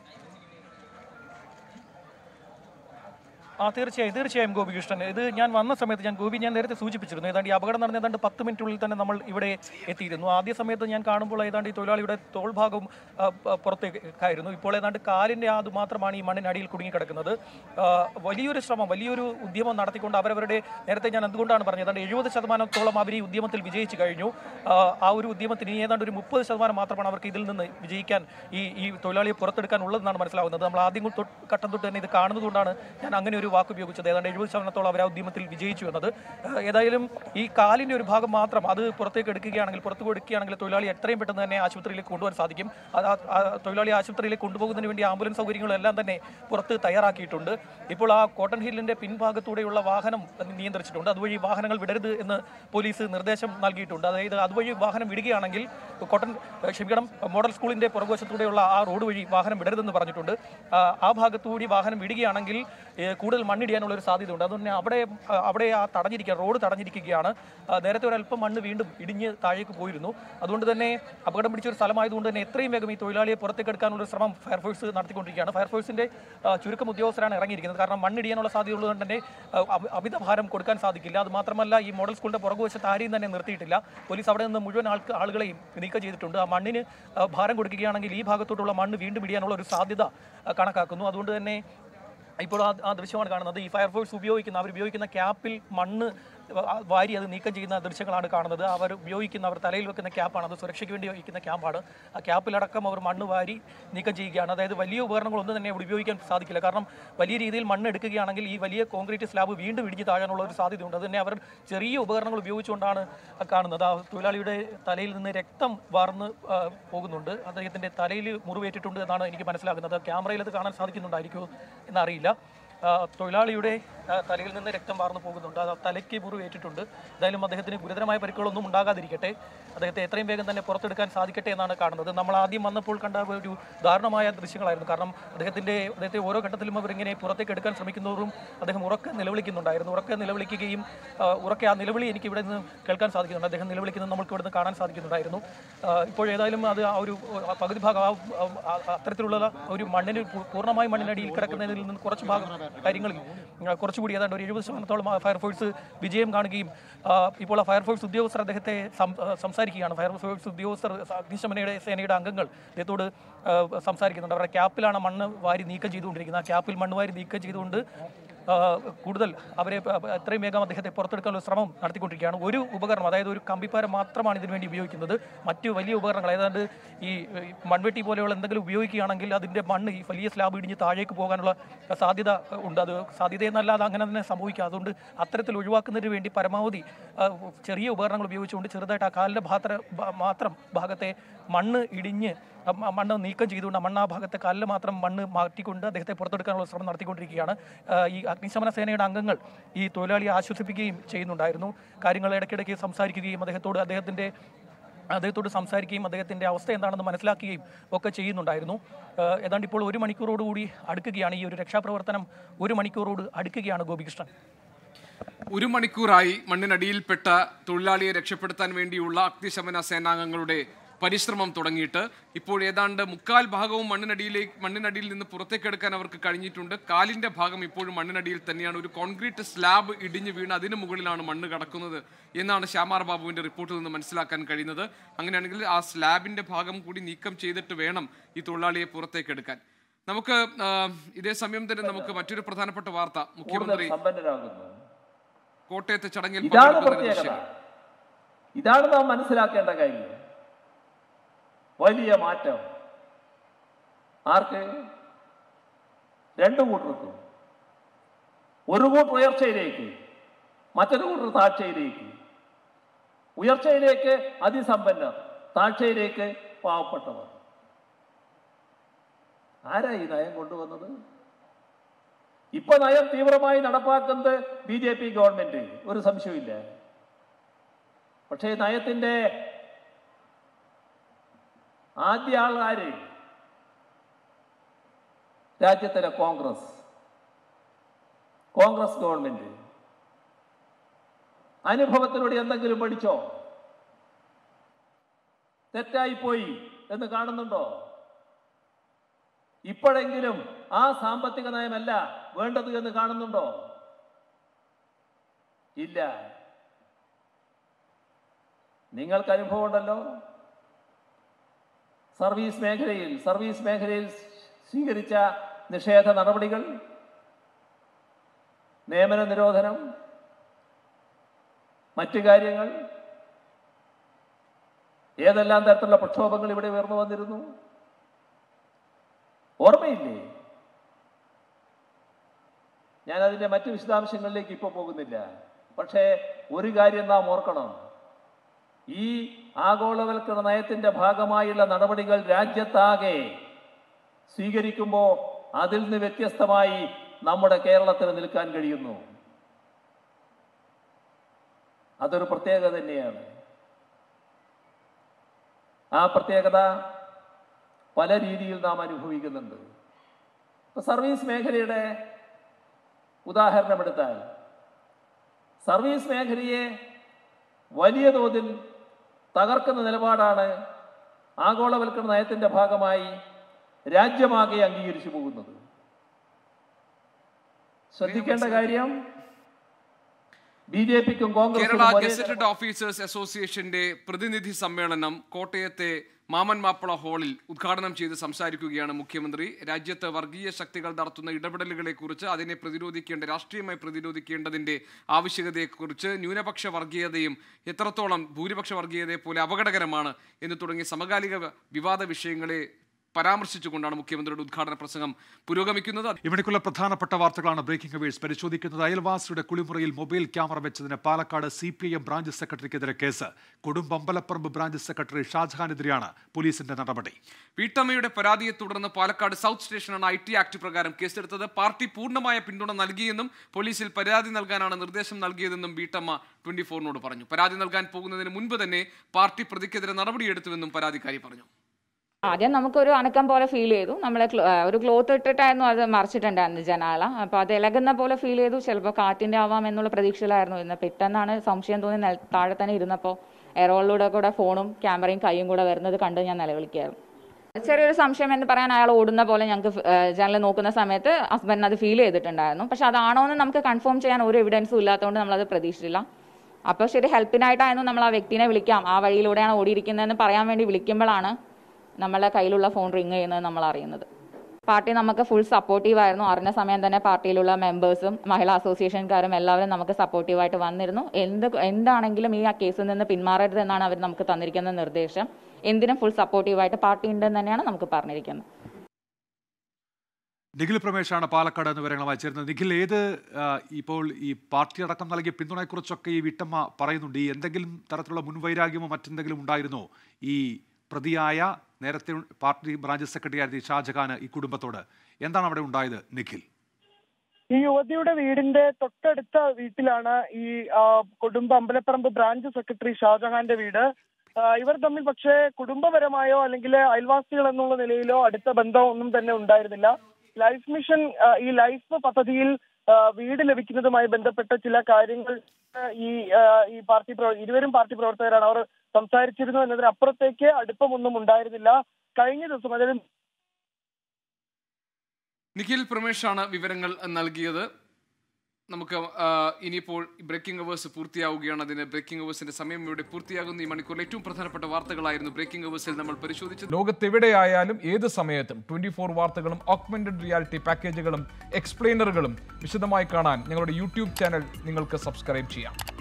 [SPEAKER 17] ആ തീർച്ചയായും തീർച്ചയായും ഗോപികൃഷ്ണൻ ഇത് ഞാൻ വന്ന സമയത്ത് ഞാൻ ഗോപി ഞാൻ നേരത്തെ സൂചിപ്പിച്ചിരുന്നു ഏതാണ്ട് ഈ അപകടം നടന്ന ഏതാണ്ട് പത്ത് മിനിറ്റുള്ളിൽ തന്നെ നമ്മൾ ഇവിടെ എത്തിയിരുന്നു ആദ്യ സമയത്ത് ഞാൻ കാണുമ്പോൾ ഏതാണ്ട് ഈ തൊഴിലാളിയുടെ തോൾഭാഗം ആ, പ- പുറത്തേക്കായിരുന്നു ഇപ്പോൾ ഏതാണ്ട് കാലിൻ്റെ അത് മാത്രമാണ് ഈ മണ്ണിനടിയിൽ കുടുങ്ങി കിടക്കുന്നത് ആ, വലിയൊരു ശ്രമം വലിയൊരു ഉദ്യമം നടത്തിക്കൊണ്ട് അവരവരുടെ നേരത്തെ ഞാൻ എന്തുകൊണ്ടാണ് പറഞ്ഞത് ഏതാണ്ട് എഴുപത് ശതമാനത്തോളം അവർ ഈ ഉദ്യമത്തിൽ വിജയിച്ചു കഴിഞ്ഞു ആ, ആ ഒരു ഉദ്യമത്തിന് ഇനി ഏതാണ്ട് ഒരു മുപ്പത് ശതമാനം മാത്രമാണ് അവർക്ക് ഇതിൽ നിന്ന് വിജയിക്കാൻ ഈ ഈ തൊഴിലാളിയെ പുറത്തെടുക്കാൻ ഉള്ളതെന്നാണ് മനസ്സിലാവുന്നത് നമ്മൾ ആദ്യം തൊട്ട് ഘട്ടം തൊട്ട് തന്നെ ഇത് കാണുന്നതുകൊണ്ടാണ് ഞാൻ അങ്ങനെ ഒരു വാക്ക് ഉപയോഗിച്ചത് ഏതാണ്ട് എഴുപത് ശതമാനത്തോളം അവർ ആ ഉദ്യമത്തിൽ വിജയിച്ചു എന്നത് ഏഹ് ഏതായാലും ഈ കാലിൻ്റെ ഒരു ഭാഗം മാത്രം അത് പുറത്തേക്ക് എടുക്കുകയാണെങ്കിൽ പുറത്ത് കൊടുക്കുകയാണെങ്കിൽ തൊഴിലാളി എത്രയും പെട്ടെന്ന് തന്നെ ആശുപത്രിയിലേക്ക് കൊണ്ടുപോകാൻ സാധിക്കും അത് ആ- ആ തൊഴിലാളി ആശുപത്രിയിലേക്ക് കൊണ്ടുപോകുന്നതിന് വേണ്ടി ആംബുലൻസ് സൗകര്യങ്ങളും എല്ലാം തന്നെ പുറത്ത് തയ്യാറാക്കിയിട്ടുണ്ട് ഇപ്പോൾ ആ കോട്ടൺ ഹില്ലിൻ്റെ പിൻഭാഗത്തൂടെയുള്ള വാഹനം നിയന്ത്രിച്ചിട്ടുണ്ട് അതുവഴി വാഹനങ്ങൾ വിടരുത് എന്ന് പോലീസ് നിർദ്ദേശം നൽകിയിട്ടുണ്ട് അതായത് അതുവഴി വാഹനം വിടുകയാണെങ്കിൽ കോട്ടൺ ഏഹ് ക്ഷമിക്കണം മോഡൽ സ്കൂളിൻ്റെ പുറകുവശത്തൂടെയുള്ള ആ റോഡ് വഴി വാഹനം വിടരുതെന്ന് പറഞ്ഞിട്ടുണ്ട് ആ, ആ ഭാഗത്തുകൂടി വാഹനം വിടുകയാണെങ്കിൽ ഏഹ് കൂടുതൽ മണ്ണിടിയാനുള്ള ഒരു സാധ്യതയുണ്ട് അതുകൊണ്ട് തന്നെ അവിടെ ആ, അവിടെ ആ തടഞ്ഞിരിക്കുക റോഡ് തടഞ്ഞിരിക്കുകയാണ് ആ, നേരത്തെ ഒരല്പം മണ്ണ് വീണ്ടും ഇടിഞ്ഞ് താഴേക്ക് പോയിരുന്നു അതുകൊണ്ട് തന്നെ അപകടം പിടിച്ച ഒരു സ്ഥലമായതുകൊണ്ട് തന്നെ എത്രയും വേഗം ഈ തൊഴിലാളിയെ പുറത്തേക്ക് എടുക്കാനുള്ള ഒരു ശ്രമം ഫയർഫോഴ്സ് നടത്തിക്കൊണ്ടിരിക്കുകയാണ് ഫയർഫോഴ്സിന്റെ ആ, ചുരുക്കം ഉദ്യോഗസ്ഥരാണ് ഇറങ്ങിയിരിക്കുന്നത് കാരണം മണ്ണിടിയാനുള്ള സാധ്യത ഉള്ളതുകൊണ്ട് തന്നെ ആ, അമി- അമിത ഭാരം കൊടുക്കാൻ സാധിക്കില്ല അത് മാത്രമല്ല ഈ മോഡൽ സ്കൂളിന്റെ പുറകുവശത്ത് ആരെയും തന്നെ നിർത്തിയിട്ടില്ല പോലീസ് അവിടെ നിന്ന് മുഴുവൻ ആൾക്ക് ആളുകളെയും നീക്കം ചെയ്തിട്ടുണ്ട് ആ മണ്ണിന് ആ, ഭാരം കൊടുക്കുകയാണെങ്കിൽ ഈ ഭാഗത്തോട്ടുള്ള മണ്ണ് വീണ്ടും ഇടിയാനുള്ള ഒരു സാധ്യത ആ, കണക്കാക്കുന്നു അതുകൊണ്ട് തന്നെ ഇപ്പോൾ ആ ആ ദൃശ്യമാണ് കാണുന്നത് ഈ ഫയർഫോഴ്സ് ഉപയോഗിക്കുന്ന അവർ ഉപയോഗിക്കുന്ന ക്യാപ്പിൽ മണ്ണ് ആ, വാരി അത് നീക്കം ചെയ്യുന്ന ദൃശ്യങ്ങളാണ് കാണുന്നത് അവർ ഉപയോഗിക്കുന്ന അവർ തലയിൽ വെക്കുന്ന ക്യാപ്പാണ് അത് സുരക്ഷയ്ക്ക് വേണ്ടി വയ്ക്കുന്ന ക്യാമ്പാണ് ആ ക്യാപ്പിലടക്കം അവർ മണ്ണ് വാരി നീക്കം ചെയ്യുകയാണ് അതായത് വലിയ ഉപകരണങ്ങളൊന്നും തന്നെ ഇവിടെ ഉപയോഗിക്കാൻ സാധിക്കില്ല കാരണം വലിയ രീതിയിൽ മണ്ണ് എടുക്കുകയാണെങ്കിൽ ഈ വലിയ കോൺക്രീറ്റ് സ്ലാബ് വീണ്ടും ഇടിഞ്ഞ് താഴാനുള്ള ഒരു സാധ്യതയുണ്ട് അത് തന്നെ അവർ ചെറിയ ഉപകരണങ്ങൾ ഉപയോഗിച്ചുകൊണ്ടാണ് ആ കാണുന്നത് ആ തൊഴിലാളിയുടെ തലയിൽ നിന്ന് രക്തം വാർന്ന് ആ, പോകുന്നുണ്ട് അദ്ദേഹത്തിൻ്റെ തലയിൽ മുറിവേറ്റിട്ടുണ്ട് എന്നാണ് എനിക്ക് മനസ്സിലാകുന്നത് ക്യാമറയിൽ അത് കാണാൻ സാധിക്കുന്നുണ്ടായിരിക്കുമോ എന്നറിയില്ല ആ, തൊഴിലാളിയുടെ ആ, തലയിൽ നിന്ന് രക്തം വാർന്നു പോകുന്നുണ്ട് അത് തലയ്ക്ക് മുറിവേറ്റിട്ടുണ്ട് എന്തായാലും അദ്ദേഹത്തിന് ഗുരുതരമായ പരിക്കുകളൊന്നും ഉണ്ടാകാതിരിക്കട്ടെ അദ്ദേഹത്തെ എത്രയും വേഗം തന്നെ പുറത്തെടുക്കാൻ സാധിക്കട്ടെ എന്നാണ് കാണുന്നത് നമ്മൾ ആദ്യം വന്നപ്പോൾ കണ്ട ഒരു ദാരുണമായ ദൃശ്യങ്ങളായിരുന്നു കാരണം അദ്ദേഹത്തിൻ്റെ അദ്ദേഹത്തെ ഓരോ ഘട്ടത്തിലും അവരിങ്ങനെ പുറത്തേക്ക് എടുക്കാൻ ശ്രമിക്കുന്നവരും അദ്ദേഹം ഉറക്കെ നിലവിളിക്കുന്നുണ്ടായിരുന്നു ഉറക്കെ നിലവിളിക്കുകയും ആ, ഉറക്കെ ആ നിലവിളി എനിക്ക് ഇവിടെ നിന്ന് കേൾക്കാൻ സാധിക്കുന്നുണ്ട് അദ്ദേഹം നിലവിളിക്കുന്നത് നമുക്ക് ഇവിടെ നിന്ന് കാണാൻ സാധിക്കുന്നുണ്ടായിരുന്നു ആ, ഇപ്പോൾ ഏതായാലും അത് ആ ഒരു ആ, പകുതി ഭാഗം ആ, ആ, ആ, അത്തരത്തിലുള്ള ഒരു മണ്ണിന് പൂ- പൂർണ്ണമായും മണ്ണിനടിയിൽ കിടക്കുന്നതിൽ നിന്ന് കുറച്ച് ഭാഗം കാര്യങ്ങളിൽ ആ, കുറച്ചുകൂടി ഏതാണ്ട് ഒരു എഴുപത് ശതമാനത്തോളം ആ ഫയർഫോഴ്സ് വിജയം കാണുകയും ആ, ഇപ്പോൾ ആ ഫയർഫോഴ്സ് ഉദ്യോഗസ്ഥർ അദ്ദേഹത്തെ സം- ആ, സംസാരിക്കുകയാണ് ഫയർഫോഴ്സ് ഉദ്യോഗസ്ഥർ അഗ്നിശമനയുടെ സേനയുടെ അംഗങ്ങൾ അദ്ദേഹത്തോട് ആ, സംസാരിക്കുന്നുണ്ട് അവരുടെ ക്യാപ്പിലാണ് മണ്ണ് വാരി നീക്കം ചെയ്തുകൊണ്ടിരിക്കുന്നത് ആ ക്യാപ്പിൽ മണ്ണ് വാരി നീക്കം ചെയ്തുകൊണ്ട് ആ, കൂടുതൽ അവരെ പ- പ- എത്രയും വേഗം അദ്ദേഹത്തെ പുറത്തെടുക്കാനുള്ള ശ്രമം നടത്തിക്കൊണ്ടിരിക്കുകയാണ് ഒരു ഉപകരണം അതായത് ഒരു കമ്പിപ്പാര മാത്രമാണ് ഇതിനു വേണ്ടി ഉപയോഗിക്കുന്നത് മറ്റു വലിയ ഉപകരണങ്ങൾ ഏതാണ്ട് ഈ ഈ മൺവെട്ടി പോലെയുള്ള എന്തെങ്കിലും ഉപയോഗിക്കുകയാണെങ്കിൽ അതിൻ്റെ മണ്ണ് ഈ വലിയ സ്ലാബ് ഇടിഞ്ഞ് താഴേക്ക് പോകാനുള്ള സാധ്യത ഉണ്ട് അത് സാധ്യതയെന്നല്ലാതെ അങ്ങനെ തന്നെ സംഭവിക്കുക അതുകൊണ്ട് അത്തരത്തിൽ ഒഴിവാക്കുന്നതിന് വേണ്ടി പരമാവധി ആ, ചെറിയ ഉപകരണങ്ങൾ ഉപയോഗിച്ചുകൊണ്ട് ചെറുതായിട്ട് ആ കാലിൻ്റെ ഭാത്ര ഭ- മാത്രം ഭാഗത്തെ മണ്ണ് ഇടിഞ്ഞ് ആ മ- മണ്ണ് നീക്കം ചെയ്തുകൊണ്ട് ആ മണ്ണ് ആ ഭാഗത്തെ കാലിൽ മാത്രം മണ്ണ് മാറ്റിക്കൊണ്ട് അദ്ദേഹത്തെ പുറത്തെടുക്കാനുള്ള ശ്രമം നടത്തിക്കൊണ്ടിരിക്കുകയാണ് ആ, ഈ അഗ്നിശമന സേനയുടെ അംഗങ്ങൾ ഈ തൊഴിലാളിയെ ആശ്വസിപ്പിക്കുകയും ചെയ്യുന്നുണ്ടായിരുന്നു കാര്യങ്ങൾ ഇടയ്ക്കിടയ്ക്ക് സംസാരിക്കുകയും അദ്ദേഹത്തോട് അദ്ദേഹത്തിൻ്റെ അദ്ദേഹത്തോട് സംസാരിക്കുകയും അദ്ദേഹത്തിൻ്റെ അവസ്ഥ എന്താണെന്ന് മനസ്സിലാക്കുകയും ഒക്കെ ചെയ്യുന്നുണ്ടായിരുന്നു ആ, ഏതാണ്ട് ഇപ്പോൾ ഒരു മണിക്കൂറോടുകൂടി അടുക്കുകയാണ് ഈ ഒരു രക്ഷാപ്രവർത്തനം ഒരു മണിക്കൂറോട് അടുക്കുകയാണ് ഗോപികൃഷ്ണൻ
[SPEAKER 2] ഒരു മണിക്കൂറായി മണ്ണിനടിയിൽപ്പെട്ട തൊഴിലാളിയെ രക്ഷപ്പെടുത്താൻ വേണ്ടിയുള്ള അഗ്നിശമന സേനാംഗങ്ങളുടെ പരിശ്രമം തുടങ്ങിയിട്ട് ഇപ്പോൾ ഏതാണ്ട് മുക്കാൽ ഭാഗവും മണ്ണിനടിയിലേക്ക് മണ്ണിനടിയിൽ നിന്ന് പുറത്തേക്കെടുക്കാൻ അവർക്ക് കഴിഞ്ഞിട്ടുണ്ട് കാലിന്റെ ഭാഗം ഇപ്പോഴും മണ്ണിനടിയിൽ തന്നെയാണ് ഒരു കോൺക്രീറ്റ് സ്ലാബ് ഇടിഞ്ഞു വീണ് അതിന് മുകളിലാണ് മണ്ണ് കടക്കുന്നത് എന്നാണ് ശ്യാമാർ ബാബുവിന്റെ റിപ്പോർട്ടിൽ നിന്ന് മനസ്സിലാക്കാൻ കഴിയുന്നത് അങ്ങനെയാണെങ്കിൽ ആ സ്ലാബിന്റെ ഭാഗം കൂടി നീക്കം ചെയ്തിട്ട് വേണം ഈ തൊഴിലാളിയെ പുറത്തേക്കെടുക്കാൻ നമുക്ക് ആ, ഇതേ സമയം തന്നെ നമുക്ക് മറ്റൊരു പ്രധാനപ്പെട്ട വാർത്ത
[SPEAKER 12] കൂടുതൽ
[SPEAKER 2] മുഖ്യമന്ത്രി
[SPEAKER 12] സമ്പന്നരാകുന്നു
[SPEAKER 2] കോട്ടയത്തെ ചടങ്ങിൽ
[SPEAKER 12] ഇതാണ്
[SPEAKER 2] പങ്കെടുക്കുന്നതിന്
[SPEAKER 12] പ്രത്യേകത
[SPEAKER 2] ദൃശ്യം.
[SPEAKER 12] ഇതാണ് നാം മനസ്സിലാക്കേണ്ട കാര്യം വലിയ മാറ്റം ആർക്ക് രണ്ടു കൂട്ടർക്കും ഒരു കൂട്ടർ ഉയർച്ചയിലേക്ക് മറ്റൊരു കൂട്ടർ താഴ്ചയിലേക്ക് ഉയർച്ചയിലേക്ക് അതിസമ്പന്നർ താഴ്ചയിലേക്ക് പാവപ്പെട്ടവർ ആരാ ഈ നയം കൊണ്ടുവന്നത് ഇപ്പൊ നയം തീവ്രമായി നടപ്പാക്കുന്നത് ബി ജെ പി ഗവൺമെന്റ് ഒരു സംശയമില്ല പക്ഷേ നയത്തിന്റെ ആദ്യ ആൾ ആര് രാജ്യത്തിലെ കോൺഗ്രസ് കോൺഗ്രസ് ഗവൺമെന്റ് അനുഭവത്തിലൂടെ എന്തെങ്കിലും പഠിച്ചോ തെറ്റായിപ്പോയി എന്ന് കാണുന്നുണ്ടോ ഇപ്പോഴെങ്കിലും ആ സാമ്പത്തിക നയമല്ല വേണ്ടത് എന്ന് കാണുന്നുണ്ടോ ഇല്ല നിങ്ങൾക്ക് അനുഭവം ഉണ്ടല്ലോ സർവീസ് മേഖലയിൽ സർവീസ് മേഖലയിൽ സ്വീകരിച്ച നിഷേധ നടപടികൾ നിയമന നിരോധനം മറ്റു കാര്യങ്ങൾ ഏതെല്ലാം തരത്തിലുള്ള പ്രക്ഷോഭങ്ങൾ ഇവിടെ ഉയർന്നു വന്നിരുന്നു ഓർമ്മയില്ലേ ഞാൻ അതിന്റെ മറ്റു വിശദാംശങ്ങളിലേക്ക് ഇപ്പോൾ പോകുന്നില്ല പക്ഷേ ഒരു കാര്യം നാം ഓർക്കണം ഈ ആഗോളവൽക്കരണ നയത്തിന്റെ ഭാഗമായുള്ള നടപടികൾ രാജ്യത്താകെ സ്വീകരിക്കുമ്പോൾ അതിൽ നിന്ന് വ്യത്യസ്തമായി നമ്മുടെ കേരളത്തിന് നിൽക്കാൻ കഴിയുന്നു അതൊരു പ്രത്യേകത തന്നെയാണ് ആ പ്രത്യേകത പല രീതിയിൽ നാം അനുഭവിക്കുന്നുണ്ട് ഇപ്പൊ സർവീസ് മേഖലയുടെ ഉദാഹരണമെടുത്താൽ സർവീസ് മേഖലയെ വലിയ തോതിൽ തകർക്കുന്ന നിലപാടാണ് ആഗോളവൽക്കരണ നയത്തിന്റെ ഭാഗമായി രാജ്യമാകെ അംഗീകരിച്ചു പോകുന്നത് ശ്രദ്ധിക്കേണ്ട കാര്യം ബി ജെ പിക്കും
[SPEAKER 2] കേരള
[SPEAKER 12] കോൺഗ്രസിനും ഒരേ
[SPEAKER 2] ഗസറ്റഡ് ഓഫീസേഴ്സ് അസോസിയേഷന്റെ പ്രതിനിധി സമ്മേളനം കോട്ടയത്തെ മാമൻ മാപ്പിള ഹാളിൽ ഉദ്ഘാടനം ചെയ്ത് സംസാരിക്കുകയാണ് മുഖ്യമന്ത്രി രാജ്യത്ത് വർഗീയ ശക്തികൾ നടത്തുന്ന ഇടപെടലുകളെ കുറിച്ച് അതിനെ പ്രതിരോധിക്കേണ്ട രാഷ്ട്രീയമായി പ്രതിരോധിക്കേണ്ടതിന്റെ ആവശ്യകതയെക്കുറിച്ച് ന്യൂനപക്ഷ വർഗീയതയും എത്രത്തോളം ഭൂരിപക്ഷ വർഗീയതയെ പോലെ അപകടകരമാണ് എന്ന് തുടങ്ങിയ സമകാലിക വിവാദ വിഷയങ്ങളെ പരാമർശിച്ചുകൊണ്ടാണ് മുഖ്യമന്ത്രിയുടെ ഉദ്ഘാടന പ്രസംഗം പുരോഗമിക്കുന്നത്
[SPEAKER 3] ഇവിടേക്കുള്ള പ്രധാനപ്പെട്ട വാർത്തകളാണ് ബ്രേക്കിംഗ് അവേഴ്സ് പരിശോധിക്കുന്നത് അയൽവാസിയുടെ കുളിമുറിയിൽ മൊബൈൽ ക്യാമറ വെച്ചതിന് Palakkad C P I M branch സെക്രട്ടറിക്കെതിരെ കേസ് കൊടുമ്പമ്പലപ്പറമ്പ് ബ്രാഞ്ച് സെക്രട്ടറി ഷാജഹാനെതിരെയാണ് പോലീസിന്റെ നടപടി
[SPEAKER 2] വീട്ടമ്മയുടെ പരാതിയെ തുടർന്ന് പാലക്കാട് സൗത്ത് സ്റ്റേഷനാണ് ഐ ടി ആക്ട് പ്രകാരം കേസെടുത്തത് പാർട്ടി പൂർണ്ണമായ പിന്തുണ നൽകിയെന്നും പോലീസിൽ പരാതി നൽകാനാണ് നിർദ്ദേശം നൽകിയതെന്നും വീട്ടമ്മ ട്വന്റി ഫോറിനോട് പറഞ്ഞു പരാതി നൽകാൻ പോകുന്നതിന് മുൻപ് തന്നെ പാർട്ടി പ്രതിക്കെതിരെ നടപടിയെടുത്തുവെന്നും പരാതിക്കാരി പറഞ്ഞു
[SPEAKER 19] ആദ്യം നമുക്കൊരു അനക്കം പോലെ ഫീൽ ചെയ്തു നമ്മൾ ഒരു ക്ലോത്ത് ഇട്ടിട്ടായിരുന്നു അത് മറിച്ചിട്ടുണ്ടായിരുന്നു ജനാല അപ്പോൾ അത് ഇളകുന്ന പോലെ ഫീൽ ചെയ്തു ചിലപ്പോൾ കാറ്റിൻ്റെ ആവാം എന്നുള്ള പ്രതീക്ഷയിലായിരുന്നു ഇന്ന് പെട്ടെന്നാണ് സംശയം തോന്നി നെൽ- താഴെ തന്നെ ഇരുന്നപ്പോൾ എയറോളിലൂടെ കൂടെ ഫോണും ക്യാമറയും കൈയും കൂടെ വരുന്നത് കണ്ട് ഞാൻ നിലവിളിക്കായിരുന്നു ചെറിയൊരു സംശയം എന്ന് പറയാൻ അയാൾ ഓടുന്ന പോലെ ഞങ്ങൾക്ക് ജനൽ നോക്കുന്ന സമയത്ത് ഹസ്ബൻഡിന് അത് ഫീൽ ചെയ്തിട്ടുണ്ടായിരുന്നു പക്ഷെ അതാണോ എന്ന് നമുക്ക് കൺഫേം ചെയ്യാൻ ഒരു എവിഡൻസും ഇല്ലാത്തതുകൊണ്ട് നമ്മളത് പ്രതീക്ഷിച്ചില്ല അപ്പോൾ ശരി ഹെൽപ്പിനായിട്ടായിരുന്നു നമ്മൾ ആ വ്യക്തിനെ വിളിക്കാം ആ വഴിയിലൂടെയാണ് ഓടിയിരിക്കുന്നതെന്ന് പറയാൻ വേണ്ടി വിളിക്കുമ്പോഴാണ് നമ്മളെ കയ്യിലുള്ള ഫോൺ റിങ് ചെയ്യുന്നത് നമ്മൾ അറിയുന്നത് പാർട്ടി നമുക്ക് ഫുൾ സപ്പോർട്ടീവ് ആയിരുന്നു അറിഞ്ഞ സമയം തന്നെ പാർട്ടിയിലുള്ള മെമ്പേഴ്സും മഹിളാ അസോസിയേഷൻകാരും എല്ലാവരും നമുക്ക് സപ്പോർട്ടീവായിട്ട് വന്നിരുന്നു എന്ത് എന്താണെങ്കിലും ഈ ആ കേസിൽ നിന്ന് പിന്മാറരുത് എന്നാണ് അവർ നമുക്ക് തന്നിരിക്കുന്ന നിർദ്ദേശം എന്തിനും ഫുൾ സപ്പോർട്ടീവായിട്ട് പാർട്ടി ഉണ്ടെന്ന് തന്നെയാണ് നമുക്ക് പറഞ്ഞിരിക്കുന്നത്
[SPEAKER 3] നിഖിൽ പ്രമേശാണ് പാലക്കാട് എന്ന് വിവരങ്ങളുമായി ചേരുന്നത് നിഖിൽ ഏത് ആ, ഇപ്പോൾ ഈ പാർട്ടി അടക്കം നൽകിയ പിന്തുണയെക്കുറിച്ചൊക്കെ ഈ വീട്ടമ്മ പറയുന്നുണ്ട് ഈ എന്തെങ്കിലും തരത്തിലുള്ള മുൻവൈരാഗ്യമോ മറ്റെന്തെങ്കിലും ഉണ്ടായിരുന്നോ ഈ പ്രതിയായ നേരത്തെ പാർട്ടി ബ്രാഞ്ച് സെക്രട്ടറി ആയിരുന്ന ഈ ഷാജഹാന് ഈ കുടുംബത്തോട് എന്താണ് അവിടെ ഉണ്ടായത് നിഖിൽ
[SPEAKER 9] ഈ യുവതിയുടെ വീടിന്റെ തൊട്ടടുത്ത വീട്ടിലാണ് ഈ ആ, കൊടുമ്പ് അമ്പലപ്പറമ്പ് ബ്രാഞ്ച് സെക്രട്ടറി ഷാജഹാന്റെ വീട് ആ, ഇവർ തമ്മിൽ പക്ഷേ കുടുംബപരമായോ അല്ലെങ്കിൽ അയൽവാസികൾ എന്നുള്ള നിലയിലോ അടുത്ത ബന്ധം ഒന്നും തന്നെ ഉണ്ടായിരുന്നില്ല ലൈഫ് മിഷൻ ആ, ഈ ലൈഫ് പദ്ധതിയിൽ ആ, വീട് ലഭിക്കുന്നതുമായി ബന്ധപ്പെട്ട ചില കാര്യങ്ങൾ ആ, ഈ ആ, ഈ പാർട്ടി പ്രവ- ഇരുവരും പാർട്ടി പ്രവർത്തകരാണ് അവർ സംസാരിച്ചിരുന്നു എന്നതിനപ്പുറത്തേക്ക് അടുപ്പമൊന്നും ഉണ്ടായിരുന്നില്ല കഴിഞ്ഞ ദിവസം അതായത്
[SPEAKER 2] നിഖിൽ പ്രമേഷാണ് വിവരങ്ങൾ നൽകിയത് നമുക്ക് ആ, ഇനിയിപ്പോൾ ബ്രേക്കിംഗ് അവേഴ്സ് പൂർത്തിയാവുകയാണ് അതിന് ബ്രേക്കിംഗ് അവേഴ്സിന്റെ സമയം ഇവിടെ പൂർത്തിയാകുന്ന ഈ മണിക്കൂറിൽ ഏറ്റവും പ്രധാനപ്പെട്ട വാർത്തകളായിരുന്നു ബ്രേക്കിംഗ് അവേഴ്സിൽ നമ്മൾ പരിശോധിച്ചത്
[SPEAKER 20] ലോകത്തെവിടെയായാലും ഏത് സമയത്തും ട്വന്റി ഫോർ വാർത്തകളും ഓഗ്മെന്റഡ് റിയാലിറ്റി പാക്കേജുകളും എക്സ്പ്ലെയിനറുകളും വിശദമായി കാണാൻ ഞങ്ങളുടെ യൂട്യൂബ് ചാനൽ നിങ്ങൾക്ക് സബ്സ്ക്രൈബ് ചെയ്യാം